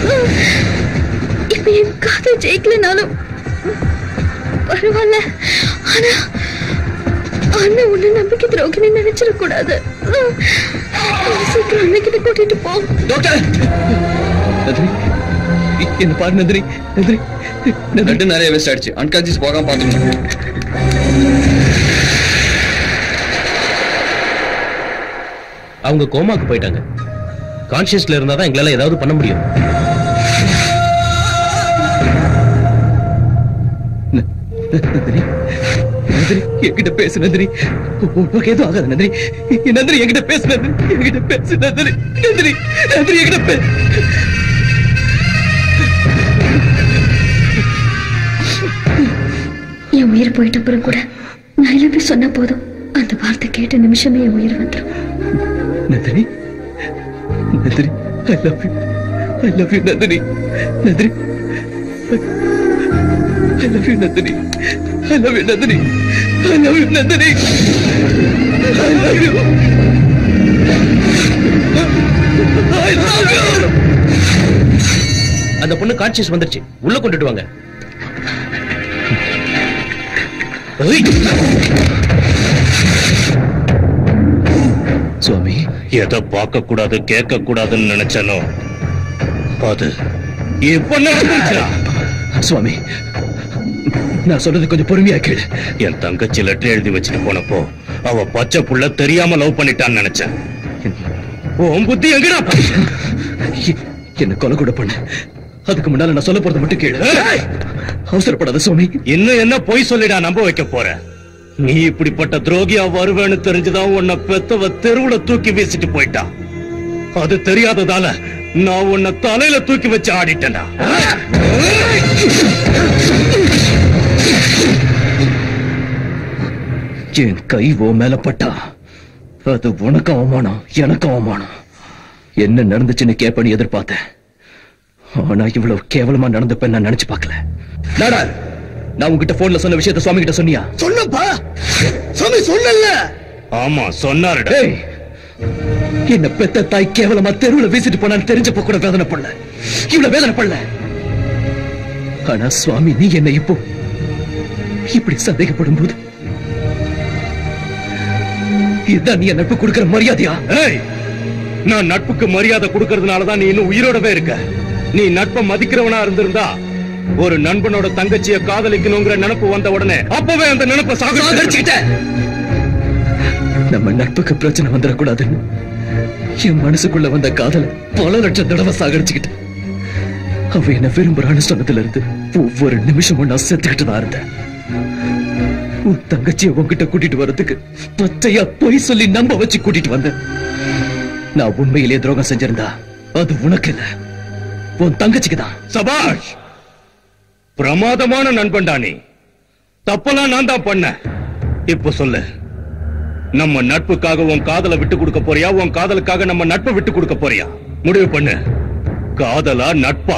இப்ப என் காதல் ஜெயிக்கலனாலும் பரவாயில்ல ஆனா ஆனா உன்னை நம்பிக்கை துரோகினி நினைச்சிடக்கூடாது சீக்கிரம் அன்னைக்கிட்ட கூட்டிட்டு போ டாக்டர் நந்தினி என்ன பாரு நந்தினி நந்தினி பிளட் நிறைய வேஸ்ட் ஆயிடுச்சு அன்கான்சியஸ் போகாம பாத்துக்கணும் அவங்க கோமாக்கு போயிட்டாங்க கான்சியஸ்ல இருந்தா தான் எங்களால ஏதாவது பண்ண முடியும் நந்தினி நந்தினி என்கிட்ட பேசு நந்தினி உனக்கு எதுவும் ஆகாது நந்தினி நந்தினி என்கிட்ட பேசு நந்தினி என்கிட்ட பேசு நந்தினி நந்தினி நந்தினி என்கிட்ட பேசு என் உயிர் போயிட்ட அப்புறம் கூட நான் எல்லாமே சொன்னா போதும் அந்த வார்த்தை கேட்ட நிமிஷமே என் உயிர் வந்துடும் Nandini Nandini I love you I love you Nandini Nandini I love you Nandini I love you Nandini I love you Nandini I love you I love you அந்த பொண்ணு கான்சியஸ் வந்துருச்சு உள்ள கொண்டுட்டு வாங்க சுவாமி எதை பார்க்க கூடாது கேட்க கூடாதுன்னு நினைச்சனோ அது இப்ப நடந்துருச்சுடா சுவாமி நான் சொல்றது கொஞ்சம் பொறுமையா கேளு என் தங்கச்சி லெட்டர் எழுதி வச்சுட்டு போனப்போ அவ பச்சை புள்ள தெரியாம லவ் பண்ணிட்டான்னு நினைச்சேன் உன் புத்தி எங்கடா என்ன கொலை கூட பண்ண அதுக்கு முன்னால நான் சொல்ல போறது மட்டும் கேளு அவசரப்படாத சுவாமி இன்னும் என்ன பொய் சொல்லிடா நம்ப வைக்க போற நீ இப்படிப்பட்ட துரோகியா வருவேன்னு தெரிஞ்சுதான் உன்னை பெத்தவ தெருவுல தூக்கி வீசிட்டு போயிட்டா அது தெரியாததால நான் உன்னை தலையில தூக்கி வச்சு ஆடிட்டேன்டா என் கை ஓ மேல பட்டா அது உனக்கு அவமானம் எனக்கு அவமானம் என்ன நடந்துச்சுன்னு கேப்பன்னு எதிர்பார்த்தேன் ஆனா இவ்வளவு கேவலமா நடந்தப்ப நான் நினைச்சு பார்க்கல நாடா நான் உங்ககிட்ட போன்ல சொன்ன விஷயத்த சுவாமி கிட்ட சொன்னியா சொன்னப்பா சாமி சொன்னல ஆமா சொன்னாருடா டேய் என்ன பெத்த தாய் கேவலமா தெருவுல வீசிட்டு போனான்னு தெரிஞ்சப்ப கூட வேதனை பண்ணல இவ்வளவு வேதனை பண்ணல ஆனா சுவாமி நீ என்ன இப்போ இப்படி சந்தேகப்படும் போது இதுதான் நீ என் நட்பு கொடுக்கிற மரியாதையா ஏய் நான் நட்புக்கு மரியாதை கொடுக்கறதுனால தான் நீ இன்னும் உயிரோடவே இருக்க நீ நட்பை மதிக்கிறவனா இருந்திருந்தா ஒரு நண்பனோட தங்கச்சிய காதலிக்கணுங்கிற நினைப்பு வந்த உடனே அப்பவே அந்த நினைப்பை சாகடிச்சுக்கிட்ட நம்ம நட்புக்கு பிரச்சனை வந்துடக்கூடாதுன்னு என் மனசுக்குள்ள வந்த காதல பல லட்சம் தடவை சாகடிச்சுக்கிட்டேன் அவ என்ன விரும்புறான்னு சொன்னதுல இருந்து ஒவ்வொரு நிமிஷமும் நான் செத்துக்கிட்டு தான் இருந்தேன் உன் தங்கச்சிய உன்கிட்ட கூட்டிட்டு வர்றதுக்கு பச்சையா பொய் சொல்லி நம்ப வச்சு கூட்டிட்டு வந்தேன் நான் உண்மையிலேயே துரோகம் செஞ்சிருந்தா அது உனக்கு இல்ல உன் தங்கச்சிக்கு தான் சபாஷ் பிரமாதமான நண்பன்டா நீ தப்பெல்லாம் நான் தான் பண்ணேன் இப்ப சொல்லு நம்ம நட்புக்காக உன் காதலை விட்டு கொடுக்க போறியா உன் காதலுக்காக நம்ம நட்பை விட்டு கொடுக்க போறியா முடிவு பண்ணு காதலா நட்பா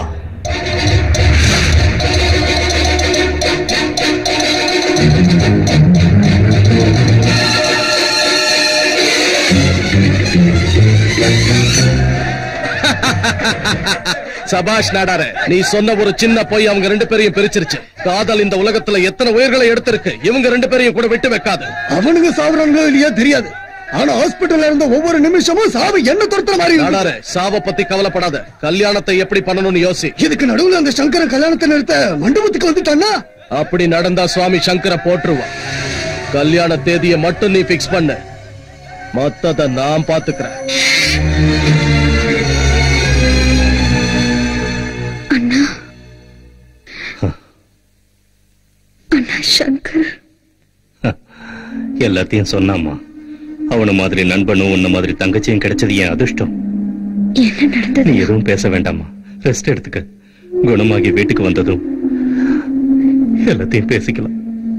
சபாஷ் நாடார நீ சொன்ன ஒரு சின்ன பொய் அவங்க ரெண்டு பேரையும் பிரிச்சிருச்சு காதல் இந்த உலகத்துல எத்தனை உயிர்களை எடுத்திருக்கு இவங்க ரெண்டு பேரையும் கூட விட்டு வைக்காது அவனுங்க சாவறாங்களோ இல்லையா தெரியாது ஆனா ஹாஸ்பிட்டல்ல இருந்த ஒவ்வொரு நிமிஷமும் சாவு என்ன துரத்துற மாதிரி இருந்துச்சு. நாடார சாவ பத்தி கவலைப்படாத கல்யாணத்தை எப்படி பண்ணணும்னு யோசி இதுக்கு நடுவுல அந்த சங்கர கல்யாணத்தை நிறுத்த மண்டபத்துக்கு வந்துட்டான்னா அப்படி நடந்தா சுவாமி சங்கர போட்டுருவான் கல்யாண தேதியை மட்டும் நீ பிக்ஸ் பண்ண மத்தத நான் பாத்துக்கிறேன் அண்ணா அண்ணா சங்கர் எல்லாத்தையும் சொன்னாமா அவன மாதிரி நண்பனும் உன்ன மாதிரி தங்கச்சியும் கிடைச்சது என் அதிர்ஷ்டம் என்ன நடந்தது நீ எதுவும் பேச வேண்டாமா ரெஸ்ட் எடுத்துக்க குணமாகி வீட்டுக்கு வந்ததும் எல்லாத்தையும் பேசிக்கலாம்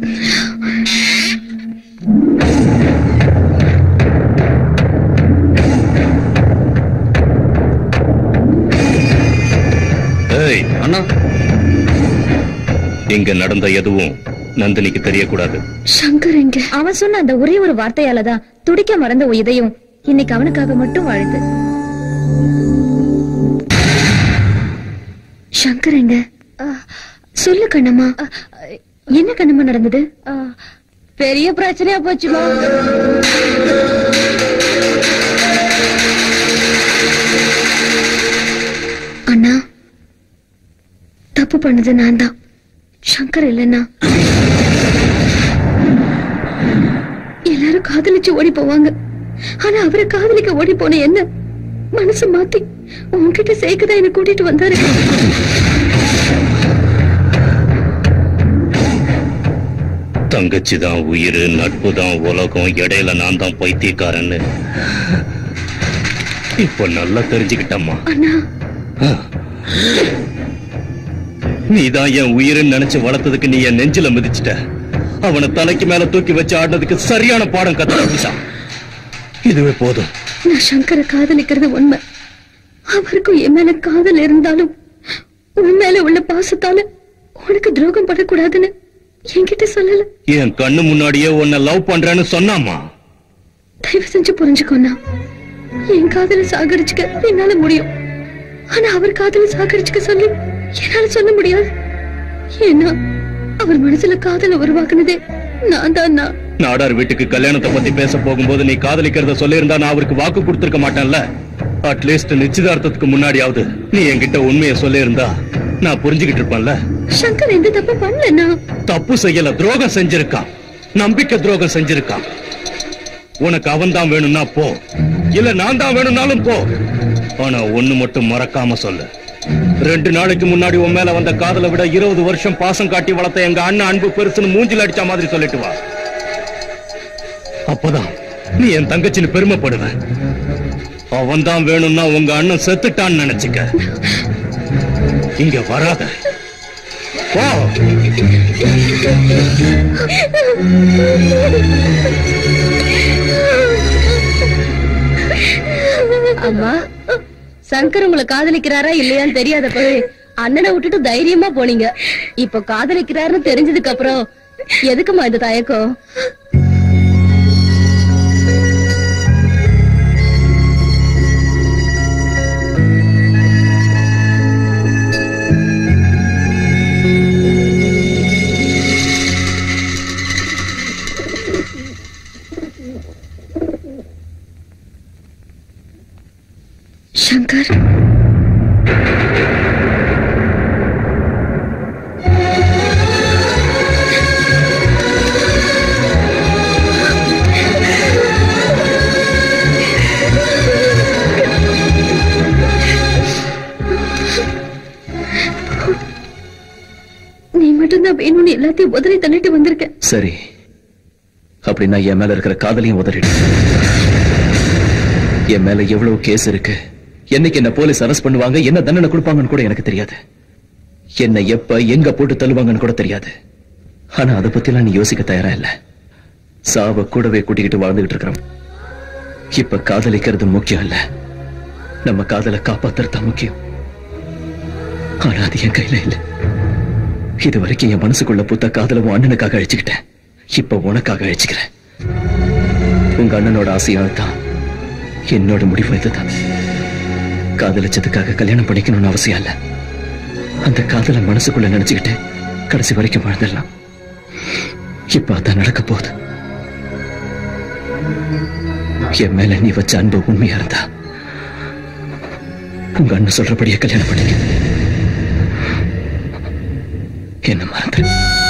ஏய் அண்ணா இங்க நடந்த எதுவும் நந்தினிக்கு தெரியக்கூடாது சங்கர் எங்க அவன் சொன்ன அந்த ஒரே ஒரு வார்த்தையால தான் துடிக்க மறந்த உன் இதயம் இன்னைக்கு அவனுக்காக மட்டும் வாழுது சங்கர் எங்க சொல்லு கண்ணம்மா என்ன கண்ணம்மா நடந்தது பெரிய பிரச்சனையா போச்சுமா அண்ணா தப்பு பண்ணது நான் தான் சங்கர் இல்லைன்னா எல்லாரும் காதலிச்சு ஓடி போவாங்க ஆனா அவரை காதலிக்க ஓடி போன என்ன மனசு மாத்தி உன்கிட்ட சேர்க்கதான் என்ன கூட்டிட்டு வந்தாரு தங்கச்சி தான் உயிர் நட்பு தான் உலகம் இடையில நான் தான் பைத்தியக்காரன்னு இப்ப நல்லா தெரிஞ்சுக்கிட்டம்மா அண்ணா நீதான் என் உயிர்னு நினைச்சு வளர்த்ததுக்கு நீ என் நெஞ்சில மிதிச்சிட்ட அவனை தலைக்கு மேல தூக்கி வச்சு ஆடினதுக்கு சரியான பாடம் கத்து இதுவே போதும் நான் சங்கரை காதலிக்கிறது உண்மை அவருக்கும் என் மேல காதல் இருந்தாலும் உன் மேல உள்ள பாசத்தால உனக்கு துரோகம் பண்ணக்கூடாதுன்னு என்கிட்ட சொல்லல என் கண்ணு முன்னாடியே உன்னை லவ் பண்றேன்னு சொன்னாமா தயவு செஞ்சு புரிஞ்சுக்கோண்ணா என் காதலை சாகடிச்சுக்க என்னால முடியும் ஆனா அவர் காதலை சாகடிச்சுக்க சொல்லி என்னால சொல்ல முடியாது ஏன்னா அவர் மனசுல காதலை உருவாக்குனதே நான் தான் நாடார் வீட்டுக்கு கல்யாணத்தை பத்தி பேச போகும்போது நீ காதலிக்கிறத சொல்லியிருந்தா நான் அவருக்கு வாக்கு கொடுத்திருக்க மாட்டேன்ல அட்லீஸ்ட் நிச்சயதார்த்தத்துக்கு முன்னாடியாவது நீ என்கிட்ட உண்மையை சொல்லியிருந்தா நான் புரிஞ்சுகிட்டு இருப்பேன்ல சங்கர் எந்த தப்பு பண்ணலண்ணா தப்பு செய்யல துரோகம் செஞ்சிருக்கான் நம்பிக்கை துரோகம் செஞ்சிருக்கான் உனக்கு அவன் தான் வேணும்னா போ இல்ல நான் தான் வேணும்னாலும் போ ஆனா ஒண்ணு மட்டும் மறக்காம சொல்லு ரெண்டு நாளைக்கு முன்னாடி உன் மேல வந்த காதலை விட இருபது வருஷம் பாசம் காட்டி வளர்த்த எங்க அண்ணன் அன்பு பெருசுன்னு மூஞ்சில அடிச்ச மாதிரி சொல்லிட்டு வா அப்பதான் நீ என் தங்கச்சின்னு பெருமைப்படுவ அவன் தான் வேணும்னா உங்க அண்ணன் செத்துட்டான்னு நினைச்சுக்க இங்க வராத போ அம்மா சங்கர் உங்களை காதலிக்கிறாரா இல்லையான்னு தெரியாதப்பவே அண்ணனை விட்டுட்டு தைரியமா போனீங்க இப்ப காதலிக்கிறாருன்னு தெரிஞ்சதுக்கு அப்புறம் எதுக்குமா இந்த தயக்கம் சங்கர் நீ மட்டும்தான் வேணும்னு எல்லாத்தையும் உதறி தள்ளிட்டு வந்திருக்க சரி அப்படின்னா என் மேல இருக்கிற காதலையும் உதறிடு என் மேல எவ்வளவு கேஸ் இருக்கு என்னைக்கு என்ன போலீஸ் அரெஸ்ட் பண்ணுவாங்க என்ன தண்டனை கொடுப்பாங்கன்னு கூட எனக்கு தெரியாது என்ன எப்ப எங்க போட்டு தள்ளுவாங்கன்னு கூட தெரியாது ஆனா அதை பத்திலாம் நீ யோசிக்க தயாரா இல்ல சாவ கூடவே கூட்டிக்கிட்டு வாழ்ந்துகிட்டு இருக்கிறோம் இப்ப காதலிக்கிறது முக்கியம் இல்ல நம்ம காதலை காப்பாத்துறது தான் முக்கியம் ஆனா அது என் கையில இல்ல இது வரைக்கும் என் மனசுக்குள்ள புத்த காதல உன் அண்ணனுக்காக அழிச்சுக்கிட்டேன் இப்ப உனக்காக அழிச்சுக்கிறேன் உங்க அண்ணனோட ஆசையாக தான் என்னோட முடிவு இதுதான் காதலிச்சதுக்காக கல்யாணம் பண்ணிக்கணும்னு அவசியம் இல்ல அந்த காதலை மனசுக்குள்ள நினைச்சுக்கிட்டு கடைசி வரைக்கும் வாழ்ந்துடலாம் இப்ப அதான் நடக்க போகுது என் மேல நீ வச்ச அன்பு உண்மையா இருந்தா உங்க அண்ணன் சொல்றபடியே கல்யாணம் பண்ணிக்க என்ன மறந்துரு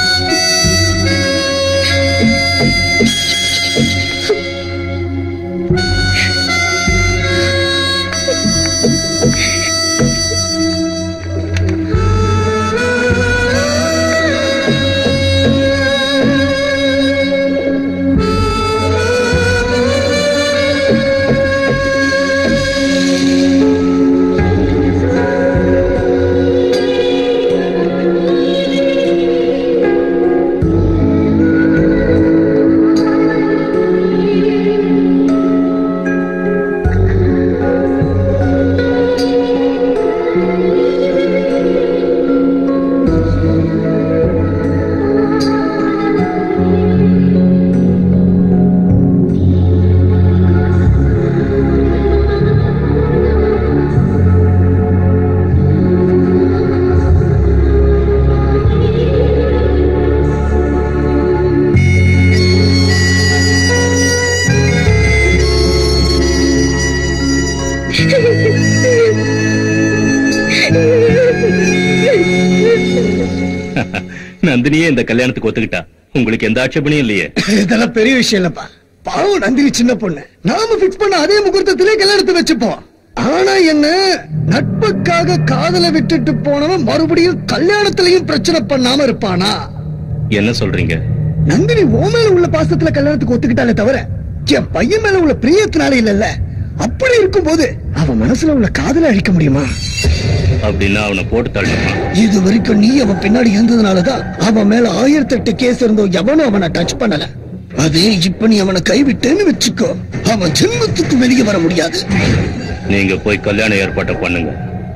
நந்தினியே இந்த கல்யாணத்துக்கு ஒத்துக்கிட்டா உங்களுக்கு எந்த ஆட்சேபனையும் இல்லையே இதெல்லாம் பெரிய விஷயம் இல்லப்பா பாவம் நந்தினி சின்ன பொண்ணு நாம பிக்ஸ் பண்ண அதே முகூர்த்தத்திலே கல்யாணத்தை வச்சுப்போம் ஆனா என்ன நட்புக்காக காதலை விட்டுட்டு போனவன் மறுபடியும் கல்யாணத்திலையும் பிரச்சனை பண்ணாம இருப்பானா என்ன சொல்றீங்க நந்தினி ஓ மேல உள்ள பாசத்துல கல்யாணத்துக்கு ஒத்துக்கிட்டாலே தவிர என் பையன் மேல உள்ள பிரியத்தினால இல்லல்ல அப்படி இருக்கும்போது அவன் மனசுல உள்ள காதலை அழிக்க முடியுமா அப்படின்னா அவனை போட்டு தள்ளணுமா இது வரைக்கும் நீ அவன் பின்னாடி இருந்ததுனாலதான் அவன் மேல ஆயிரத்தி எட்டு கேஸ் இருந்தோம் எவனும் அவனை டச் பண்ணல அதே இப்ப நீ அவனை கைவிட்டேன்னு வச்சுக்கோ அவன் ஜென்மத்துக்கு வெளியே வர முடியாது நீங்க போய் கல்யாண ஏற்பாட்டை பண்ணுங்க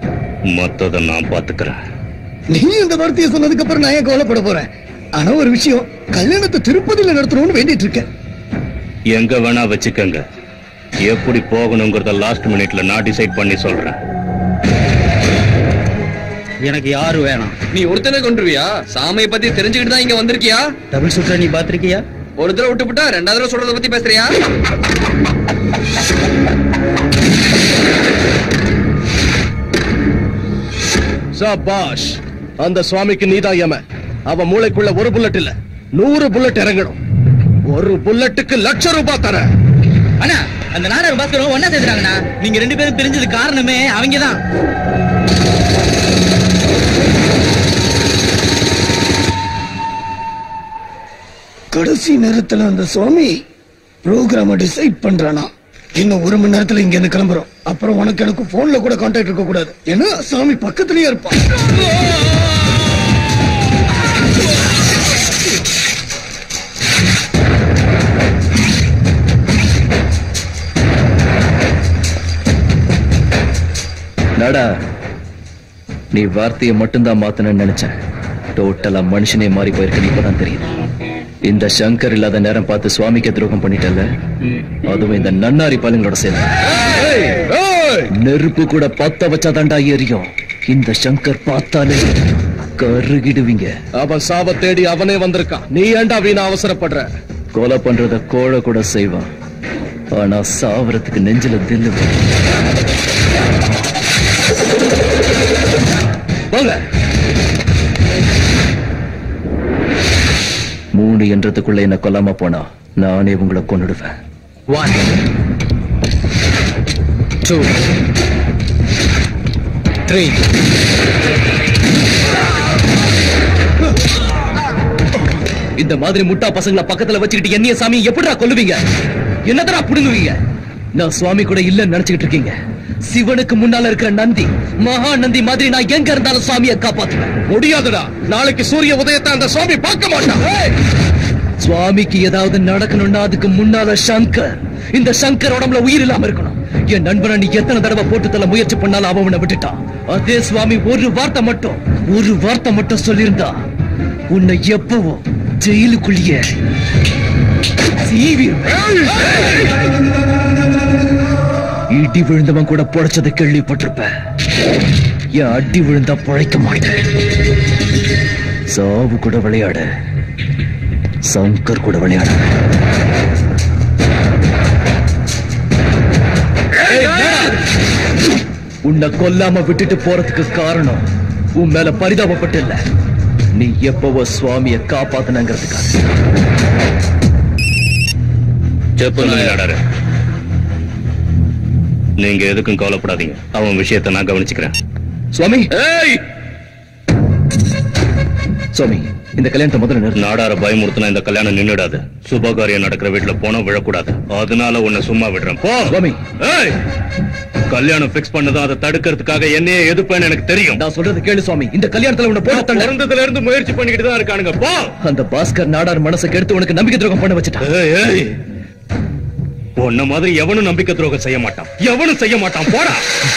மத்தத நான் பாத்துக்கிறேன் நீ இந்த வார்த்தையை சொன்னதுக்கு அப்புறம் நான் ஏன் கவலைப்பட போறேன் ஆனா ஒரு விஷயம் கல்யாணத்தை திருப்பதியில நடத்தணும்னு வேண்டிட்டு இருக்கேன் எங்க வேணா வச்சுக்கங்க எப்படி போகணுங்கிறத லாஸ்ட் மினிட்ல நான் டிசைட் பண்ணி சொல்றேன் எனக்கு யாரு வேணாம் நீ ஒருத்தனை கொண்டுருவியா சாமியை பத்தி தெரிஞ்சுக்கிட்டு தான் இங்க வந்திருக்கியா டபுள் சுற்ற நீ பாத்திருக்கியா ஒரு தடவை விட்டுப்புட்டா ரெண்டாவது தடவை சொல்றத பத்தி பேசுறியா சபாஷ் அந்த சுவாமிக்கு நீதான் யம அவன் மூளைக்குள்ள ஒரு புல்லட் இல்ல நூறு புல்லட் இறங்கணும் ஒரு புல்லட்டுக்கு லட்சம் ரூபாய் தர அண்ணா அந்த நாடக பாஸ்கரும் ஒன்னா சேர்த்துறாங்கண்ணா நீங்க ரெண்டு பேரும் பிரிஞ்சது காரணமே அவங்கதான் கடைசி நேரத்துல அந்த சுவாமி ப்ரோக்ராம டிசைட் பண்றானா இன்னும் ஒரு மணி நேரத்துல இங்க இருந்து கிளம்புறோம் அப்புறம் உனக்கு எனக்கு போன்ல கூட கான்டாக்ட் இருக்க கூடாது ஏன்னா சாமி பக்கத்துலயே இருப்பான் நாடா நீ வார்த்தையை மட்டும்தான் மாத்தணும்னு நினைச்சேன் டோட்டலா மனுஷனே மாறி போயிருக்க இப்பதான் தெரியுது இந்த சங்கர் இல்லாத நேரம் பார்த்து சுவாமிக்கு துரோகம் பண்ணிட்டல அதுவும் இந்த நன்னாரி பாலுங்களோட சேர்ந்து நெருப்பு கூட பத்த வச்சாதாண்டா எரியும் இந்த சங்கர் பார்த்தாலே கருகிடுவீங்க அவன் சாவ தேடி அவனே வந்திருக்கான் நீ ஏன்டா வீணா அவசரப்படுற கொலை பண்றத கோழ கூட செய்வான் ஆனா சாவறதுக்கு நெஞ்சில தில்லு வரும். போங்க மூணு என்றதுக்குள்ள என்ன கொல்லாம போனா நானே உங்களை கொன்னுடுவேன் ஒன் டூ த்ரீ இந்த மாதிரி முட்டா பசங்களை பக்கத்துல வச்சுக்கிட்டு என்னைய சாமி எப்படிடா கொல்லுவீங்க என்னதடா புடுங்குவீங்க நான் சுவாமி கூட இல்லன்னு நினைச்சுக்கிட்டு இருக்கீங்க சிவனுக்கு முன்னால இருக்கிற நந்தி மகா நந்தி மாதிரி நான் எங்க இருந்தாலும் சுவாமியை காப்பாத்துவேன் முடியாதுடா நாளைக்கு சூரிய உதயத்தை அந்த சுவாமி பார்க்க மாட்டான் சுவாமிக்கு ஏதாவது நடக்கணும்னா அதுக்கு முன்னால சங்கர் இந்த சங்கர் உடம்புல உயிர் இல்லாம இருக்கணும் என் நண்பனை நீ எத்தனை தடவை போட்டு தள்ள முயற்சி பண்ணாலும் அவன் உன்னை விட்டுட்டான் அதே சுவாமி ஒரு வார்த்தை மட்டும் ஒரு வார்த்தை மட்டும் சொல்லியிருந்தா உன்னை எப்பவும் ஜெயிலுக்குள்ளேயே சீவிருவேன். இடி விழுந்தவன் கூட பொழைச்சதை கேள்விப்பட்டிருப்ப என் அடி விழுந்தா பொழைக்க மாட்டேன் சாவு கூட விளையாட சங்கர் கூட விளையாட உன்னை கொல்லாம விட்டுட்டு போறதுக்கு காரணம் உன் மேல பரிதாபப்பட்டு இல்ல நீ எப்பவோ சுவாமிய காப்பாத்தனங்கிறதுக்காக செப்பு நாடாரு நீங்க எதுக்கும் கவலைப்படாதீங்க அவன் விஷயத்தை நான் கவனிச்சுக்கிறேன் சுவாமி சுவாமி இந்த கல்யாணத்தை முதல்ல நிறுத்து நாடார பயமுறுத்தினா இந்த கல்யாணம் நின்னுடாது சுபகாரியம் நடக்கிற வீட்டுல போனா விழக்கூடாது அதனால உன்னை சும்மா விடுறேன் போ சுவாமி ஏய் கல்யாணம் பிக்ஸ் பண்ணதும் அதை தடுக்கிறதுக்காக என்னையே எதிர்ப்பேன்னு எனக்கு தெரியும் நான் சொல்றது கேளு சுவாமி இந்த கல்யாணத்துல உன்னை போட தள்ள பிறந்ததுல இருந்து முயற்சி பண்ணிக்கிட்டு தான் இருக்கானுங்க போ அந்த பாஸ்கர் நாடார் மனசை கெடுத்து உனக்கு நம்பிக்கை துரோகம் பண்ண வச்சுட்டான் ஏய், ஏய். உன்ன மாதிரி எவனும் நம்பிக்கை துரோகம் செய்ய மாட்டான் எவனும் செய்ய மாட்டான் போடா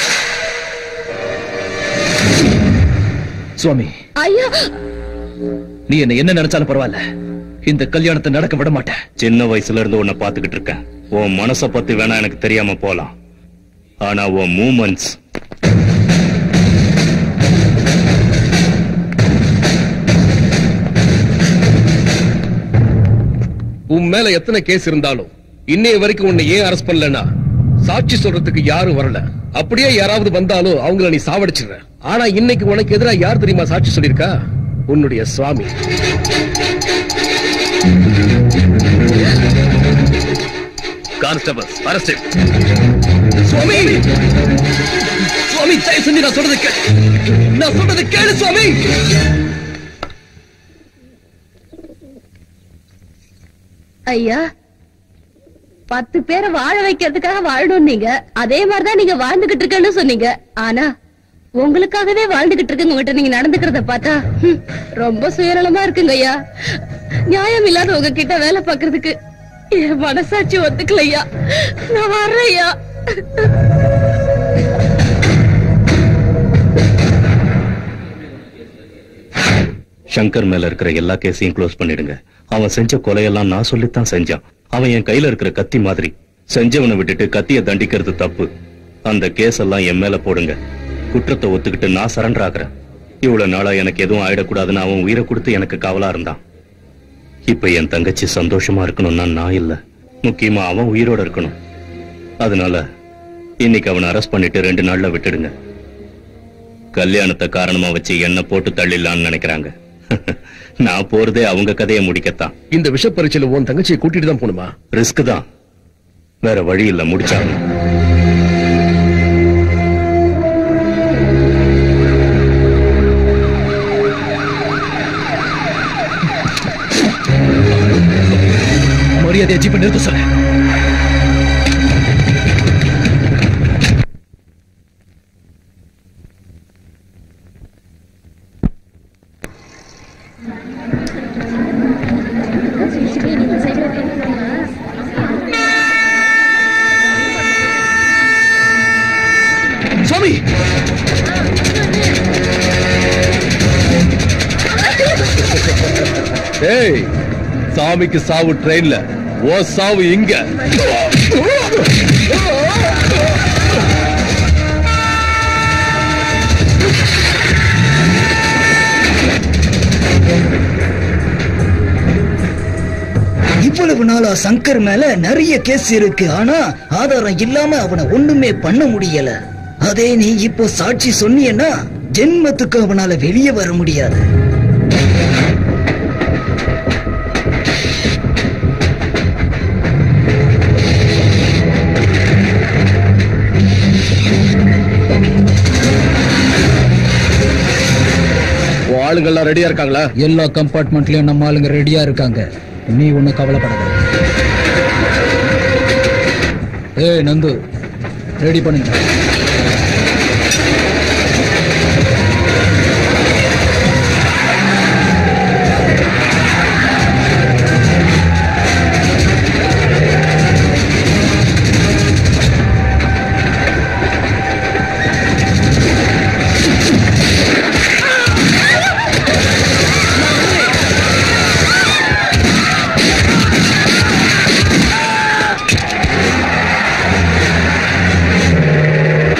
சுவாமி ஐயா நீ என்ன என்ன நினைச்சாலும் பரவாயில்ல இந்த கல்யாணத்தை நடக்க விட மாட்டேன் சின்ன வயசுல இருந்து உன்னை பாத்துக்கிட்டு இருக்கேன் உன் மனச பத்தி வேணா எனக்கு தெரியாம போலாம் ஆனா உன் மூமெண்ட்ஸ் உன் மேல எத்தனை கேஸ் இருந்தாலும் இன்னைய வரைக்கும் உன்னை ஏன் அரெஸ்ட் பண்ணலனா சாட்சி சொல்றதுக்கு யாரும் வரல அப்படியே யாராவது வந்தாலும் அவங்கள நீ சாவடிச்சிடுற ஆனா இன்னைக்கு உனக்கு எதிரா யார் தெரியுமா சாட்சி சொல்லிருக்கா உன்னுடைய சுவாமி கான்ஸ்டபிள் அரஸ்ட் சுவாமி சுவாமி தயவு செஞ்சு நான் சொல்றது கேளு நான் சொல்றது கேளு சுவாமி ஐயா பத்து பேரை வாழ வைக்கிறதுக்காக வாழணும் நீங்க அதே மாதிரிதான் நீங்க வாழ்ந்துகிட்டு இருக்கேன்னு சொன்னீங்க ஆனா உங்களுக்காகவே வாழ்ந்துகிட்டு இருக்குங்க உங்ககிட்ட நீங்க நடந்துக்கிறத பார்த்தா ஹம், ரொம்ப சுயநலமா இருக்குங்க ஐயா நியாயம் இல்லாத உங்ககிட்ட வேலை பார்க்கிறதுக்கு என் மனசாட்சி ஒத்துக்கலையா நான் வர்றேன் ஐயா சங்கர் மேல இருக்கிற எல்லா கேஸையும் க்ளோஸ் பண்ணிடுங்க அவன் செஞ்ச கொலையெல்லாம் நான் சொல்லித்தான் செஞ்சான் அவன் என் கையில இருக்கிற கத்தி மாதிரி செஞ்சவனை விட்டுட்டு கத்திய தண்டிக்கிறது தப்பு அந்த கேஸ் எல்லாம் என் மேல போடுங்க குற்றத்தை ஒத்துக்கிட்டு நான் சரண்டர் ஆகுறேன் இவ்வளவு நாளா எனக்கு எதுவும் ஆயிடக்கூடாதுன்னு அவன் உயிரை கொடுத்து எனக்கு காவலா இருந்தான் இப்ப என் தங்கச்சி சந்தோஷமா இருக்கணும்னா நான் இல்ல முக்கியமா அவன் உயிரோட இருக்கணும் அதனால இன்னைக்கு அவனை அரெஸ்ட் பண்ணிட்டு ரெண்டு நாள்ல விட்டுடுங்க கல்யாணத்தை காரணமா வச்சு என்ன போட்டு தள்ளிடலாம்னு நினைக்கிறாங்க நான் போறதே அவங்க கதையை முடிக்கத்தான் இந்த விஷ பரீட்சையில உன் தங்கச்சியை கூட்டிட்டு தான் போணுமா ரிஸ்க் தான் வேற வழி இல்ல முடிச்சாங்க மரியாதையை ஜீப்பை நிறுத்த சொல்ல சுவாமி ஏய் சாமிக்கு சாவு ட்ரெயின்ல ஓ சாவு இங்க இவ்வளவு நாளா சங்கர் மேல நிறைய கேஸ் இருக்கு ஆனா ஆதாரம் இல்லாம அவனை ஒண்ணுமே பண்ண முடியல அதே நீ இப்போ சாட்சி சொன்னியன்னா ஜென்மத்துக்கு அவனால வெளியே வர முடியாது உன் ஆளுங்கெல்லாம் ரெடியா இருக்காங்களா எல்லா கம்பார்ட்மெண்ட்லயும் நம்ம ஆளுங்க ரெடியா இருக்காங்க நீ ஒன்னும் கவலைப்படாத ஏய் நந்து ரெடி பண்ணுங்க ஆ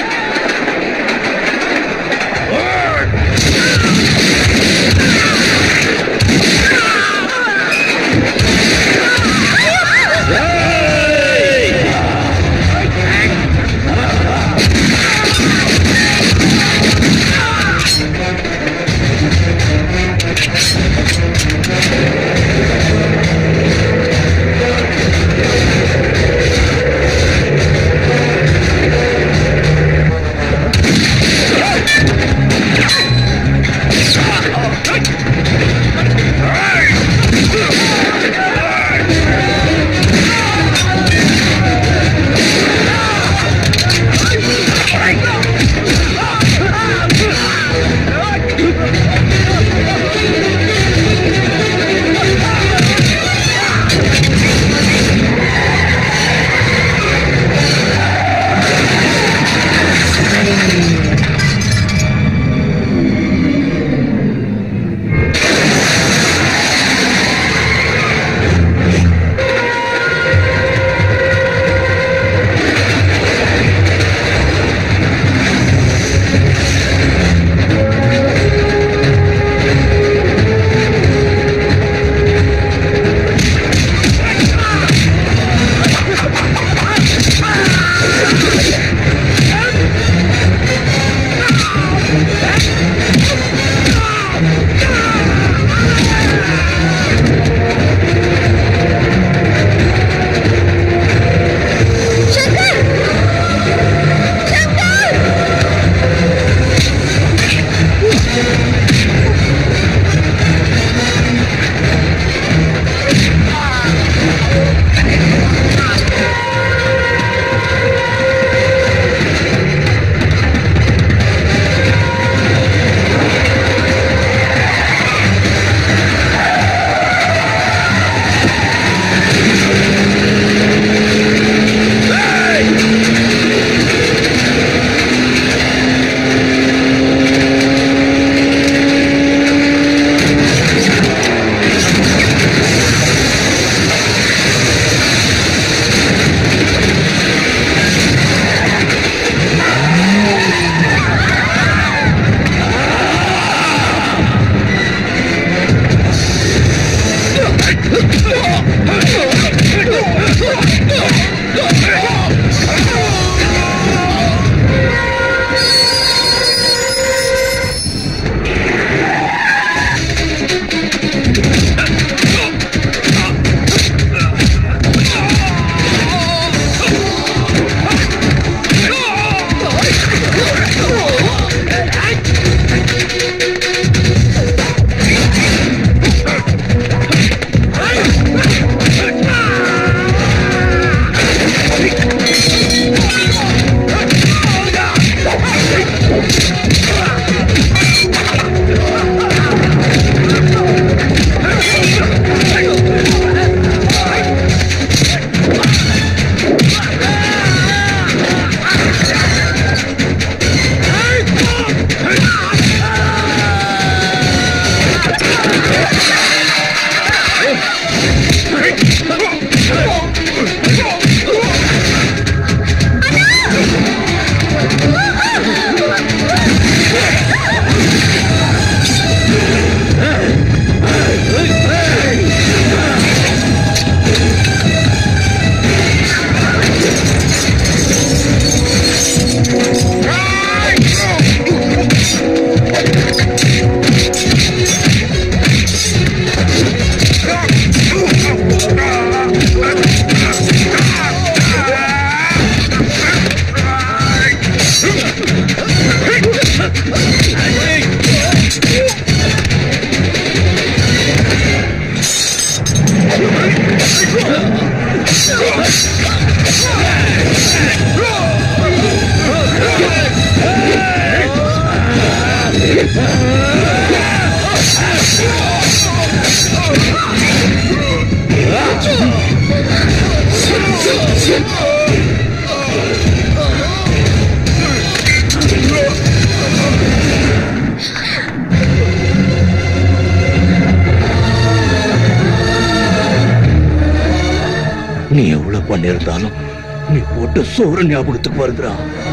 நீ எவ்வளவு பண்ணிருந்தாலும் நீ போட்ட சோறு ஞாபகத்துக்கு வருதுடா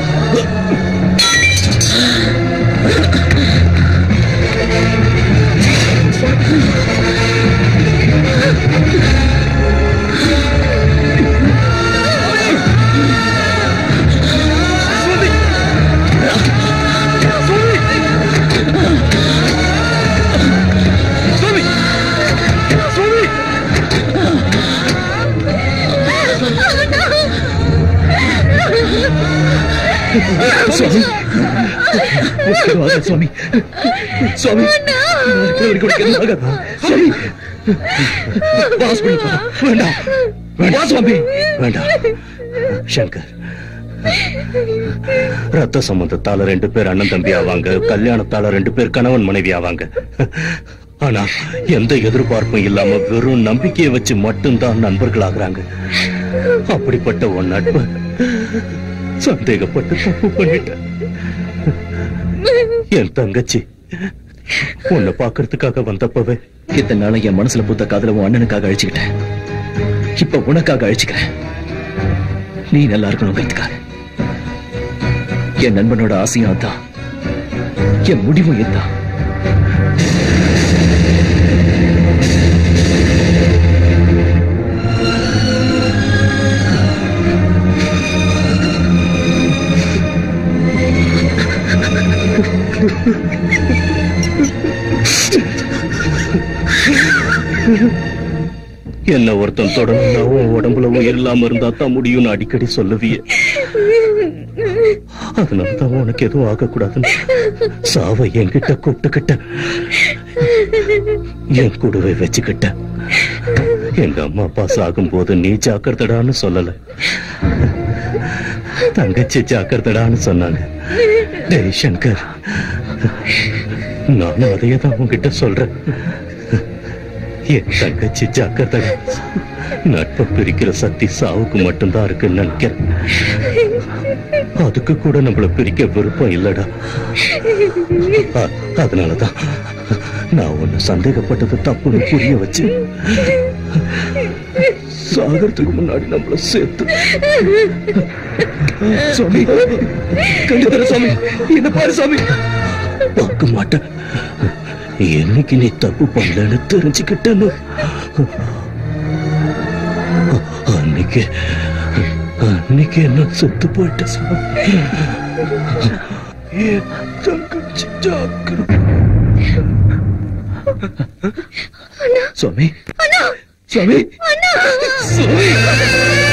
சுவாமி உத்தரவாத சுவாமி சுவாமி நான் இருக்கிற வரைக்கும் உனக்கு எதுவும் ஆகாதா? சுவாமி ஹாஸ்பிடல் போலாம் வேண்டாம் வா சுவாமி வேண்டாம் சங்கர் ரத்த சம்பந்தத்தால ரெண்டு பேர் அண்ணன் தம்பி ஆவாங்க கல்யாணத்தால ரெண்டு பேர் கணவன் மனைவி ஆவாங்க ஆனா எந்த எதிர்பார்ப்பும் இல்லாம வெறும் நம்பிக்கையை வச்சு மட்டும்தான் நண்பர்கள் ஆகுறாங்க அப்படிப்பட்ட உன் நட்பு சந்தேகப்பட்டு தப்பு பண்ணிட்டேன் என் தங்கச்சி உன்னை பாக்குறதுக்காக வந்தப்பவே இத்தனை நாளா என் மனசுல பூத்த காதல உன் அண்ணனுக்காக அழிச்சுக்கிட்டேன் இப்ப உனக்காக அழிச்சுக்கிறேன் நீ நல்லா இருக்கணுங்கிறதுக்காக என் நண்பனோட ஆசையும் அதான் என் முடிவும் இதுதான் என்ன ஒருத்தன் தொடரணும்னா உன் உடம்புல உயிர் இல்லாம இருந்தா தான் முடியும்னு அடிக்கடி சொல்லுவிய அதனாலதான் உனக்கு எதுவும் ஆகக்கூடாதுன்னு சாவை என்கிட்ட கூப்பிட்டுக்கிட்ட என் கூடவே வச்சுக்கிட்ட எங்க அம்மா அப்பா சாகும்போது நீ ஜாக்கிரதடான்னு சொல்லல தங்கச்சி ஜாக்கிரதடான்னு சொன்னாங்க டேய் சங்கர் நானும் அதையே தான் உன்கிட்ட சொல்றேன் என் தங்கச்சி ஜாக்கிரதை நட்பை பிரிக்கிற சக்தி சாவுக்கு மட்டும்தான் இருக்குன்னு நினைக்கிறேன் அதுக்கு கூட நம்மள பிரிக்க விருப்பம் இல்லடா அ- அதனாலதான் நான் உன்னை சந்தேகப்பட்டது தப்புன்னு புரிய வச்சு சாகறதுக்கு முன்னாடி நம்மள சேர்த்து சுவாமி கண்டிப்பா சுவாமி என்ன பாரு சுவாமி பார்க்க மாட்டேன் என்னைக்கு நீ தப்பு பண்ணலன்னு தெரிஞ்சுக்கிட்டேன்னு அன்னைக்கு அன்னைக்கு என்ன செத்து போயிட்ட சுவாமி என் தங்கச்சி ஜாக்கிரதை சுவாமி சுவாமி சுவாமி